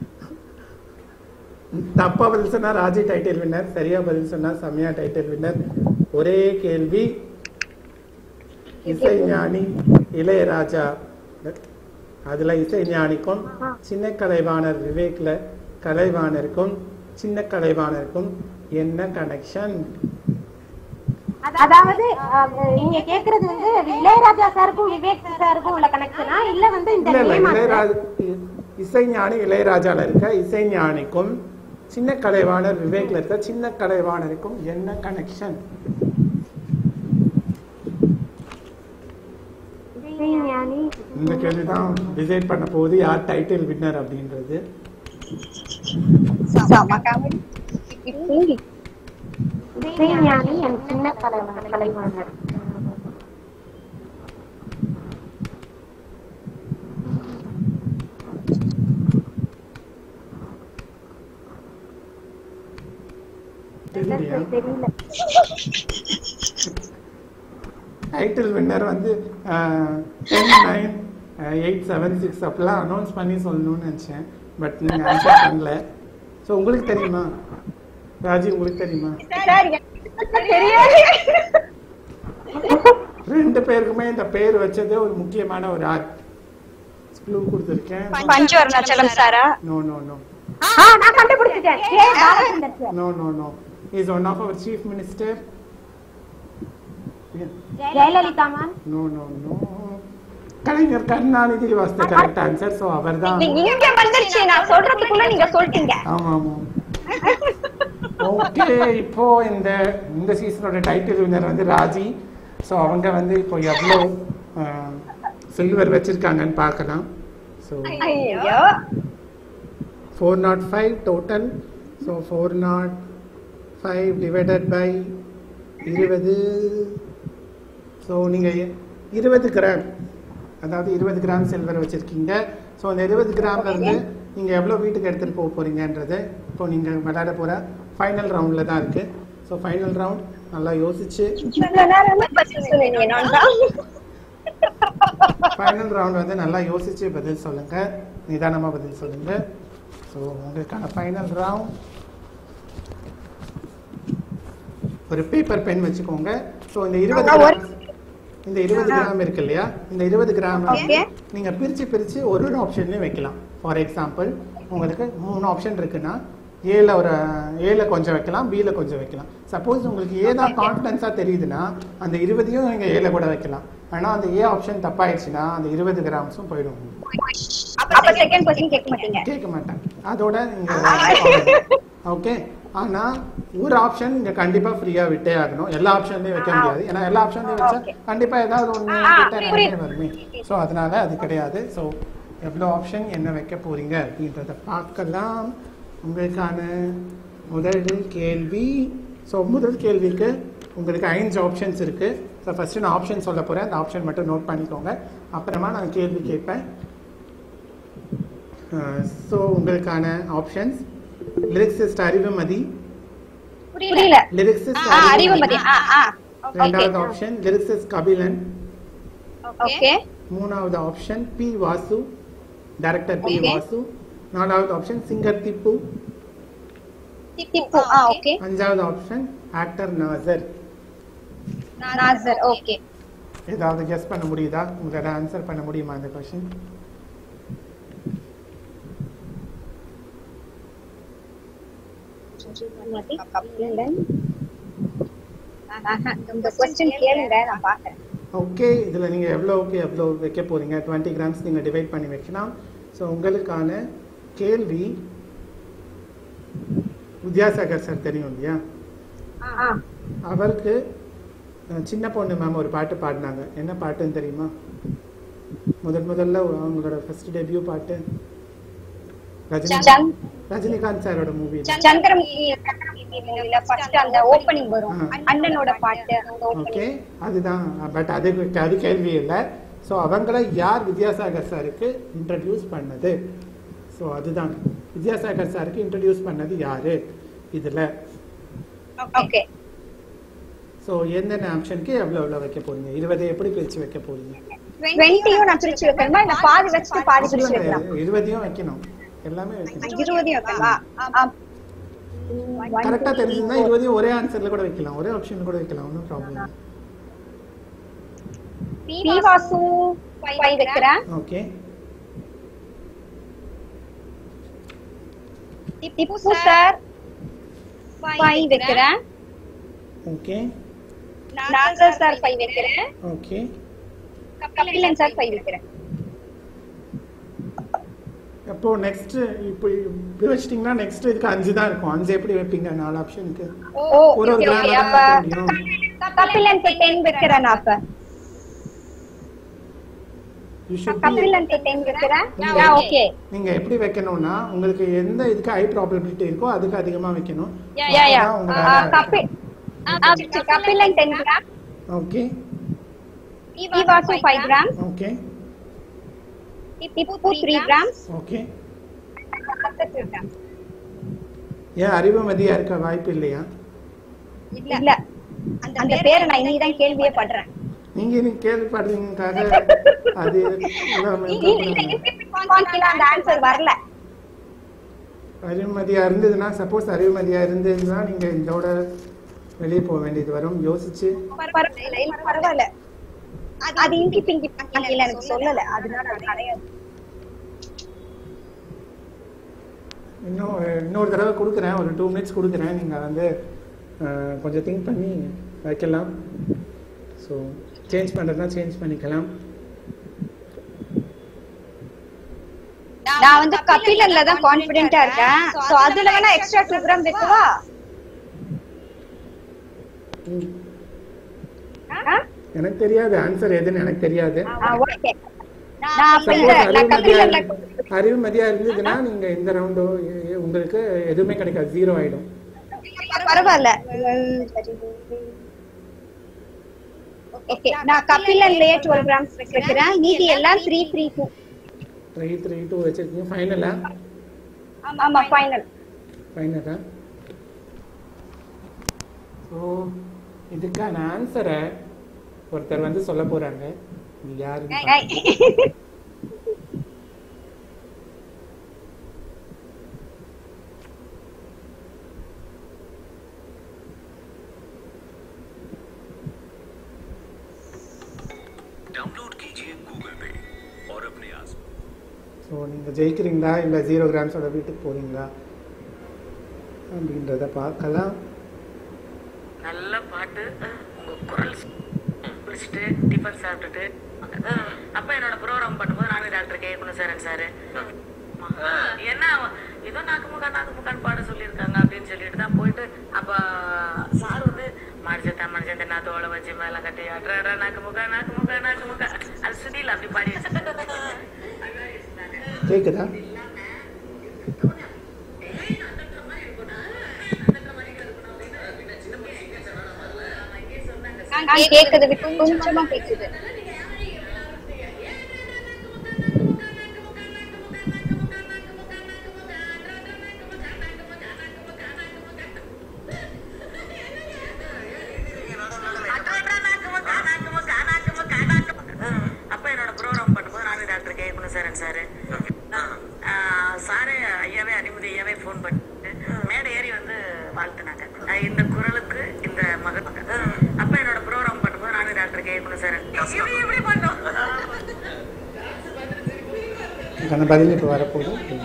தப்பா பதில் சொன்னா ராஜி டைட்டில் வின்னர் சரியா பதில் சொன்னா சமயா டைட்டில் வின்னர் ஒரே கேள்வி இசை ஞானி இளையராஜா அதுல இசை ஞானிக்கும் சின்ன கலைவாணர் விவேக்ல கலைவாணருக்கும் சின்ன கலைவாணருக்கும் என்ன கனெக்ஷன் அதாவது ஆ, நீங்க கேக்குறது வந்து இளையராஜா சாருக்கும் விவேக் சாருக்கும் உள்ள கனெக்ஷனா இல்ல வந்து இந்த இல்ல இல்ல நேமா இளையராஜா இசைஞானி இளையராஜால இருக்க இசைஞானிக்கும் சின்ன கலைவாணர் விவேக்ல இருக்க சின்ன கலைவாணருக்கும் என்ன கனெக்ஷன் ஞானி இந்த கேள்விதான் டிசைட் பண்ண போகுது யார் டைட்டில் வின்னர் அப்படின்றது செம காமெடி இப்படி இசைஞானி என் சின்ன கலைவன் கலைவாணர் தெரியலையா தெரியல டைட்டில் வின்னர் வந்து ten nine eight seven six அப்படிலாம் அனௌன்ஸ் பண்ணி சொல்லணும்னு நினச்சேன் பட் நீங்கள் ஆன்சர் பண்ணல ஸோ உங்களுக்கு தெரியுமா ராஜி உங்களுக்கு தெரியுமா சார் எனக்கு தெரியாது ரெண்டு பேருக்குமே இந்த பேர் வச்சதே ஒரு முக்கியமான ஒரு ஆர்ட் க்ளூ கொடுத்துருக்கேன் பஞ்சு அருணாச்சலம் சாரா நோ நோ நோ ஆ நான் கண்டுபிடிச்சிட்டேன் K Balachander sir no no no is one of our chief minister Jayalalithaa ma'am no no no Kalaignar Karunanidhi was the correct answer so அவர் தான் இங்க வந்துருச்சு நான் சொல்றதுக்குள்ள நீங்க சொல்லிட்டீங்க ஆமா ஆமா ஓகே இப்போ இந்த இந்த சீசனோட டைட்டில் வின்னர் வந்து ராஜி ஸோ அவங்க வந்து இப்போ எவ்வளோ சில்வர் வச்சிருக்காங்கன்னு பார்க்கலாம் ஸோ ஐயோ four not five total so four not five divided by இருபது ஸோ நீங்கள் இருபது கிராம் அதாவது இருபது கிராம் சில்வர் வச்சுருக்கீங்க ஸோ அந்த இருபது கிராம்ல இருந்து நீங்கள் எவ்வளோ வீட்டுக்கு எடுத்துகிட்டு போக போகிறீங்கன்றது இப்போ நீங்கள் விளையாட போகிற ஃபைனல் ரவுண்டில் தான் இருக்குது ஸோ ஃபைனல் ரவுண்ட் நல்லா யோசிச்சு இவ்வளவு நேரமா பதில் சொன்னீங்க நான் தான் ஃபைனல் ரவுண்ட் வந்து நல்லா யோசிச்சு பதில் சொல்லுங்க நிதானமாக பதில் சொல்லுங்க ஸோ உங்களுக்கான ஃபைனல் ரவுண்ட் ஒரு பேப்பர் பென் வச்சுக்கோங்க ஸோ இந்த இருபது கிராம் இந்த இருபது கிராம் இருக்கு இல்லையா இந்த இருபது கிராம் Okay. நீங்க பிரிச்சு பிரிச்சு ஒரு ஒரு ஆப்ஷன்லயும் வைக்கலாம் ஃபார் எக்ஸாம்பிள் உங்களுக்கு மூணு ஆப்ஷன் இருக்குன்னா ஏல ஒரு ஏல கொஞ்சம் வைக்கலாம் பில கொஞ்சம் வைக்கலாம் சப்போஸ் உங்களுக்கு ஏ தான் கான்ஃபிடன்ஸா தெரியுதுன்னா அந்த இருபதையும் நீங்க ஏல கூட வைக்கலாம் ஆனா அந்த ஏ ஆப்ஷன் தப்பாயிடுச்சுன்னா அந்த இருபது கிராம்ஸும் போயிடும் அப்ப செகண்ட் கொஸ்டின் கேட்க மாட்டீங்க கேட்க மாட்டேன் அதோட நீங்க ஓகே ஆனா ஒரு ஆப்ஷன் நீங்க கண்டிப்பா ஃப்ரீயா விட்டே ஆகணும் எல்லா ஆப்ஷன்லயும் வைக்க முடியாது ஏன்னா எல்லா ஆப்ஷன்லயும் வச்சா கண்டிப்பா ஏதாவது ஒண்ணு கிட்ட நிறைய வருமே ஸோ அதனால அது கிடையாது ஸோ எவ்வளோ ஆப்ஷன் என்ன வைக்க போறீங்க அப்படின்றத பார்க்கலாம் உங்களுக்கான முதல் கேள்வி ஸோ முதல் கேள்விக்கு உங்களுக்கு ஐந்து ஆப்ஷன்ஸ் இருக்கு ஸோ ஃபர்ஸ்ட் நான் ஆப்ஷன் சொல்ல போறேன் அந்த ஆப்ஷன் மட்டும் நோட் பண்ணிக்கோங்க அப்புறமா நான் கேள்வி கேட்பேன் ஸோ உங்களுக்கான ஆப்ஷன்ஸ் லிரிக்ஸிஸ்ட் அறிவுமதி புரியல லிரிக்ஸிஸ்ட் ஆ அறிவுமதி ஆ ஆ ரெண்டாவது ஆப்ஷன் லிரிக்ஸிஸ்ட் கபிலன் ஓகே மூணாவது option P Vasu director P Okay. Vasu நாலாவது ஆப்ஷன் சிங்கர் திப்பு திப்பு ஆ ஓகே அஞ்சாவது option actor Nassar Nassar okay ஏதாவது கெஸ் பண்ண முடியுதா உங்களால ஆன்சர் பண்ண முடியுமா இந்த கொஸ்டின் இந்த கொஸ்டின் கேளுங்க நான் பாக்குறேன் ஓகே இதில் நீங்கள் எவ்வளோ ஓகே எவ்வளோ வைக்க போகிறீங்க டுவெண்ட்டி கிராம்ஸ் நீங்கள் டிவைட் பண்ணி வைக்கலாம் ஸோ உங்களுக்கான கேள்வி வித்யாசாகர் சார் தெரியும் இல்லையா ஆ அவருக்கு அஹ், சின்ன பொண்ணு மேம் ஒரு பாட்டு பாடினாங்க என்ன பாட்டுன்னு தெரியுமா முதல் முதல்ல அவங்களோட ஃபர்ஸ்ட் டெபியூ பாட்டு ரஜினி சந்த்- ரஜினிகாந்த் சாரோட மூவி சந்திரமுகி மூவில ஃபர்ஸ்ட் அந்த ஓப்பனிங் வரும் ஆ. அண்ணனோட பாட்டு அந்த opening. ஓகே அதுதான் பட் அது அது கேள்வி இல்லை ஸோ அவங்கள யார் வித்யாசாகர் சாருக்கு இன்ட்ரடியூஸ் பண்ணது ஸோ அதுதான் வித்யாசாகர் சாருக்கு இன்ட்ரடியூஸ் பண்ணது யாரு இதுல ஓகே ஸோ எந்தெந்த ஆப்ஷனுக்கு எவ்வளோ எவ்வளோ வைக்க போறீங்க இருபதை எப்படி பிரிச்சு வைக்க போறீங்க டுவெண்ட்டியும் நான் பிரிச்சு வைக்கணுமா இல்ல பாதி வச்சுட்டு பாதி பிரிச்சு வைக்கலாம் இருபதையும் வைக்கணும் எல்லாமே வைக்கணும் இருபதையும் வைக்கலாமா கரெக்டா தெரிஞ்சுன்னா இருபதையும் ஒரே ஆன்சர்ல கூட வைக்கலாம் ஒரே ஆப்ஷன்ல கூட வைக்கலாம் ஒன்றும் ப்ராப்ளம் பி வாசு ஃபைவ் வைக்கிறேன் ஓகே திப்பு சார் ஃபைவ் வைக்கிறேன் ஓகே நாசர் சார் ஃபைவ் வைக்கிறேன் ஓகே கபிலன் சார் ஃபைவ் வைக்கிறேன் அப்போ நெக்ஸ்ட் இப்போ இப்படி வச்சிட்டீங்கன்னா நெக்ஸ்ட் இதுக்கு அஞ்சு தான் இருக்கும் அஞ்சு எப்படி வைப்பீங்க நாலு ஆப்ஷனுக்கு ஓ ஒரு ஒரு ஓகே ஓகே கிராம் அப்ப முடியும் கபிலன் டென் வைக்கிறேன் நான் அப்ப you should be Kabilan ten வைக்கிறேன் நீங்க- ஓகே நீங்க எப்படி வைக்கணும்னா உங்களுக்கு எந்த இதுக்கு ஹை ப்ராபபிலிட்டி இருக்கோ அதுக்கு அதிகமா வைக்கணும் யா யா அப்பதான் உங்களால கபி Kabilan ten gram okay P Vasu five gram okay Tippu three grams okay ஏன் அறிவுமதியா இருக்க வாய்ப்பு இல்லையா இல்ல அந்த பேரை நான் இன்னைக்கு கேள்வியே படுறேன் நீங்க இன்னைக்கு கேள்விப்படுறீங்கக்காக அது இல்லாம கான்ஃபிடன்ட் அந்த ஆன்சர் வரல அறிவுமதியா இருந்ததுன்னா சப்போஸ் அறிவுமதியா இருந்ததுன்னா நீங்க இதோட வெளியே போக வேண்டியது வரும் யோசிச்சு பரவாயில்ல இல்ல, பரவாயில்ல அது இங்கி பிங்கி இல்ல எனக்கு சொல்லல அதனால அது கிடையாது இன்னும் இன்னொரு தடவை கொடுக்குறேன் ஒரு டூ மினிட்ஸ் கொடுக்குறேன் நீங்கள் வந்து அஹ், கொஞ்சம் திங்க் பண்ணி வைக்கலாம் ஸோ சேஞ்ச் பண்ணுறதுனா சேஞ்ச் பண்ணிக்கலாம் நான் வந்து கபிலன்ல தான் கான்ஃபிடென்ட்டா இருக்கேன் சோ அதுல வேணா எக்ஸ்ட்ரா டூ கிராம் வைக்கவா ம். ஆ? எனக்கு தெரியாது ஆன்சர் எதுன்னு எனக்கு தெரியாது ஆ, okay. நான் அப்ப இந்த சப்போஸ் நான் அறிவுமதியா கபிலன்ல இருந்து- அறிவுமதியா இருந்ததுன்னா நீங்க இந்த ரவுண்டு உங்களுக்கு எதுவுமே கிடைக்காது ஜீரோ ஆயிடும் பரவாயில்ல ஓகே நான் கபிலன்லயே டுவெல் கிராம்ஸ் வைக்கிறேன் மீதி எல்லாம் three three two three three two வச்சிருக்கீங்க ஃபைனலா ஆமா ஃபைனல் ஃபைனலா ஸோ இதுக்கான ஆன்சரை ஒருத்தர் வந்து சொல்ல போறாங்க நீ யாருன்னு பாருங்க. डाउनलोड कीजिए गूगल पे और अपने आस ஸோ நீங்கள் ஜெயிக்கிறீங்களா இல்லை ஜீரோ கிராம்ஸோட வீட்டுக்கு போகிறீங்களா அப்படின்றத பார்க்கலாம் நல்ல பாட்டு உங்க குரல் குளிச்சுட்டு டிஃபன் சாப்பிட்டுட்டு அப்ப என்னோட ப்ரோக்ராம் பண்ணும்போது நானும் டாக்டர் கே குணசேரன் சார் என்ன ஏதோ நாக்கு முக்கா நாக்கு முக்கான்னு பாட சொல்லியிருக்காங்க அப்படின்னு சொல்லிட்டு தான் போயிட்டு அப்ப சார் வந்து மனுஷத்த மனுஷத்த நான் தோலை வச்சு மேல கட்டி அட்ரா நாக்கு முக்கா நாக்கு முக்கா நாக்கு முக்கா அது சுதியில் அப்படி பாடி வச்சு கேட்குதா கேக்குது விட்டு கொஞ்சமா கேக்குது அப்ப என்னோட ப்ரோக்ராம் பண்ணும்போது நானும் டாக்டர் கே குணசேரன் சார் சாரே ஐயாவே அனுமதி ஐயாவே ஃபோன் பண்ணிட்டு மேடை ஏறி வந்து வாழ்த்துனாங்க அஹ் இந்த குரலுக்கு இந்த மகன் அப்ப என்னோட ப்ரோக்ராம் பண்ணும்போது நானும் டாக்டர் கே குணசேரன் இப்படி இப்படி பண்ணோம் அதுக்கான பதில் இப்போ வரப்போகுது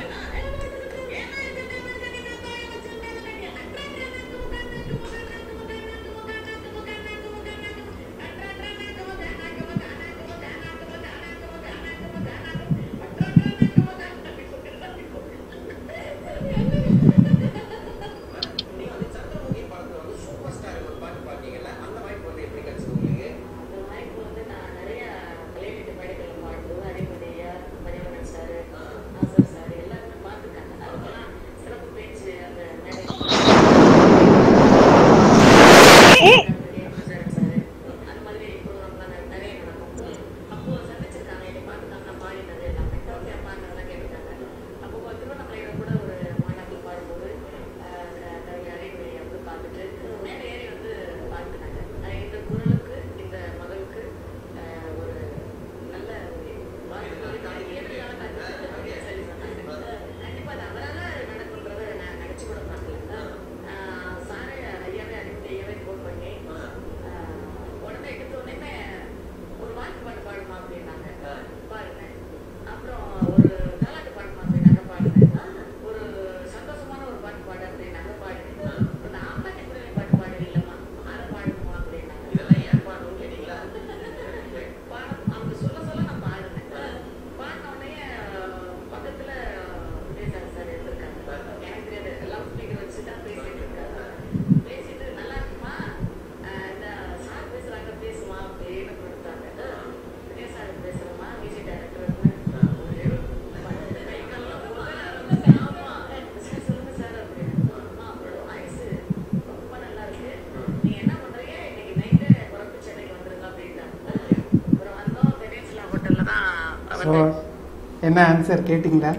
ஸோ என்ன ஆன்சர் கேட்டிங்களா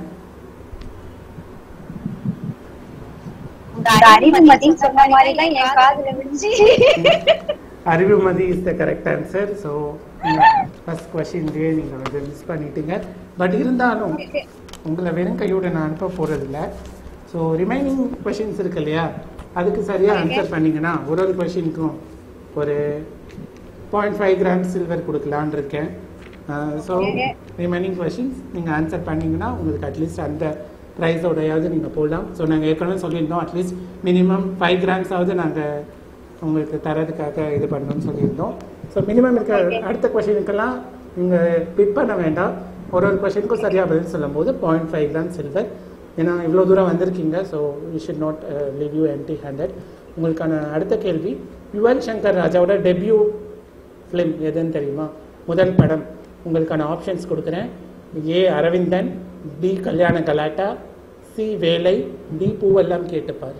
அறிவுமதின்னு சொன்ன மாதிரி தான் என் காதுல விழுந்துச்சு Arivumathi is the correct answer so first கொஷின்லேயே நீங்கள் வந்து மிஸ் பண்ணிட்டீங்க பட் இருந்தாலும் உங்களை வெறும் கையோட நான் அனுப்ப போகிறதில்ல ஸோ ரிமைனிங் கொஷின்ஸ் இருக்கு இல்லையா அதுக்கு சரியாக ஆன்சர் பண்ணீங்கன்னா ஒரு ஒரு கொஷினுக்கும் ஒரு பாயிண்ட் ஃபைவ் கிராம் சில்வர் கொடுக்கலான்னு இருக்கேன் ஸோ ரிமைனிங் கொஷின்ஸ் நீங்கள் ஆன்சர் பண்ணீங்கன்னா உங்களுக்கு அட்லீஸ்ட் அந்த ப்ரைஸோடையாவது நீங்கள் போடலாம் ஸோ நாங்கள் ஏற்கனவே சொல்லியிருந்தோம் அட்லீஸ்ட் மினிமம் ஃபைவ் கிராம்ஸாவது நாங்கள் உங்களுக்கு தரதுக்காக இது பண்ணணும்னு சொல்லியிருந்தோம் ஸோ மினிமம் இருக்க அடுத்த கொஷினுக்கெல்லாம் நீங்கள் பிட் பண்ண வேண்டாம் ஒரு ஒரு கொஷினுக்கும் சரியாக பதில் சொல்லும் போது பாயிண்ட் ஃபைவ் கிராம் சில்வர் ஏன்னா இவ்வளோ தூரம் வந்திருக்கீங்க so you should not leave you empty handed உங்களுக்கான அடுத்த கேள்வி யுவன் சங்கர் ராஜாவோட டெபியூ ஃபிலிம் எதுன்னு தெரியுமா முதல் படம் உங்களுக்கான ஆப்ஷன்ஸ் கொடுக்குறேன் ஏ அரவிந்தன் பி கல்யாண கலாட்டா சி வேலை டி பூவெல்லாம் கேட்டுப்பார்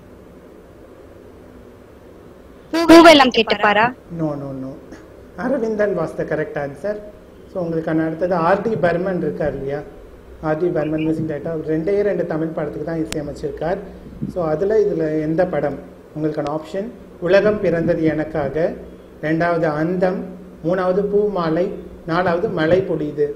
பூவெல்லாம் கேட்டுப்பாரா no no no Aravindhan was the correct answer so உங்களுக்கான அடுத்தது ஆர்டி பர்மன் இருக்கார் இல்லையா ஆர்டி பர்மன் மியூசிக் டைரக்டர் ரெண்டே ரெண்டு தமிழ் படத்துக்கு தான் இசையமைச்சிருக்கார் ஸோ அதில் இதில் எந்த படம் உங்களுக்கான ஆப்ஷன் உலகம் பிறந்தது எனக்காக ரெண்டாவது அந்தம் மூணாவது பூமாலை நாலாவது மழை பொழியுது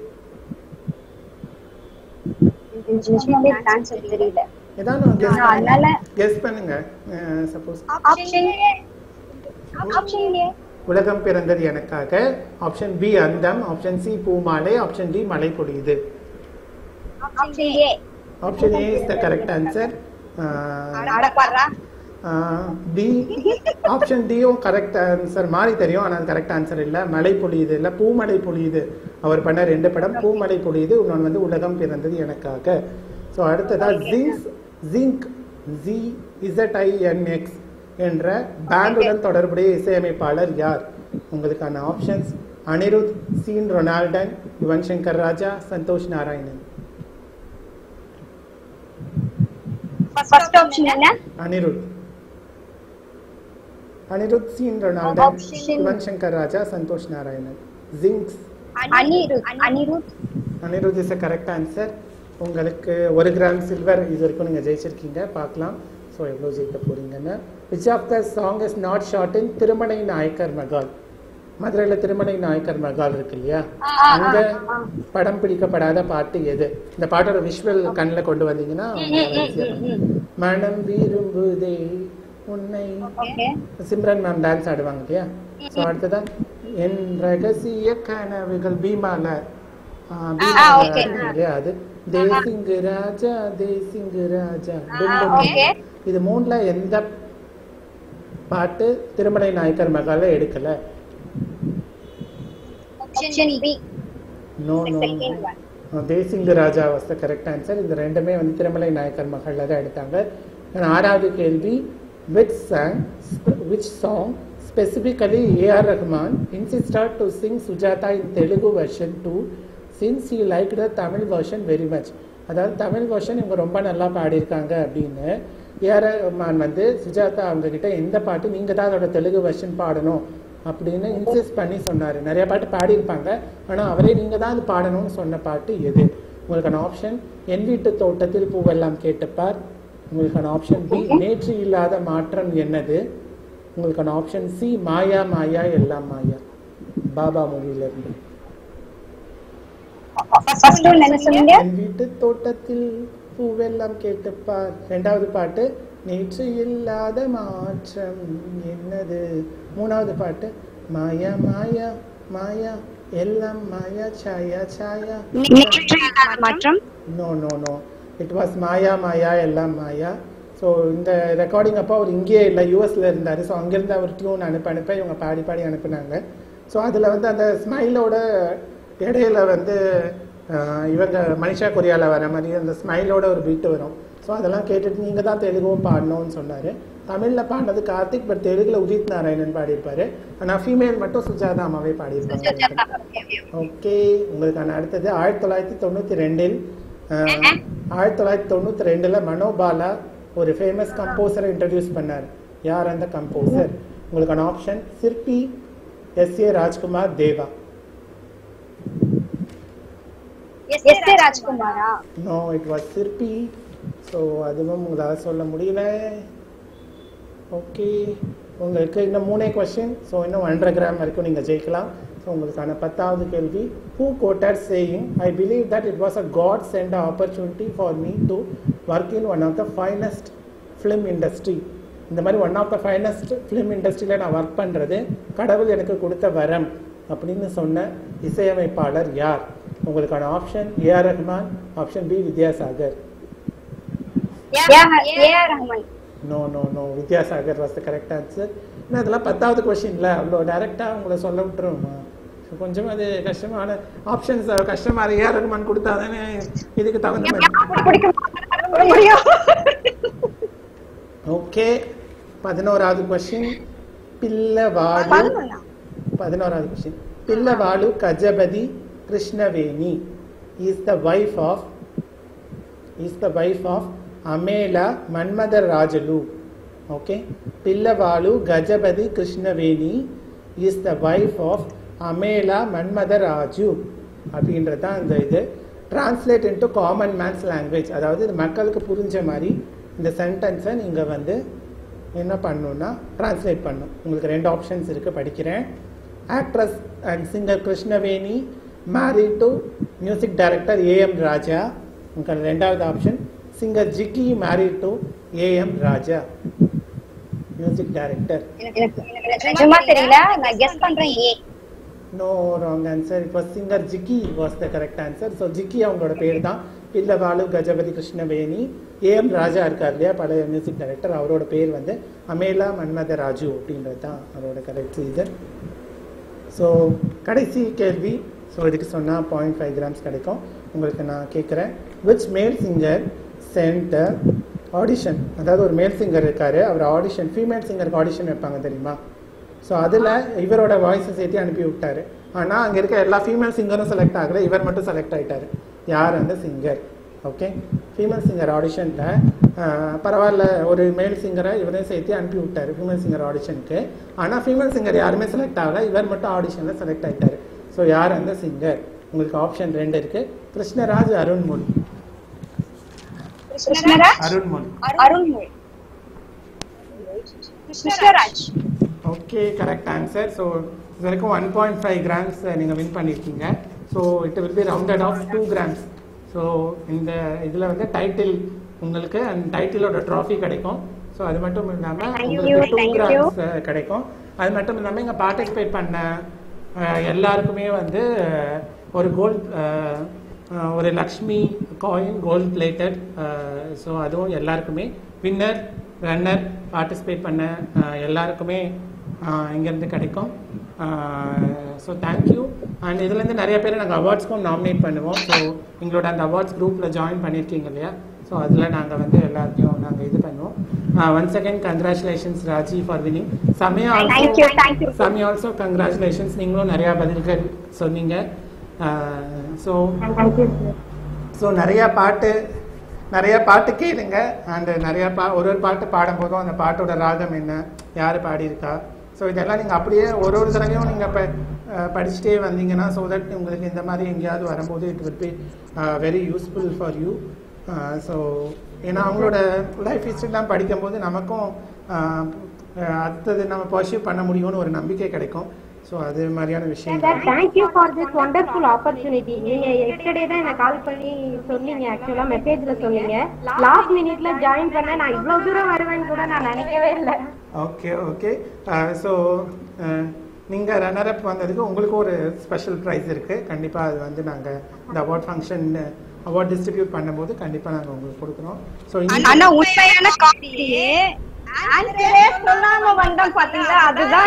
நிஜமாவே ஆன்சர் தெரியல ஏதாவது அதனால கெஸ் பண்ணுங்க சப்போஸ் ஆப்ஷன் ஆப்ஷன் ஏ உலகம் பிறந்தது எனக்காக ஆப்ஷன் பி அந்தம் ஆப்ஷன் சி பூமாலை ஆப்ஷன் டி மழை பொழியுது option A option A is the correct answer அடப்பாரா பி ஆப்ஷன் டியும் கரெக்ட் ஆன்சர் மாறி தெரியும் ஆனால் கரெக்ட் ஆன்சர் இல்லை மழை பொழியுது இல்லை பூமழை பொழியுது அவர் பண்ண ரெண்டு படம் பூமழை பொழியுது இன்னொன்று வந்து உலகம் பிறந்தது எனக்காக ஸோ அடுத்ததா ஜிங்ஸ் ஜிங்க் ஜி இசட்ஐஎன்எக்ஸ் என்ற பேண்டுடன் தொடர்புடைய இசையமைப்பாளர் யார் உங்களுக்கான options Anirudh Sean Roldan Yuvan Shankar Raja Santhosh Narayanan first option என்ன Anirudh Anirudh Sean Roldan Option. Yuvan Shankar Raja Santhosh Narayanan jinx Anirudh Anirudh Anirudh is a correct answer உங்களுக்கு ஒரு கிராம் சில்வர் இது வரைக்கும் நீங்கள் ஜெயிச்சிருக்கீங்க பார்க்கலாம் ஸோ எவ்வளோ ஜெயிக்க போறீங்கன்னு which of the song is not shot in Thirumalai Nayakkar Mahal மதுரையில் திருமணை நாயக்கர் மகால் இருக்கு இல்லையா அங்க படம் பிடிக்கப்படாத பாட்டு எது இந்த பாட்டோட விஷுவல் கண்ணில் கொண்டு வந்தீங்கன்னா உங்களுக்கு easy ஆ இருக்கும். மனம் விரும்புதே உன்னை ஓகே சிம்ரன் மேம் டான்ஸ் ஆடுவாங்க இல்லையா ஸோ அடுத்ததான் என் ரகசிய கனவுகள் பீமால ஆ, பீமால okay. இருக்கு இல்லையா அது தேசிங்கு ராஜா தேசிங்கு ராஜா டும் டும். okay. இது மூணுல எந்த பாட்டு திருமலை நாயக்கர் மகால எடுக்கல option B no no second one Desingu Raja was the correct answer இந்த ரெண்டுமே வந்து திருமலை நாயக்கர் மகளில் தான் எடுத்தாங்க And ஆறாவது கேள்வி which song which song specifically A R Rahman insisted to sing Sujatha in Telugu version too since you like the Tamil version very much அதாவது தமிழ் வெர்ஷன் இவங்க ரொம்ப நல்லா பாடியிருக்காங்க அப்படின்னு ஏஆர் ரஹ்மான் வந்து சுஜாதா அவங்க கிட்ட எந்த பாட்டு நீங்கள் தான் அதோட தெலுங்கு வெர்ஷன் பாடணும் அப்படின்னு இன்சிஸ்ட் பண்ணி சொன்னார் நிறைய பாட்டு பாடியிருப்பாங்க ஆனால் அவரே நீங்கள் தான் அது பாடணும்னு சொன்ன பாட்டு எது உங்களுக்கான ஆப்ஷன் என் வீட்டு தோட்டத்தில் பூவெல்லாம் கேட்டுப்பார் உங்களுக்கான ஆப்ஷன் பி நேற்று இல்லாத மாற்றம் என்னது உங்களுக்கான ஆப்ஷன் சி மாயா மாயா எல்லாம் மாயா பாபா மூவில இருந்து ஃபர்ஸ்ட் ஒன் என்ன சொன்னீங்க என் வீட்டு தோட்டத்தில் பூவெல்லாம் கேட்டுப்பார் ரெண்டாவது பாட்டு நேற்று இல்லாத மாற்றம் என்னது மூணாவது பாட்டு மாயா மாயா மாயா எல்லாம் மாயா சாயா சாயா நேற்று இல்லாத மாற்றம் no no no it was Maya Maya எல்லாம் மாயா ஸோ இந்த ரெக்கார்டிங் அப்போ அவர் இங்கேயே இல்லை யூஎஸ்ல இருந்தார் ஸோ அங்கேருந்து அவர் டியூன் அனுப்ப அனுப்ப இவங்க பாடி பாடி அனுப்புனாங்க ஸோ அதில் வந்து அந்த ஸ்மைலோட இடையில வந்து ஆஹ், இவங்க மனிஷா கொரியால வர மாதிரி அந்த ஸ்மைலோட ஒரு பீட் வரும் ஸோ அதெல்லாம் கேட்டுட்டு நீங்கள் தான் தெலுங்கும் பாடணும்னு சொன்னார் தமிழில் பாடினது கார்த்திக் பட் தெலுங்குல உதித் நாராயணன் பாடியிருப்பாரு ஆனால் ஃபீமேல் மட்டும் சுஜாதா அம்மாவே பாடியிருப்பாங்க ஓகே உங்களுக்கான அடுத்தது ஆயிரத்தி தொள்ளாயிரத்தி தொண்ணூற்றி ரெண்டில் ஆயிரத்தி தொள்ளாயிரத்தி தொண்ணூற்றி ரெண்டில் மனோபாலா ஒரு ஃபேமஸ் கம்போசரை இன்ட்ரடியூஸ் பண்ணார் யார் அந்த கம்போசர் உங்களுக்கான option Sirpi S A Rajkumar Deva S A ராஜ்குமாரா no it was Sirpi so அதுவும் உங்களால் சொல்ல முடியல ஓகே உங்களுக்கு இன்னும் மூணே கொஸ்டின் ஸோ இன்னும் ஒன்றரை கிராம் வரைக்கும் நீங்கள் ஜெயிக்கலாம் ஸோ உங்களுக்கான பத்தாவது கேள்வி who quoted saying I believe that it was a God sent opportunity for me to work in one of the finest film industry இந்த மாதிரி one of the finest film இண்டஸ்ட்ரியில் நான் ஒர்க் பண்ணுறது கடவுள் எனக்கு கொடுத்த வரம் அப்படின்னு சொன்ன இசையமைப்பாளர் யார் உங்களுக்கான option A R Rahman option B Vidyasagar A R Rahman no no no Vidyasagar was the correct answer ஏன்னா அதெல்லாம் பத்தாவது கொஷின்ல அவ்வளோ டைரெக்டாக உங்களை சொல்ல விட்டுருவோமா So, கொஞ்சம் அது கஷ்டமான ஆப்ஷன்ஸ் கஷ்டமா ஏஆர் ரஹ்மான் கொடுத்தா தானே இதுக்கு தகுந்த மாதிரி முடியும் ஓகே பதினோராவது கொஸ்டின் பில்லவாடு பதினோராவது question Pillavadu Gajapathi Krishnaveni is the wife of is the wife of அமேலா மன்மதர் ராஜலு okay Pillavadu Gajapathi Krishnaveni is the wife of அமேலா மன்மதர் ராஜு அப்படின்றது தான் இந்த இது translate into common man's language அதாவது இது மக்களுக்கு புரிஞ்ச மாதிரி இந்த சென்டென்ஸை நீங்கள் வந்து என்ன பண்ணணும்னா டிரான்ஸ்லேட் பண்ணும் உங்களுக்கு ரெண்டு ஆப்ஷன்ஸ் இருக்குது படிக்கிறேன் actress and singer Krishnaveni married to music director A M Raja உங்களுக்கு ரெண்டாவது option singer Jikki married to A M Raja music director நிஜமா தெரியல நான் கெஸ் பண்றேன் ஏ நோ ராங் ஆன்சர் இப்போ singer Jikki was the correct answer so Jikki அவங்களோட பேர் தான் பில்லவாலு கஜபதி கிருஷ்ணவேணி ஏஎம் ராஜா இருக்கார் இல்லையா பழைய மியூசிக் டைரக்டர் அவரோட பேர் வந்து அமேலா மன்மத ராஜு அப்படின்றது தான் அவரோட கரெக்ட் சீசன் ஸோ கடைசி கேள்வி ஸோ இதுக்கு சொன்னால் பாயிண்ட் ஃபைவ் கிராம்ஸ் கிடைக்கும் உங்களுக்கு நான் கேட்குறேன் விச் மேல் சிங்கர் சென்டர் ஆடிஷன் அதாவது ஒரு மேல் சிங்கர் இருக்கார் அவர் ஆடிஷன் ஃபீமேல் சிங்கருக்கு ஆடிஷன் வைப்பாங்க தெரியுமா ஸோ அதில் இவரோட வாய்ஸை சேர்த்து அனுப்பி விட்டாரு ஆனால் அங்கே இருக்க எல்லா ஃபீமேல் சிங்கரும் செலக்ட் ஆகல இவர் மட்டும் செலக்ட் ஆயிட்டாரு யார் அந்த சிங்கர் ஓகே ஃபீமேல் சிங்கர் ஆடிஷனில் பரவாயில்ல ஒரு மேல் சிங்கரை இவரையும் சேர்த்து அனுப்பி விட்டாரு ஃபீமேல் சிங்கர் ஆடிஷனுக்கு ஆனால் ஃபீமேல் சிங்கர் யாருமே செலக்ட் ஆகல இவர் மட்டும் ஆடிஷனில் செலக்ட் ஆயிட்டாரு ஸோ யார் அந்த சிங்கர் உங்களுக்கு ஆப்ஷன் ரெண்டு இருக்கு Krishnaraj Arunmozhi Krishnaraj Arunmozhi Arunmozhi Krishnaraj okay correct answer so இது வரைக்கும் ஒன் பாயிண்ட் ஃபைவ் கிராம்ஸ் நீங்கள் வின் பண்ணியிருக்கீங்க so it will be rounded off to grams so இந்த இதில் வந்து டைட்டில் உங்களுக்கு அந்த டைட்டிலோட ட்ராஃபி கிடைக்கும் ஸோ அது மட்டும் இல்லாமல் Thank you, உங்களுக்கு டூ thank you. கிராம்ஸ் கிடைக்கும் அது மட்டும் இல்லாமல் இங்கே பார்ட்டிசிபேட் பண்ண அஹ், எல்லாருக்குமே வந்து அஹ், ஒரு கோல்ட் ஒரு Lakshmi coin gold plated so அதுவும் எல்லாருக்குமே வின்னர் ரன்னர் பார்ட்டிசிபேட் பண்ண அஹ், எல்லாருக்குமே அஹ், இங்கேருந்து கிடைக்கும் ஸோ தேங்க்யூ அண்ட் இதுலேருந்து நிறைய பேர் நாங்கள் அவார்ட்ஸ்க்கும் நாமினேட் பண்ணுவோம் ஸோ எங்களோட அந்த அவார்ட்ஸ் குரூப்பில் ஜாயின் பண்ணியிருக்கீங்க இல்லையா ஸோ அதில் நாங்கள் வந்து எல்லாத்தையும் நாங்கள் இது பண்ணுவோம் one second congratulations Raji for winning Samaya Thank you, thank you. Samaya also congratulations நீங்களும் நிறையா பதில்கள் சொன்னீங்க ஸோ தேங்க்யூ சார் ஸோ நிறையா பாட்டு நிறைய பாட்டு கேளுங்க அண்ட் நிறைய பா ஒரு ஒரு பாட்டு பாடும்போதும் அந்த பாட்டோட ராகம் என்ன யார் பாடியிருக்கா ஸோ இதெல்லாம் நீங்கள் அப்படியே ஒரு ஒரு தடவையும் நீங்கள் இப்போ படிச்சுட்டே வந்தீங்கன்னா ஸோ தட் உங்களுக்கு இந்த மாதிரி எங்கேயாவது வரும்போது it will be very useful for you so ஏன்னா அவங்களோட லைஃப் ஹிஸ்ட்ரிலாம் படிக்கும்போது நமக்கும் ஆஹ், அஹ், அடுத்தது நம்ம பர்சியூ பண்ண முடியும்னு ஒரு நம்பிக்கை கிடைக்கும் ஸோ அது மாதிரியான விஷயம் sir thank you for this wonderful opportunity நீங்க எஸ்டர்டே தான் எனக்கு கால் பண்ணி சொன்னீங்க ஆக்சுவலா மெசேஜ்ல சொன்னீங்க லாஸ்ட் மினிட்ல ஜாயின் பண்ண நான் இவ்வளவு தூரம் வருவேன்னு கூட நான் நினைக்கவே இல்லை ஓகே ஓகே ஸோ நீங்கள் ரன்னரப் வந்ததுக்கு உங்களுக்கு ஒரு ஸ்பெஷல் ப்ரைஸ் இருக்குது கண்டிப்பாக அது வந்து நாங்கள் இந்த அவார்ட் ஃபங்க்ஷன் அவார்ட் டிஸ்ட்ரிபியூட் பண்ணும்போது கண்டிப்பாக நாங்கள் உங்களுக்கு கொடுக்குறோம் ஸோ ஆனா உண்மையான காமெடியே ஆன்சரே சொல்லாம வந்தோம் பாத்தீங்களா அதுதான்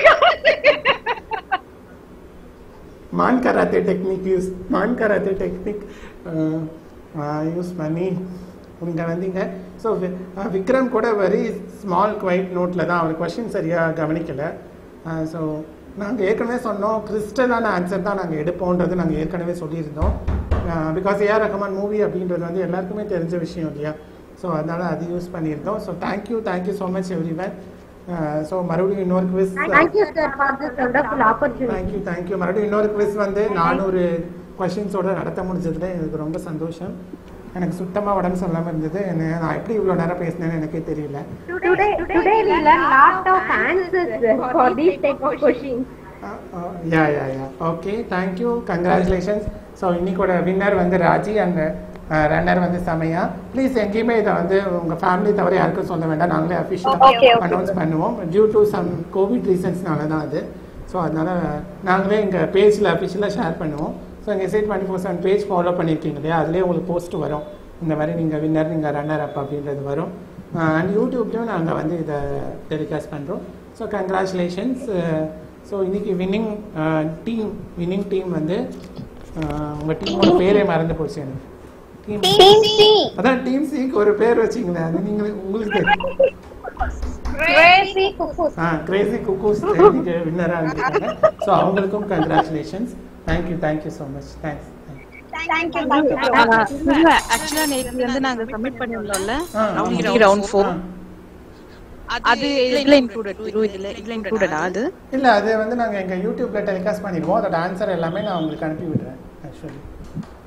Maan karate technique use Maan karate technique use பண்ணி இங்கே வந்தீங்க ஸோ விக்ரம் கூட வெரி ஸ்மால் குவைட் நோட்டில் தான் அவர் கொஷின் சரியாக கவனிக்கலை ஸோ நாங்கள் ஏற்கனவே சொன்னோம் கிறிஸ்டலான ஆன்சர் தான் நாங்கள் எடுப்போன்றது நாங்கள் ஏற்கனவே சொல்லியிருந்தோம் பிகாஸ் ஏஆர் ரஹ்மான் மூவி அப்படின்றது வந்து எல்லாருக்குமே தெரிஞ்ச விஷயம் இல்லையா ஸோ அதனால் அது யூஸ் பண்ணியிருந்தோம் so thank you thank you so much everyone so மறுபடியும் இன்னொரு quiz thank you sir for this wonderful opportunity thank you thank you மறுபடியும் இன்னொரு குவிஸ் வந்து நானூறு கொஷின்ஸோட நடத்த முடிஞ்சதுல எனக்கு ரொம்ப சந்தோஷம் எனக்கு சுத்தமாக உடம்பு சொல்லாமல் இருந்தது என்ன நான் எப்படி இவ்வளோ நேரம் பேசினேன்னு எனக்கே தெரியல Today, today we learn lot of answers for these type of questions. Yeah yeah yeah okay thank you congratulations so இன்னைக்கோட வின்னர் வந்து ராஜி அண்ட் ரன்னர் வந்து சமையா ப்ளீஸ் எங்கேயுமே இதை வந்து உங்கள் ஃபேமிலி தவிர யாருக்கும் சொல்ல வேண்டாம் நாங்களே Okay, அஃபிஷியலாக okay. அனௌன்ஸ் பண்ணுவோம் டியூ டு சம் கோவிட் ரீசன்ஸ்னால தான் அது ஸோ அதனால் நாங்களே எங்கள் பேஜில் அஃபிஷியலாக ஷேர் பண்ணுவோம் ஸோ எங்கள் எஸ்ஐட் twenty four seven page follow பண்ணியிருக்கீங்க இல்லையா அதுலேயே உங்களுக்கு போஸ்ட் வரும் இந்த மாதிரி நீங்கள் வின்னர் நீங்கள் ரன்னர் அப் அப்படின்றது வரும் அண்ட் யூடியூப்லேயும் நாங்கள் வந்து இதை டெலிகாஸ்ட் பண்ணுறோம் ஸோ கங்க்ராச்சுலேஷன்ஸ் ஸோ இன்னைக்கு வின்னிங் டீம் வின்னிங் டீம் வந்து உங்கள் டீமோட பேரே மறந்து போச்சு எனக்கு டீம் அதான் டீம் சிக்கு ஒரு பேர் வச்சிங்களேன் அது நீங்கள் உங்களுக்கு தெரியும் Crazy cuckoos. ஆ கிரேசி குக்கூஸ் இன்னைக்கு வின்னராக இருந்திருக்காங்க ஸோ அவங்களுக்கும் congratulations thank you thank you so much thanks Thank you, thank you. Actually நேற்று வந்து நாங்க சப்மிட் பண்ணிருந்தோம்ல ஆ, ரவுண்ட் ஃபோர் அது இதுல இன்க்ளூடட் இதுல இதுல இன்க்ளூடடா அது இல்லை அது வந்து நாங்கள் எங்கள் யூடியூப்பில் டெலிகாஸ்ட் பண்ணிடுவோம் அதோட ஆன்சர் எல்லாமே நான் உங்களுக்கு அனுப்பி விடுறேன் ஆக்சுவலி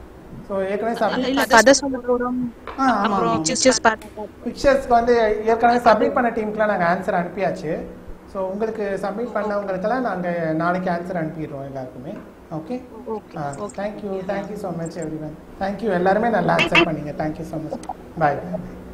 ஸோ ஏற்கனவே சப்மிட் இல்ல கதை சொல்றோம் ஆ ஆமாம் அப்புறம் ஆமாம் பிக்சர்ஸ் பார்த்தா பிக்சர்ஸ்க்கு வந்து ஏற்கனவே சப்மிட் பண்ண டீமுக்குலாம் நாங்கள் ஆன்சர் அனுப்பியாச்சு ஸோ உங்களுக்கு சப்மிட் பண்ணவங்களுக்கெல்லாம் நாங்கள் நாளைக்கு ஆன்சர் அனுப்பிடுறோம் எல்லாருக்குமே okay thank you thank you so much everyone thank you எல்லாருமே நல்லா ஆன்சர் பண்ணீங்க தேங்க்யூ ஸோ மச் பாய்